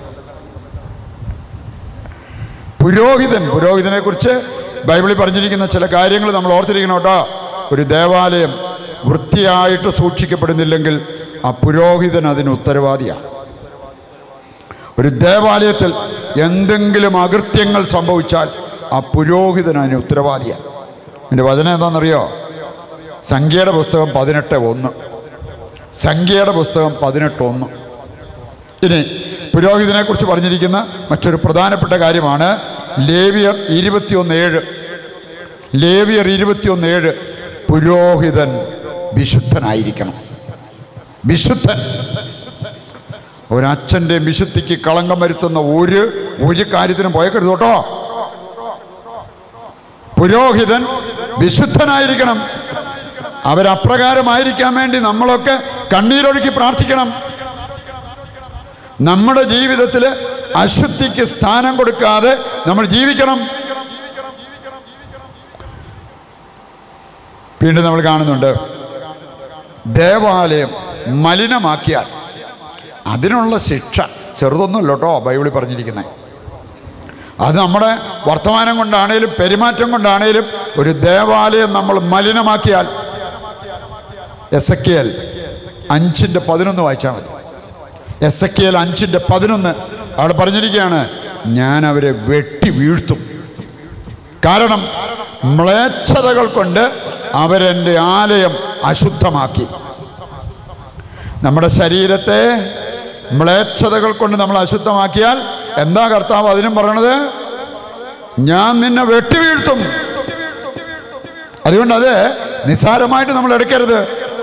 പുരോഹിതൻ പുരോഹിതനെ കുറിച്ച് ബൈബിളിൽ പറഞ്ഞിരിക്കുന്ന ചില കാര്യങ്ങൾ നമ്മൾ ഓർത്തിരിക്കണം കേട്ടോ ഒരു ദേവാലയം വൃത്തിയായിട്ട് സൂക്ഷിക്കപ്പെടുന്നില്ലെങ്കിൽ ആ പുരോഹിതൻ അതിന് ഉത്തരവാദിയാണ് ഒരു ദേവാലയത്തിൽ എന്തെങ്കിലും അകൃത്യങ്ങൾ സംഭവിച്ചാൽ ആ പുരോഹിതൻ അതിന് ഉത്തരവാദിയാണ് എൻ്റെ വചനം എന്താണെന്നറിയോ സംഖ്യയുടെ പുസ്തകം പതിനെട്ട് ഒന്ന് സംഖ്യയുടെ പുസ്തകം പതിനെട്ട് ഒന്ന് ഇനി പുരോഹിതനെ കുറിച്ച് പറഞ്ഞിരിക്കുന്ന മറ്റൊരു പ്രധാനപ്പെട്ട കാര്യമാണ് ലേവിയർ ഇരുപത്തിയൊന്ന് ഏഴ് ലേവിയർ ഇരുപത്തിയൊന്ന് ഏഴ് പുരോഹിതൻ വിശുദ്ധനായിരിക്കണം വിശുദ്ധൻ ഒരച്ഛൻ്റെ വിശുദ്ധിക്ക് കളങ്കം വരുത്തുന്ന ഒരു ഒരു കാര്യത്തിനും പോയേക്കരുത് കേട്ടോ പുരോഹിതൻ വിശുദ്ധനായിരിക്കണം അവരപ്രകാരമായിരിക്കാൻ വേണ്ടി നമ്മളൊക്കെ കണ്ണീരൊഴുക്കി പ്രാർത്ഥിക്കണം നമ്മുടെ ജീവിതത്തിൽ അശുദ്ധിക്ക് സ്ഥാനം കൊടുക്കാതെ നമ്മൾ ജീവിക്കണം വീണ്ടും നമ്മൾ കാണുന്നുണ്ട് ദേവാലയം മലിനമാക്കിയാൽ അതിനുള്ള ശിക്ഷ ചെറുതൊന്നുമല്ല കേട്ടോ ബൈബിളിൽ പറഞ്ഞിരിക്കുന്നത് അത് നമ്മുടെ വർത്തമാനം കൊണ്ടാണേലും പെരുമാറ്റം കൊണ്ടാണേലും ഒരു ദേവാലയം നമ്മൾ മലിനമാക്കിയാൽ എസ് എ കെ എൽ അഞ്ചിൻ്റെ പതിനൊന്ന് വായിച്ചാൽ മതി എസ് എ കെ എൽ അഞ്ചിൻ്റെ പതിനൊന്ന് അവിടെ പറഞ്ഞിരിക്കുകയാണ് ഞാൻ അവരെ വെട്ടി വീഴ്ത്തും കാരണം മ്ലേച്ഛതകൾ കൊണ്ട് അവരെൻ്റെ ആലയം അശുദ്ധമാക്കി നമ്മുടെ ശരീരത്തെ മ്ലേച്ഛതകൾ കൊണ്ട് നമ്മൾ അശുദ്ധമാക്കിയാൽ എന്താ കർത്താവ് അതിനും പറയണത് ഞാൻ നിന്നെ വെട്ടി വീഴ്ത്തും അതുകൊണ്ട് അത് നിസ്സാരമായിട്ട് നമ്മൾ എടുക്കരുത്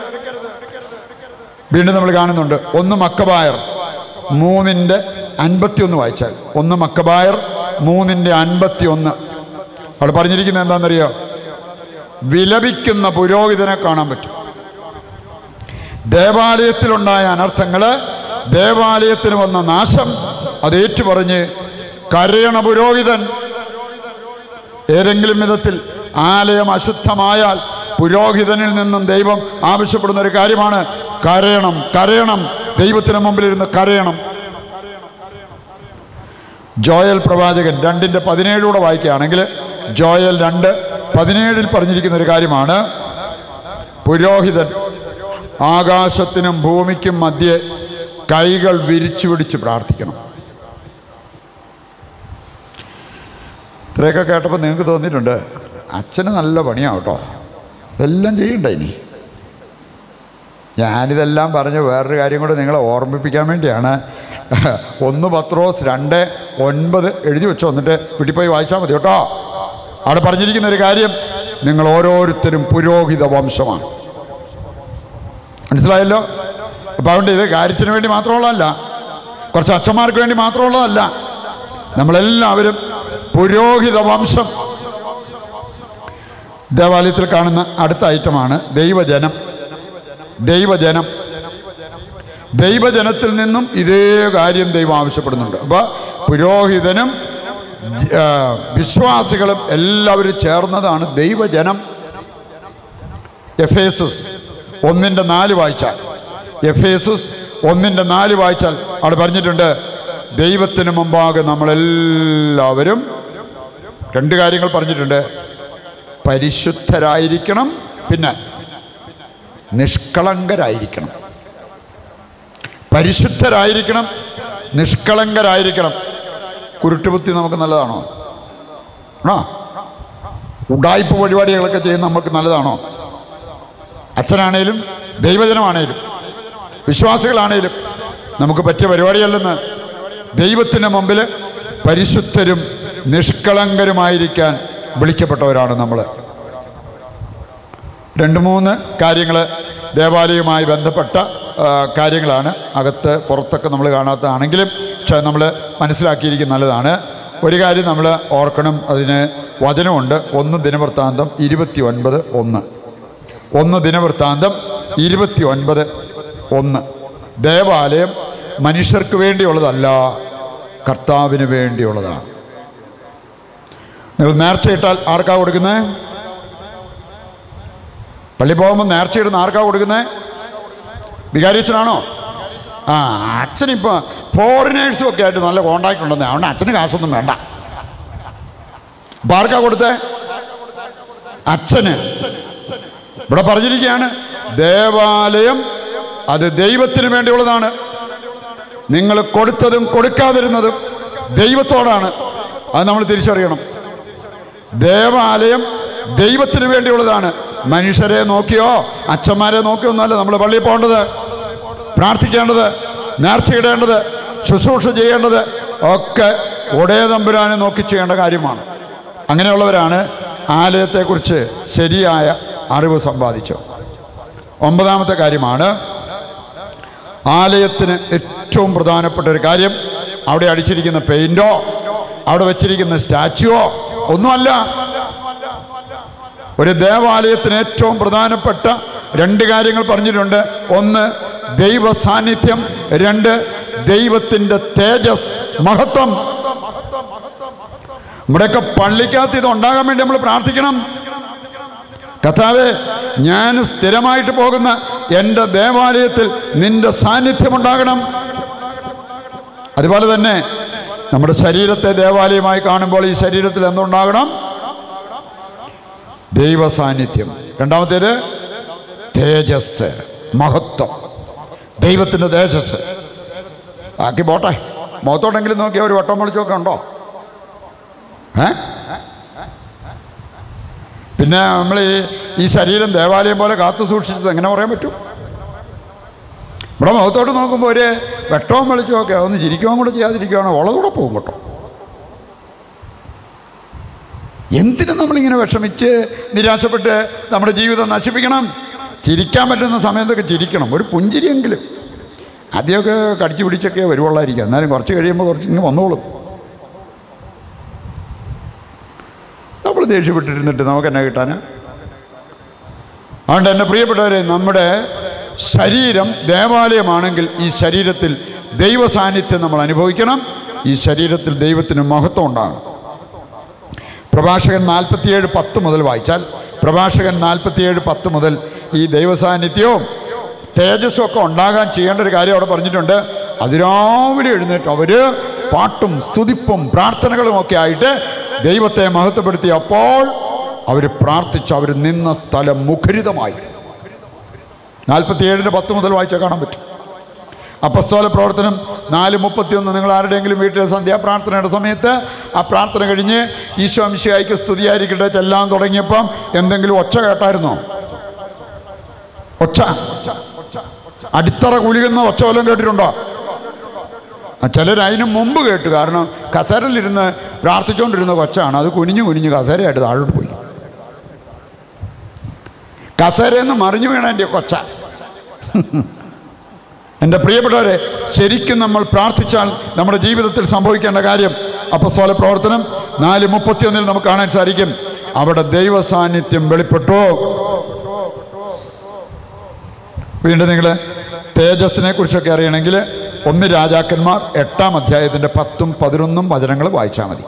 വീണ്ടും നമ്മൾ കാണുന്നുണ്ട് ഒന്ന് മക്കബായർ മൂന്നിൻ്റെ അൻപത്തിയൊന്ന് വായിച്ചാൽ ഒന്ന് മക്കബായർ മൂന്നിൻ്റെ അൻപത്തിയൊന്ന് അവിടെ പറഞ്ഞിരിക്കുന്നത് എന്താണെന്നറിയോ വിലപിക്കുന്ന പുരോഹിതനെ കാണാൻ പറ്റും ദേവാലയത്തിലുണ്ടായ അനർത്ഥങ്ങൾ ദേവാലയത്തിന് വന്ന നാശം അത് ഏറ്റുപറഞ്ഞ് കരയണ പുരോഹിതൻ ഏതെങ്കിലും വിധത്തിൽ ആലയം അശുദ്ധമായാൽ പുരോഹിതനിൽ നിന്നും ദൈവം ആവശ്യപ്പെടുന്ന ഒരു കാര്യമാണ് കരയണം കരയണം ദൈവത്തിന് മുമ്പിലിരുന്ന് കരയണം ജോയൽ പ്രവാചകൻ രണ്ടിൻ്റെ പതിനേഴൂടെ വായിക്കുകയാണെങ്കിൽ ജോയൽ രണ്ട് പതിനേഴിൽ പറഞ്ഞിരിക്കുന്ന ഒരു കാര്യമാണ് പുരോഹിതൻ ആകാശത്തിനും ഭൂമിക്കും മധ്യേ കൈകൾ വിരിച്ചു പിടിച്ച് പ്രാർത്ഥിക്കണം ഇത്രയൊക്കെ കേട്ടപ്പോൾ നിങ്ങൾക്ക് തോന്നിയിട്ടുണ്ട് അച്ഛന് നല്ല പണിയാണ് കേട്ടോ ഇതെല്ലാം ചെയ്യണ്ടേ ഇനി ഞാനിതെല്ലാം പറഞ്ഞ് വേറൊരു കാര്യം കൂടെ നിങ്ങളെ ഓർമ്മിപ്പിക്കാൻ വേണ്ടിയാണ് ഒന്ന് പത്രോസ് രണ്ട് ഒൻപത് എഴുതി വെച്ചോ എന്നിട്ട് വീട്ടിൽ പോയി വായിച്ചാൽ മതി കേട്ടോ അവിടെ പറഞ്ഞിരിക്കുന്ന ഒരു കാര്യം നിങ്ങൾ ഓരോരുത്തരും പുരോഹിത വംശമാണ് മനസ്സിലായല്ലോ അപ്പം അതുകൊണ്ട് ഇത് കാര്യത്തിന് വേണ്ടി മാത്രമുള്ളതല്ല കുറച്ച് അച്ഛന്മാർക്ക് വേണ്ടി മാത്രമുള്ളതല്ല നമ്മളെല്ലാവരും പുരോഹിത വംശം ദേവാലയത്തിൽ കാണുന്ന അടുത്ത ഐറ്റമാണ് ദൈവജനം ദൈവജനം ദൈവജനത്തിൽ നിന്നും ഇതേ കാര്യം ദൈവം ആവശ്യപ്പെടുന്നുണ്ട് അപ്പോൾ പുരോഹിതനും ആ, വിശ്വാസികളും എല്ലാവരും ചേർന്നതാണ് ദൈവജനം എഫേസസ് ഒന്നിൻ്റെ നാല് വായിച്ചാൽ എഫേസസ് ഒന്നിൻ്റെ നാല് വായിച്ചാൽ അവിടെ പറഞ്ഞിട്ടുണ്ട് ദൈവത്തിന് മുമ്പാകെ നമ്മളെല്ലാവരും രണ്ട് കാര്യങ്ങൾ പറഞ്ഞിട്ടുണ്ട് പരിശുദ്ധരായിരിക്കണം പിന്നെ നിഷ്കളങ്കരായിരിക്കണം പരിശുദ്ധരായിരിക്കണം നിഷ്കളങ്കരായിരിക്കണം കുരുട്ടുബുദ്ധി നമുക്ക് നല്ലതാണോ ആണോ ഉടായ്പ പരിപാടികളൊക്കെ ചെയ്യുന്ന നമുക്ക് നല്ലതാണോ അച്ഛനാണേലും ദൈവജനമാണേലും വിശ്വാസികളാണേലും നമുക്ക് പറ്റിയ പരിപാടിയല്ലെന്ന് ദൈവത്തിൻ്റെ മുമ്പിൽ പരിശുദ്ധരും നിഷ്കളങ്കരുമായിരിക്കാൻ വിളിക്കപ്പെട്ടവരാണ് നമ്മൾ രണ്ട് മൂന്ന് കാര്യങ്ങൾ ദേവാലയവുമായി ബന്ധപ്പെട്ട ആ, കാര്യങ്ങളാണ് അകത്ത് പുറത്തൊക്കെ നമ്മൾ കാണാത്തതാണെങ്കിലും പക്ഷേ നമ്മൾ മനസ്സിലാക്കിയിരിക്കുന്ന നല്ലതാണ് ഒരു കാര്യം നമ്മൾ ഓർക്കണം അതിന് വചനമുണ്ട് ഒന്ന് ദിനവൃത്താന്തം ഇരുപത്തി ഒൻപത് ഒന്ന് ഒന്ന് ദിനവൃത്താന്തം ഇരുപത്തി ഒൻപത് ഒന്ന് ദേവാലയം മനുഷ്യർക്ക് വേണ്ടിയുള്ളതല്ല കർത്താവിന് വേണ്ടിയുള്ളതാണ് നിങ്ങൾ നേർച്ചയിട്ടാൽ ആർക്കാ കൊടുക്കുന്നത് പള്ളി പോകുമ്പോൾ നേർച്ചയിടുന്ന ആർക്കാ കൊടുക്കുന്നത് വികാരിച്ചനാണോ ആ അച്ഛനിപ്പോൾ ഫോറിനേഴ്സും ഒക്കെ ആയിട്ട് നല്ല കോണ്ടാക്ട് ഉണ്ടെന്ന് അതുകൊണ്ട് അച്ഛന് കാശൊന്നും വേണ്ട ഇപ്പം ആർക്കാ കൊടുത്തേ അച്ഛന് ഇവിടെ പറഞ്ഞിരിക്കുകയാണ് ദേവാലയം അത് ദൈവത്തിന് വേണ്ടിയുള്ളതാണ് നിങ്ങൾ കൊടുത്തതും കൊടുക്കാതിരുന്നതും ദൈവത്തോടാണ് അത് നമ്മൾ തിരിച്ചറിയണം ദേവാലയം ദൈവത്തിന് വേണ്ടിയുള്ളതാണ് മനുഷ്യരെ നോക്കിയോ അച്ഛന്മാരെ നോക്കിയോ ഒന്നുമല്ല നമ്മൾ പള്ളിയിൽ പോകേണ്ടത് പ്രാർത്ഥിക്കേണ്ടത് നേർച്ചയിടേണ്ടത് ശുശ്രൂഷ ചെയ്യേണ്ടത് ഒക്കെ ഒടേ തമ്പുരാനെ നോക്കി ചെയ്യേണ്ട കാര്യമാണ് അങ്ങനെയുള്ളവരാണ് ആലയത്തെക്കുറിച്ച് ശരിയായ അറിവ് സമ്പാദിച്ചത് ഒമ്പതാമത്തെ കാര്യമാണ് ആലയത്തിന് ഏറ്റവും പ്രധാനപ്പെട്ട ഒരു കാര്യം അവിടെ അടിച്ചിരിക്കുന്ന പെയിൻറ്റോ അവിടെ വെച്ചിരിക്കുന്ന സ്റ്റാച്ചുവോ ഒന്നുമല്ല ഒരു ദേവാലയത്തിന് ഏറ്റവും പ്രധാനപ്പെട്ട രണ്ട് കാര്യങ്ങൾ പറഞ്ഞിട്ടുണ്ട് ഒന്ന് ദൈവ സാന്നിധ്യം രണ്ട് ദൈവത്തിൻ്റെ തേജസ് മഹത്വം നമ്മുടെയൊക്കെ പള്ളിക്കകത്ത് ഇത് ഉണ്ടാകാൻ വേണ്ടി നമ്മൾ പ്രാർത്ഥിക്കണം കഥാവെ ഞാൻ സ്ഥിരമായിട്ട് പോകുന്ന എൻ്റെ ദേവാലയത്തിൽ നിന്റെ സാന്നിധ്യം ഉണ്ടാകണം അതുപോലെ തന്നെ നമ്മുടെ ശരീരത്തെ ദേവാലയമായി കാണുമ്പോൾ ഈ ശരീരത്തിൽ എന്തുണ്ടാകണം ദൈവ സാന്നിധ്യം രണ്ടാമത്തേത് തേജസ് മഹത്വം ദൈവത്തിൻ്റെ തേജസ് ബാക്കി പോട്ടെ മുഖത്തോടെങ്കിലും നോക്കിയാൽ ഒരു വട്ടം വിളിച്ചൊക്കെ ഉണ്ടോ ഏ പിന്നെ നമ്മൾ ഈ ഈ ശരീരം ദേവാലയം പോലെ കാത്തു സൂക്ഷിച്ചത് എങ്ങനെ പറയാൻ പറ്റും ഇവിടെ മുഖത്തോട്ട് നോക്കുമ്പോൾ ഒരു വെട്ടവും വെളിച്ചവും ഒക്കെ ഒന്ന് ചിരിക്കുകയും കൂടെ ചെയ്യാതിരിക്കുകയാണോ ഉള്ളതുകൂടെ പോകും കേട്ടോ എന്തിനും നമ്മളിങ്ങനെ വിഷമിച്ച് നിരാശപ്പെട്ട് നമ്മുടെ ജീവിതം നശിപ്പിക്കണം ചിരിക്കാൻ പറ്റുന്ന സമയത്തൊക്കെ ചിരിക്കണം ഒരു പുഞ്ചിരിയെങ്കിലും ആദ്യമൊക്കെ കടിച്ചു പിടിച്ചൊക്കെ വരുവുള്ളായിരിക്കും എന്നാലും കുറച്ച് കഴിയുമ്പോൾ കുറച്ച് ഇങ്ങനെ വന്നോളും നമ്മൾ ദേഷ്യപ്പെട്ടിരുന്നിട്ട് നമുക്ക് എന്നാ കിട്ടാനാ അതുകൊണ്ട് എൻ്റെ പ്രിയപ്പെട്ടവരെ നമ്മുടെ ശരീരം ദേവാലയമാണെങ്കിൽ ഈ ശരീരത്തിൽ ദൈവ സാന്നിധ്യം നമ്മൾ അനുഭവിക്കണം ഈ ശരീരത്തിൽ ദൈവത്തിന് മഹത്വം ഉണ്ടാകണം പ്രഭാഷകൻ നാൽപ്പത്തിയേഴ് പത്ത് മുതൽ വായിച്ചാൽ പ്രഭാഷകൻ നാൽപ്പത്തിയേഴ് പത്ത് മുതൽ ഈ ദൈവസാന്നിധ്യവും തേജസ്സും ഒക്കെ ഉണ്ടാകാൻ ചെയ്യേണ്ട ഒരു കാര്യം അവിടെ പറഞ്ഞിട്ടുണ്ട് അതിരാവിലെ എഴുന്നേറ്റ് അവർ പാട്ടും സ്തുതിപ്പും പ്രാർത്ഥനകളും ഒക്കെ ആയിട്ട് ദൈവത്തെ മഹത്വപ്പെടുത്തി അപ്പോൾ അവർ പ്രാർത്ഥിച്ച് അവർ നിന്ന സ്ഥലം മുഖരിതമായി നാൽപ്പത്തിയേഴിൻ്റെ പത്ത് മുതൽ വായിച്ചാൽ കാണാൻ പറ്റും അപ്പസ്തോല പ്രവർത്തനം നാല് മുപ്പത്തിയൊന്ന് നിങ്ങൾ ആരുടെയെങ്കിലും വീട്ടിലെ സന്ധ്യാപ്രാർത്ഥനയുടെ സമയത്ത് ആ പ്രാർത്ഥന കഴിഞ്ഞ് ഈശോ അംശയായിക്ക് സ്തുതിയായിരിക്കട്ടെ ചെല്ലാൻ തുടങ്ങിയപ്പം എന്തെങ്കിലും ഒച്ച കേട്ടായിരുന്നോ ഒച്ച അടിത്തറ കുലുകുന്ന ഒച്ച വല്ലതും കേട്ടിട്ടുണ്ടോ ആ ചിലർ അതിന് മുമ്പ് കേട്ടു കാരണം കസേരയിലിരുന്ന് പ്രാർത്ഥിച്ചുകൊണ്ടിരുന്ന കൊച്ചാണ് അത് കുനിഞ്ഞു കുനിഞ്ഞ് കസേരയായിട്ട് താഴോട്ട് പോയി കസേരയിൽ നിന്ന് മറിഞ്ഞു വീണ എൻ്റെ കൊച്ച എൻ്റെ പ്രിയപ്പെട്ടവരെ ശരിക്കും നമ്മൾ പ്രാർത്ഥിച്ചാൽ നമ്മുടെ ജീവിതത്തിൽ സംഭവിക്കേണ്ട കാര്യം അപ്പസ്തോല പ്രവർത്തനം നാല് മുപ്പത്തിയൊന്നിൽ നമുക്ക് കാണാൻ സാധിക്കും അവിടെ ദൈവ സാന്നിധ്യം വെളിപ്പെട്ടു വീണ്ടും നിങ്ങൾ തേജസ്സിനെ കുറിച്ചൊക്കെ അറിയണമെങ്കിൽ ഒന്ന് രാജാക്കന്മാർ എട്ടാം അധ്യായത്തിൻ്റെ പത്തും പതിനൊന്നും വചനങ്ങൾ വായിച്ചാൽ മതി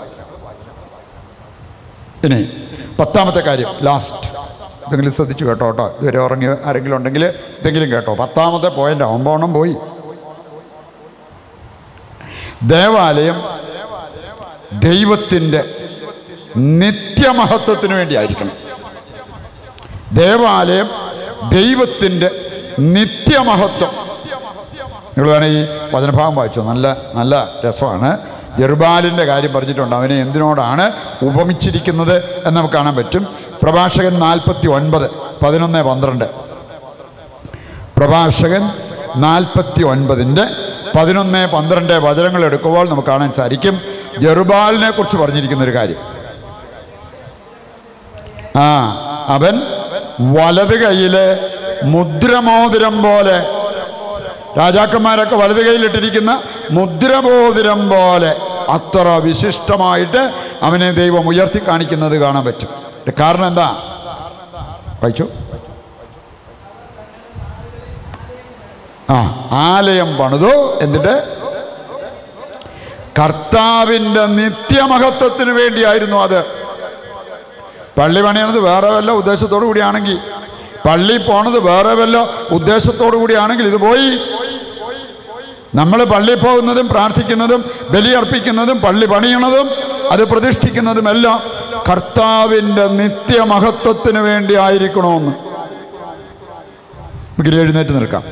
ഇനി പത്താമത്തെ കാര്യം ലാസ്റ്റ് എന്തെങ്കിലും ശ്രദ്ധിച്ചു കേട്ടോ കേട്ടോ ഇതുവരെ ഉറങ്ങി ആരെങ്കിലും ഉണ്ടെങ്കിൽ എന്തെങ്കിലും കേട്ടോ പത്താമത്തെ പോയിന്റ് ഒമ്പതെണ്ണം പോയി ദേവാലയം ദൈവത്തിൻ്റെ നിത്യമഹത്വത്തിന് വേണ്ടി ആയിരിക്കണം ദേവാലയം ദൈവത്തിൻ്റെ നിത്യമഹത്വം നിങ്ങൾ വേണേൽ ഈ വചനഭാഗം വായിച്ചോ നല്ല നല്ല രസമാണ് ജെറുബാലിൻ്റെ കാര്യം പറഞ്ഞിട്ടുണ്ട് അവനെ എന്തിനോടാണ് ഉപമിച്ചിരിക്കുന്നത് എന്ന് നമുക്ക് കാണാൻ പറ്റും പ്രഭാഷകൻ നാൽപ്പത്തി ഒൻപത് പതിനൊന്ന് പന്ത്രണ്ട് പ്രഭാഷകൻ നാൽപ്പത്തി ഒൻപതിൻ്റെ പതിനൊന്ന് പന്ത്രണ്ട് വചനങ്ങൾ എടുക്കുമ്പോൾ നമുക്ക് കാണാൻ സാധിക്കും ജെറുബാലിനെ കുറിച്ച് പറഞ്ഞിരിക്കുന്ന ഒരു കാര്യം ആ അവൻ വലത് കൈയിലെ മുദ്രമോതിരം പോലെ രാജാക്കന്മാരൊക്കെ വലത് കയ്യിലിട്ടിരിക്കുന്ന മുദ്രമോതിരം പോലെ അത്ര വിശിഷ്ടമായിട്ട് അവനെ ദൈവം ഉയർത്തി കാണിക്കുന്നത് കാണാൻ പറ്റും ഇതിന്റെ കാരണം എന്താ വായിച്ചു ആ ആലയം പണിതു എന്നിട്ട് കർത്താവിൻ്റെ നിത്യമഹത്വത്തിന് വേണ്ടിയായിരുന്നു അത് പള്ളി പണിയണത് വേറെ വല്ല ഉദ്ദേശത്തോടു കൂടിയാണെങ്കിൽ പള്ളി പോണത് വേറെ വല്ല ഉദ്ദേശത്തോടു കൂടിയാണെങ്കിൽ ഇത് പോയി നമ്മൾ പള്ളി പോകുന്നതും പ്രാർത്ഥിക്കുന്നതും ബലിയർപ്പിക്കുന്നതും പള്ളി പണിയണതും അത് പ്രതിഷ്ഠിക്കുന്നതും എല്ലാം കർത്താവിൻ്റെ നിത്യമഹത്വത്തിന് വേണ്ടി ആയിരിക്കണമെന്ന് നമുക്ക് എഴുന്നേറ്റ് നിൽക്കാം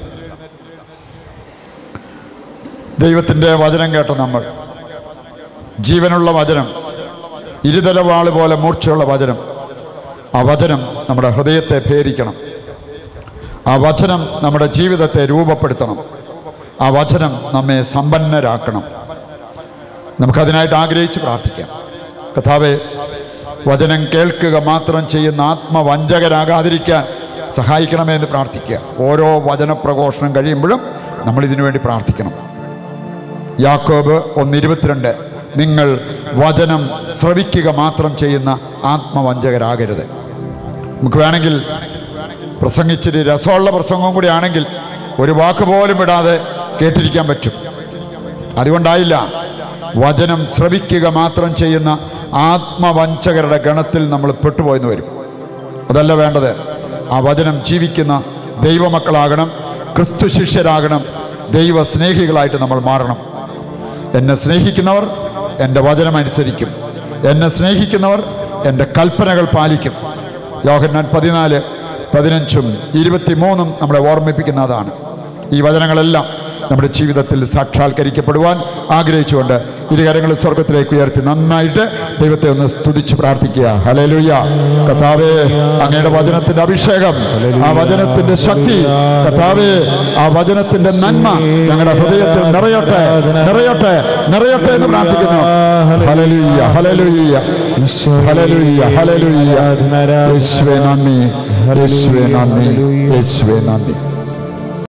ദൈവത്തിൻ്റെ വചനം കേട്ട നമ്മൾ ജീവനുള്ള വചനം ഇരുതലവാള് പോലെ മൂർച്ചയുള്ള വചനം ആ വചനം നമ്മുടെ ഹൃദയത്തെ ഭേരിക്കണം ആ വചനം നമ്മുടെ ജീവിതത്തെ രൂപപ്പെടുത്തണം ആ വചനം നമ്മെ സമ്പന്നരാക്കണം നമുക്കതിനായിട്ട് ആഗ്രഹിച്ച് പ്രാർത്ഥിക്കാം കഥാവെ വചനം കേൾക്കുക മാത്രം ചെയ്യുന്ന ആത്മവഞ്ചകരാകാതിരിക്കാൻ സഹായിക്കണമേ എന്ന് പ്രാർത്ഥിക്കുക ഓരോ വചനപ്രഘോഷണം കഴിയുമ്പോഴും നമ്മൾ ഇതിനു വേണ്ടി പ്രാർത്ഥിക്കണം യാക്കോബ് ഒന്ന് ഇരുപത്തിരണ്ട് നിങ്ങൾ വചനം ശ്രവിക്കുക മാത്രം ചെയ്യുന്ന ആത്മവഞ്ചകരാകരുത് നമുക്ക് വേണമെങ്കിൽ പ്രസംഗിച്ചിട്ട് രസമുള്ള പ്രസംഗം കൂടി ആണെങ്കിൽ ഒരു വാക്ക് പോലും വിടാതെ കേട്ടിരിക്കാൻ പറ്റും അതുകൊണ്ടായില്ല വചനം ശ്രവിക്കുക മാത്രം ചെയ്യുന്ന ആത്മവഞ്ചകരുടെ ഗണത്തിൽ നമ്മൾ പെട്ടുപോയെന്ന് വരും അതല്ല വേണ്ടത് ആ വചനം ജീവിക്കുന്ന ദൈവമക്കളാകണം ക്രിസ്തു ശിഷ്യരാകണം ദൈവ സ്നേഹികളായിട്ട് നമ്മൾ മാറണം എന്നെ സ്നേഹിക്കുന്നവർ എൻ്റെ വചനം അനുസരിക്കും എന്നെ സ്നേഹിക്കുന്നവർ എൻ്റെ കൽപ്പനകൾ പാലിക്കും യോഹന്നാൻ പതിനാല് പതിനഞ്ചും ഇരുപത്തിമൂന്നും നമ്മളെ ഓർമ്മിപ്പിക്കുന്നതാണ് ഈ വചനങ്ങളെല്ലാം നമ്മുടെ ജീവിതത്തിൽ സാക്ഷാത്കരിക്കപ്പെടുവാൻ ആഗ്രഹിച്ചുകൊണ്ട് ഇരുകരങ്ങൾ സ്വർഗത്തിലേക്ക് ഉയർത്തി നന്നായിട്ട് ദൈവത്തെ ഒന്ന് സ്തുതിച്ച് പ്രാർത്ഥിക്കുക ഹലലുയ്യ കഥാവേ അങ്ങയുടെ വചനത്തിന്റെ അഭിഷേകം ആ വചനത്തിന്റെ ശക്തി കഥാവേ ആ വചനത്തിന്റെ നന്മ ഞങ്ങളുടെ ഹൃദയത്തിൽ നിറയട്ടെ നിറയട്ടെ നിറയട്ടെ എന്ന് പ്രാർത്ഥിക്കുന്നു ഹലലുയ്യ ഹലലുയ്യ ഹലലുയ്യ ഹലലുയ്യ യേശുവേ നന്ദി യേശുവേ നന്ദി യേശുവേ നന്ദി